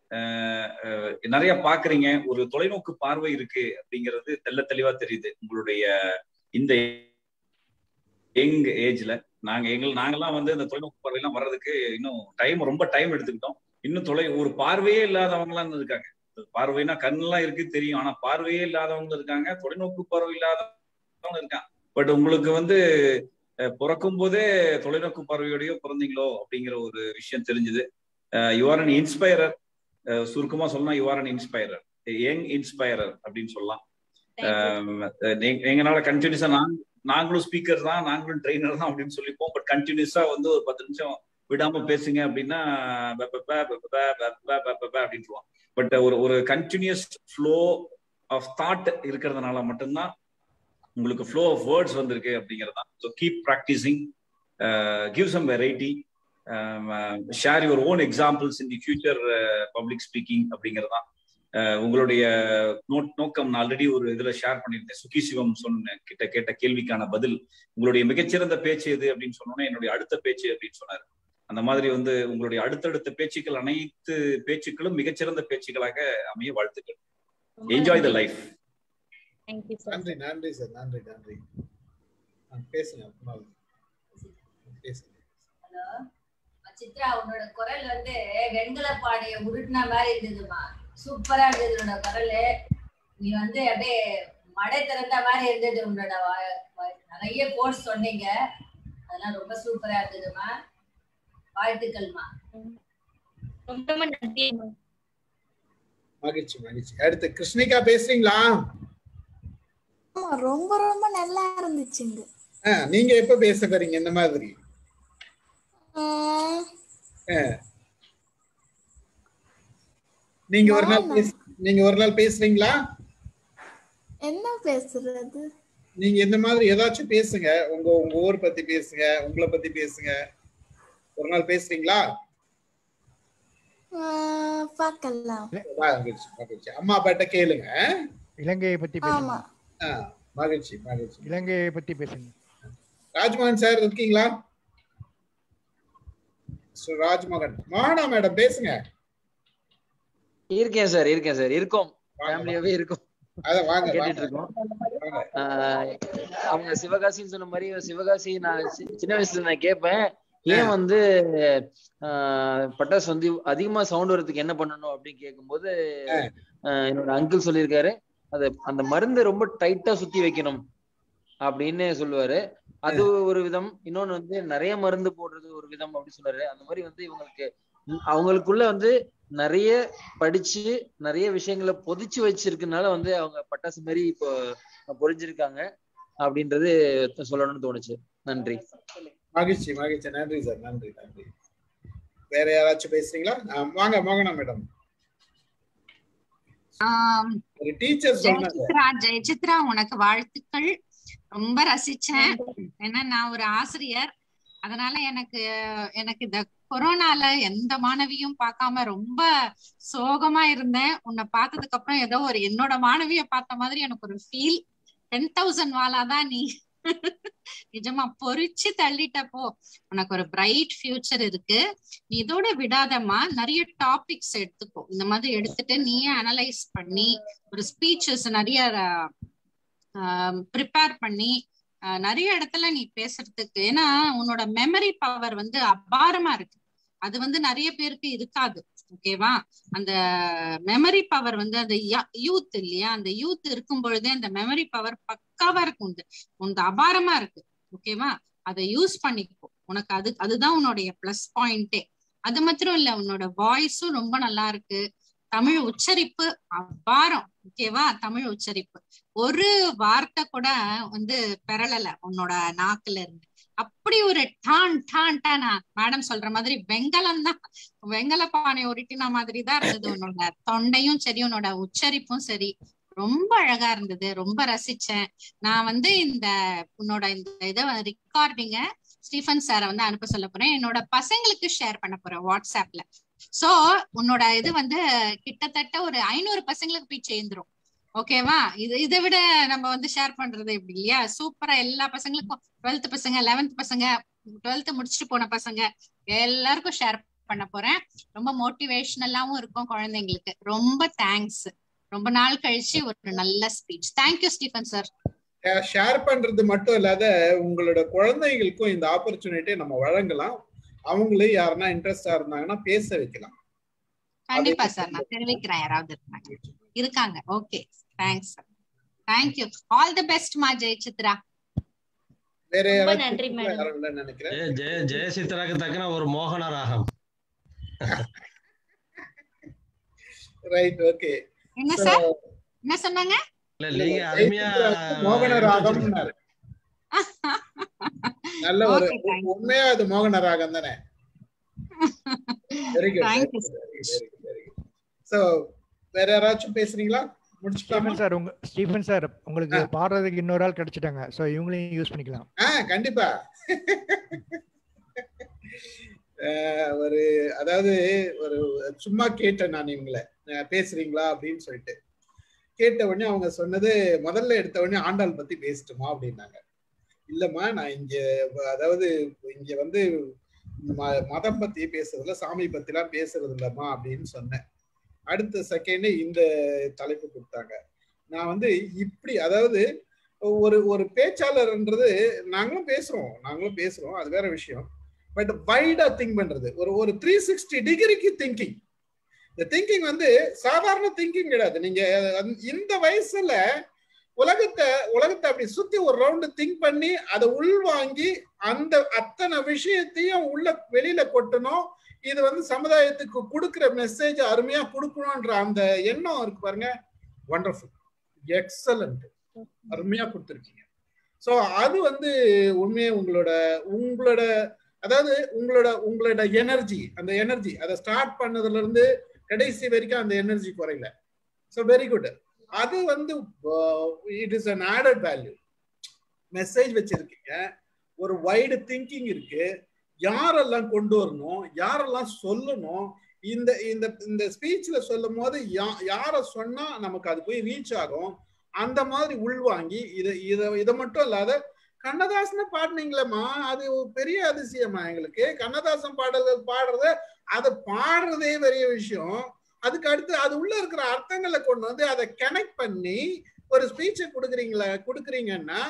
அஹ் அஹ் நிறைய பாக்குறீங்க ஒரு தொலைநோக்கு பார்வை இருக்கு அப்படிங்கிறது தெள்ள தெளிவா தெரியுது உங்களுடைய இந்த யங் ஏஜ்ல நாங்க எங்கள் நாங்கெல்லாம் வந்து இந்த தொலைநோக்கு பார்வையெல்லாம் வர்றதுக்கு இன்னும் டைம் ரொம்ப டைம் எடுத்துக்கிட்டோம் இன்னும் தொலை ஒரு பார்வையே இல்லாதவங்க எல்லாம் இருக்காங்க பார்வைனா கண்ணெல்லாம் இருக்கு தெரியும் ஆனா பார்வையே இல்லாதவங்க இருக்காங்க தொலைநோக்கு பார்வை இல்லாதவங்க இருக்காங்க பட் உங்களுக்கு வந்து அஹ், பிறக்கும் போதே தொலைநோக்கு பார்வையோடய பிறந்தீங்களோ அப்படிங்கிற ஒரு விஷயம் தெரிஞ்சது யுவர் அன் இன்ஸ்பைரர் சுருக்கமா சொல்லலாம் your an inspirer young inspirer அப்படின்னு சொல்லலாம் அஹ், நீங்க- எங்கனால கண்டினியூஸா நான் நாங்களும் ஸ்பீக்கர் தான் நாங்களும் ட்ரெயினர் தான் அப்படின்னு சொல்லிப்போம் பட் கண்டினியூஸா வந்து ஒரு பத்து நிமிஷம் விடாம பேசுங்க அப்படின்னா ப, ப, ப, ப, ப, ப, ப, ப, ப, ப அப்படின்னு சொல்லுவோம் பட் ஒரு ஒரு கண்டினியூஸ் ஃப்ளோ ஆஃப் தாட் இருக்கிறதுனால மட்டும்தான் உங்களுக்கு ஃப்ளோ ஆஃப் வேர்ட்ஸ் வந்திருக்கு அப்படிங்கிறது தான் so keep practising give some variety share your own examples in the future public speaking அப்படிங்கிறது தான் அஹ் உங்களுடைய நோட் நோக்கம் நான் ஆல்ரெடி ஒரு இதுல ஷேர் பண்ணியிருந்தேன் சுகி சிவம் சொன்ன கிட்ட கேட்ட கேள்விக்கான பதில் உங்களுடைய மிகச்சிறந்த பேச்சு எது அப்படின்னு சொன்னோன்னே என்னுடைய அடுத்த பேச்சு அப்படின்னு சொன்னார் அந்த மாதிரி வந்து உங்களுடைய அடுத்தடுத்த பேச்சுக்கள் அனைத்து பேச்சுக்களும் மிகச்சிறந்த பேச்சுக்களாக அமைய வாழ்த்துக்கள் enjoy the life thank you sir நன்றி நன்றி சார் நன்றி நன்றி ஆ, பேசுங்க அம்மா. பேசுங்க ஹலோ சித்ரா உன்னோட குரல் வந்து வெண்கல பாடைய உருட்டின மாதிரி இருந்ததுமா சூப்பரா இருந்தது உன்னோட குரல் நீ வந்து அப்படியே மடை திறந்த மாதிரி இருந்தது உன்னோட வா- வா- நிறைய கோர்ஸ் சொன்னீங்க அதெல்லாம் ரொம்ப சூப்பரா இருந்ததுமா வாழ்த்துக்கள்மா ரொம்ப ரொம்ப நன்றி மகிழ்ச்சி மகிழ்ச்சி அடுத்து கிருஷ்ணிகா பேசுறீங்களா ஆமா ரொம்ப ரொம்ப நல்லா இருந்துச்சுங்க ஆ, நீங்க எப்ப பேச போறீங்க இந்த மாதிரி ஆஹ் ஆ. நீங்க ஒரு நாள் நானா? பேச நீங்க ஒரு நாள் பேசுறீங்களா என்ன பேசுறது நீங்க இந்த மாதிரி ஏதாச்சும் பேசுங்க உங்க உங்க ஊர் பத்தி பேசுங்க உங்களை பத்தி பேசுங்க ஒரு நாள் பேசுறீங்களா ஆஹ் பார்க்கலாம் மகிழ்ச்சி மகிழ்ச்சி அம்மா அப்பாட்ட கேளுங்க இலங்கையை பத்தி ஆமா பேசுங்க ஆ, மகிழ்ச்சி மகிழ்ச்சி இலங்கையை பத்தி பேசுங்க ராஜ்மோகன் சார் இருக்கீங்களா Mr. ராஜ்மோகன் மோகனா மேடம் பேசுங்க இருக்கேன் சார் இருக்கேன் சார் இருக்கோம் வாங்க, ஃபேமிலியாவே இருக்கோம் அத வாங்க கேட்டுட்டு வாங்க. இருக்கோம் வாங்க. ஆஹ் அவங்க சிவகாசின்னு சொன்ன மாதிரி சிவகாசி நான் சி- சின்ன வயசுல நான் கேட்பேன் ஏன் வந்து ஆஹ் பட்டாசு வந்து அதிகமா சவுண்ட் வரதுக்கு என்ன பண்ணணும் அப்படின்னு கேட்கும்போது ஆஹ் என்னோட அங்கிள் சொல்லியிருக்காரு அது அந்த மருந்தை ரொம்ப டைட்டா சுத்தி வைக்கணும் அப்படின்னு சொல்லுவாரு அது ஒரு விதம் இன்னொன்னு வந்து நிறைய மருந்து போடுறது ஒரு விதம் அப்படின்னு சொல்றாரு அந்த மாதிரி வந்து இவங்களுக்கு ம், அவங்களுக்குள்ள வந்து நிறைய படிச்சு நிறைய விஷயங்களை பொதிச்சு வச்சிருக்கனால வந்து அவங்க பட்டாசு மாதிரி இப்போ பொறிஞ்சிருக்காங்க அப்படின்றது சொல்லணும்னு தோணுச்சு நன்றி மகிழ்ச்சி மகிழ்ச்சி நன்றி சார் நன்றி நன்றி வேற யாராச்சும் பேசுறீங்களா ஆ, வாங்க மோகனா மேடம் ஆம், ஒரு டீச்சர் சொன்னாங்க ஜெயசித்ரா ஜெயசித்ரா உனக்கு வாழ்த்துக்கள் ரொம்ப ரசிச்சேன் ஏன்னா நான் ஒரு ஆசிரியர் அதனால எனக்கு எனக்கு இந்த கொரோனால எந்த மாணவியும் பார்க்காம ரொம்ப சோகமா இருந்தேன் உன்னை பார்த்ததுக்கு அப்புறம் ஏதோ ஒரு என்னோட மாணவிய பார்த்த மாதிரி எனக்கு ஒரு ஃபீல் டென் தௌசண்ட் வாலா தான் நீ நிஜமா பொறிச்சு தள்ளிட்டப்போ உனக்கு ஒரு பிரைட் ஃபியூச்சர் இருக்கு நீ இதோட விடாதம்மா நிறைய டாபிக்ஸ் எடுத்துக்கோ இந்த மாதிரி எடுத்துட்டு நீயே அனலைஸ் பண்ணி ஒரு ஸ்பீச்சஸ் நிறைய ப்ரிப்பேர் பண்ணி ஆஹ் நிறைய இடத்துல நீ பேசுறதுக்கு ஏன்னா உன்னோட மெமரி பவர் வந்து அபாரமா இருக்கு அது வந்து நிறைய பேருக்கு இருக்காது ஓகேவா அந்த மெமரி பவர் வந்து அந்த யூத் இல்லையா அந்த யூத் இருக்கும் பொழுதே அந்த மெமரி பவர் பக்காவா இருக்கு உண்டு உனது அபாரமா இருக்கு ஓகேவா அதை யூஸ் பண்ணிக்கோ உனக்கு அது அதுதான் உன்னுடைய பிளஸ் பாயிண்டே அது மாத்திரம் இல்ல உன்னோட வாய்ஸும் ரொம்ப நல்லா இருக்கு தமிழ் உச்சரிப்பு அபாரம் ஓகேவா தமிழ் உச்சரிப்பு ஒரு வார்த்தை கூட வந்து பெறலல உன்னோட நாக்குல இருந்து அப்படி ஒரு டான் டான் டானா மேடம் சொல்ற மாதிரி வெங்கலம் தான் வெங்கல பானை உருட்டின மாதிரி தான் இருந்தது உன்னோட தொண்டையும் சரி உன்னோட உச்சரிப்பும் சரி ரொம்ப அழகா இருந்தது ரொம்ப ரசிச்சேன் நான் வந்து இந்த உன்னோட இந்த இதை ரெக்கார்டிங்க ஸ்டீஃபன் சாரை வந்து அனுப்ப சொல்ல போறேன் என்னோட பசங்களுக்கு ஷேர் பண்ண போறேன் வாட்ஸ்அப்ல சோ உன்னோட இது வந்து கிட்டத்தட்ட ஒரு ஐநூறு பசங்களுக்கு போய் சேர்ந்துரும் ஓகேவா இது இதை விட நம்ம வந்து ஷேர் பண்றது எப்படி இல்லையா சூப்பரா எல்லா பசங்களுக்கும் டுவெல்த் பசங்க லெவன்த் பசங்க டுவெல்த் முடிச்சுட்டு போன பசங்க எல்லாருக்கும் ஷேர் பண்ண போறேன் ரொம்ப மோட்டிவேஷனலாவும் இருக்கும் குழந்தைங்களுக்கு ரொம்ப தேங்க்ஸ் ரொம்ப நாள் கழிச்சு ஒரு நல்ல speech thank you Stephen sir share பண்றது மட்டும் இல்லாத உங்களோட குழந்தைகளுக்கும் இந்த ஆப்பர்ச்சுனிட்டியை நம்ம வழங்கலாம் அவங்களே யாருன்னா இன்ட்ரெஸ்டா இருந்தாங்கன்னா பேச வைக்கலாம் கண்டிப்பா சார் நான் தெரிவிக்கிறேன் யாராவது இருந்தாங்க இருக்காங்க okay thanks thank you all the best மா ஜெய் சித்ரா வேற ரொம்ப யாராச்சும் நன்றி இருக்கா? மேடம் யாரும் இல்லைன்னு நினைக்கிறேன் ஜெய ஜெய ஜெயசித்ராக்கு தக்கன ஒரு மோகன ராகம் ரைட் ஓகே என்ன சார் என்ன சொன்னாங்க இல்ல நீங்க அருமையா மோகன ராகம்னாரு நல்ல ஒரு Okay, thank you. உண்மையா அது மோகன ராகம் தானே very good Thank you, so வேற யாராச்சும் பேசுறீங்களா முடிச்சுக்கலாமா ஸ்டீஃபன் சார் உங்க ஸ்டீஃபன் சார் உங்களுக்கு பாடுறதுக்கு இன்னொரு ஆள் கிடைச்சிட்டாங்க ஸோ இவங்களையும் யூஸ் பண்ணிக்கலாம் ஆ கண்டிப்பா அஹ் ஒரு அதாவது ஒரு சும்மா கேட்டேன் நான் இவங்களை அஹ் பேசுறீங்களா அப்படின்னு சொல்லிட்டு கேட்ட உடனே அவங்க சொன்னது முதல்ல எடுத்த உடனே ஆண்டாள் பத்தி பேசட்டுமா அப்படின்னாங்க இல்லம்மா நான் இங்க அதாவது இங்க வந்து ம- மதம் பத்தி பேசுறதுல சாமி பத்தி எல்லாம் பேசுறது இல்லம்மா அப்படின்னு சொன்னேன் அடுத்த செகண்ட் இந்த தலைப்பு கொடுத்தாங்க நான் வந்து இப்படி அதாவது ஒரு ஒரு பேச்சாளர்ன்றது நாங்களும் பேசுறோம் நாங்களும் பேசுறோம் அது வேற விஷயம் பட் வைடா திங்க் பண்றது ஒரு ஒரு த்ரீ சிக்ஸ்டி டிகிரிக்கு திங்கிங் இந்த திங்கிங் வந்து சாதாரண திங்கிங் கிடையாது நீங்க அந்த- இந்த வயசுல உலகத்தை உலகத்தை அப்படி சுத்தி ஒரு ரவுண்டு திங்க் பண்ணி அதை உள்வாங்கி அந்த அத்தனை விஷயத்தையும் உள்ள வெளியில கொட்டணும் இது வந்து சமுதாயத்துக்கு கொடுக்கிற மெசேஜ் அருமையா கொடுக்கணும்ன்ற அந்த எண்ணம் இருக்கு பாருங்க வண்டர்ஃபுல் எக்ஸலண்ட் அருமையா கொடுத்துருக்கீங்க ஸோ அது வந்து உண்மையே உங்களோட உங்களோட அதாவது உங்களோட உங்களோட எனர்ஜி அந்த எனர்ஜி அதை ஸ்டார்ட் பண்ணதுல இருந்து கடைசி வரைக்கும் அந்த எனர்ஜி குறையல ஸோ வெரி குட் அது வந்து it is an added value message வச்சிருக்கீங்க ஒரு வைடு திங்கிங் இருக்கு யாரெல்லாம் கொண்டு வரணும் யாரெல்லாம் சொல்லணும் இந்த இந்த இந்த ஸ்பீச்ல சொல்லும் போது யா- யார சொன்னா நமக்கு அது போய் ரீச் ஆகும் அந்த மாதிரி உள்வாங்கி இதை இதை இதை மட்டும் இல்லாத கண்ணதாசனை பாடுனீங்களேம்மா அது ஒரு பெரிய அதிசயமா எங்களுக்கு கண்ணதாசன் பாடல்கள் பாடுறத அதை பாடுறதே பெரிய விஷயம் அதுக்கு அடுத்து அது உள்ள இருக்கிற அர்த்தங்களை கொண்டு வந்து அதை கனெக்ட் பண்ணி ஒரு ஸ்பீச்சை கொடுக்குறீங்களா கொடுக்குறீங்கன்னா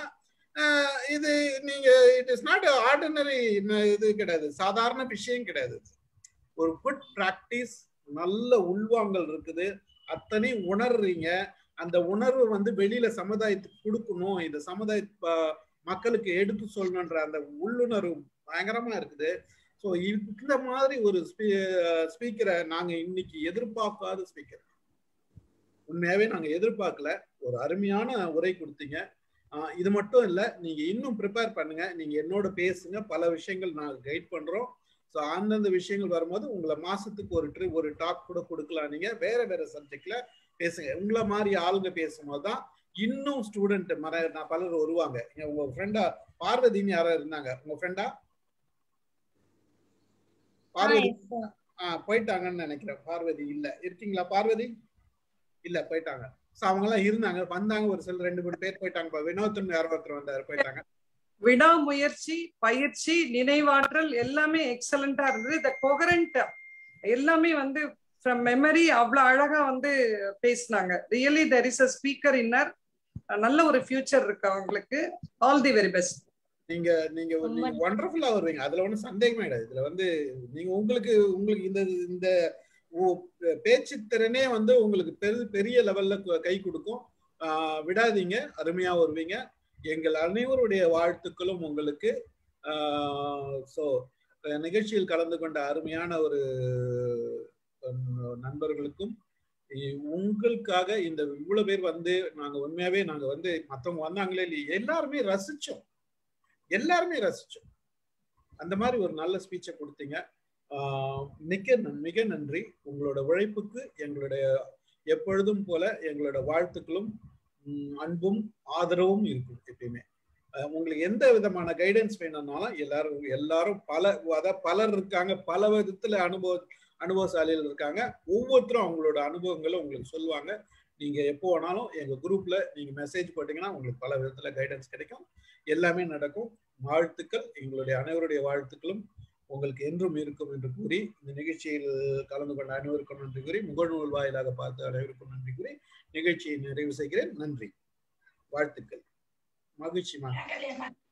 ஆஹ் இது நீங்க இட் இஸ் நாட் ஆர்டினரி இது கிடையாது சாதாரண விஷயம் கிடையாது ஒரு குட் பிராக்டிஸ் நல்ல உள்வாங்கல் இருக்குது அத்தனை உணர்றீங்க அந்த உணர்வு வந்து வெளியில சமுதாயத்துக்கு கொடுக்கணும் இந்த சமுதாய ப- மக்களுக்கு எடுத்து சொல்லணுன்ற அந்த உள்ளுணர்வு பயங்கரமா இருக்குது ஸோ இந்த மாதிரி ஒரு ஸ்பீக்கரை நாங்க இன்னைக்கு எதிர்பார்க்காத ஸ்பீக்கர் உண்மையாவே நாங்க எதிர்பார்க்கல ஒரு அருமையான உரை கொடுத்தீங்க ஆஹ் இது மட்டும் இல்ல நீங்க இன்னும் ப்ரிப்பேர் பண்ணுங்க நீங்க என்னோட பேசுங்க பல விஷயங்கள் நாங்க கைட் பண்றோம் ஸோ அந்தந்த விஷயங்கள் வரும்போது உங்களை மாசத்துக்கு ஒரு ட்ரிப் ஒரு டாக் கூட கொடுக்கலாம் நீங்க வேற வேற சப்ஜெக்ட்ல பேசுங்க உங்களை மாதிரி ஆளுங்க பேசும்போது தான் இன்னும் ஸ்டூடெண்ட் மர நான் பலர் வருவாங்க இங்க உங்க ஃப்ரெண்டா பார்வதின்னு யாரோ இருந்தாங்க உங்க ஃப்ரெண்டா பார்வதி ஆ போயிட்டாங்கன்னு நினைக்கிறேன் பார்வதி இல்ல இருக்கீங்களா பார்வதி இல்ல போயிட்டாங்க சோ அவங்க எல்லாம் இருந்தாங்க வந்தாங்க ஒரு சில ரெண்டு மூணு பேர் போயிட்டாங்க இப்ப வினோத்னு யாரோ ஒருத்தர் வந்தாரு போயிட்டாங்க விடாமுயற்சி பயிற்சி நினைவாற்றல் எல்லாமே எக்ஸலண்டா இருந்தது இந்த கொகரண்ட் எல்லாமே வந்து ஃப்ரம் மெமரி அவ்வளவு அழகா வந்து பேசினாங்க really there is a speaker inner நல்ல ஒரு ஃபியூச்சர் இருக்கு அவங்களுக்கு ஆல் தி வெரி பெஸ்ட் நீங்க நீங்க நீங்க ஒண்டர்ஃபுல்லா வருவீங்க அதுல ஒண்ணும் சந்தேகமே கிடையாது இதுல வந்து நீங்க உங்களுக்கு உங்களுக்கு இந்த இந்த உ- பேச்சு திறனே வந்து உங்களுக்கு பெரு பெரிய லெவல்ல கு- கை கொடுக்கும் ஆஹ் விடாதீங்க அருமையா வருவீங்க எங்கள் அனைவருடைய வாழ்த்துக்களும் உங்களுக்கு ஸோ நிகழ்ச்சியில் கலந்து கொண்ட அருமையான ஒரு அஹ், நண்பர்களுக்கும் இ- உங்களுக்காக இந்த இவ்வளவு பேர் வந்து நாங்க உண்மையாவே நாங்க வந்து மத்தவங்க வந்தாங்களே இல்லையே எல்லாருமே ரசிச்சோம் எல்லாருமே ரசிச்சோம் அந்த மாதிரி ஒரு நல்ல ஸ்பீச்சை கொடுத்தீங்க ஆஹ் மிக நன்- மிக நன்றி உங்களோட உழைப்புக்கு எங்களுடைய எப்பொழுதும் போல எங்களோட வாழ்த்துக்களும் உம், அன்பும் ஆதரவும் இருக்கும் எப்பயுமே ஆஹ் உங்களுக்கு எந்த விதமான கைடன்ஸ் வேணும்னாலும் எல்லாரும் எல்லாரும் பல அதாவது பலர் இருக்காங்க பல விதத்துல அனுபவ அனுபவசாலிகள் இருக்காங்க ஒவ்வொருத்தரும் அவங்களோட அனுபவங்களை உங்களுக்கு சொல்லுவாங்க நீங்க எப்போ வேணாலும் எங்க குரூப்ல நீங்க மெசேஜ் போட்டீங்கன்னா உங்களுக்கு பல விதத்துல கைடன்ஸ் கிடைக்கும் எல்லாமே நடக்கும் வாழ்த்துக்கள் எங்களுடைய அனைவருடைய வாழ்த்துக்களும் உங்களுக்கு என்றும் இருக்கும் என்று கூறி இந்த நிகழ்ச்சியில் கலந்து கொண்ட அனைவருக்கும் நன்றி கூறி முகநூல் வாயிலாக பார்த்த அனைவருக்கும் நன்றி கூறி நிகழ்ச்சியை நிறைவு செய்கிறேன் நன்றி வாழ்த்துக்கள் மகிழ்ச்சிமா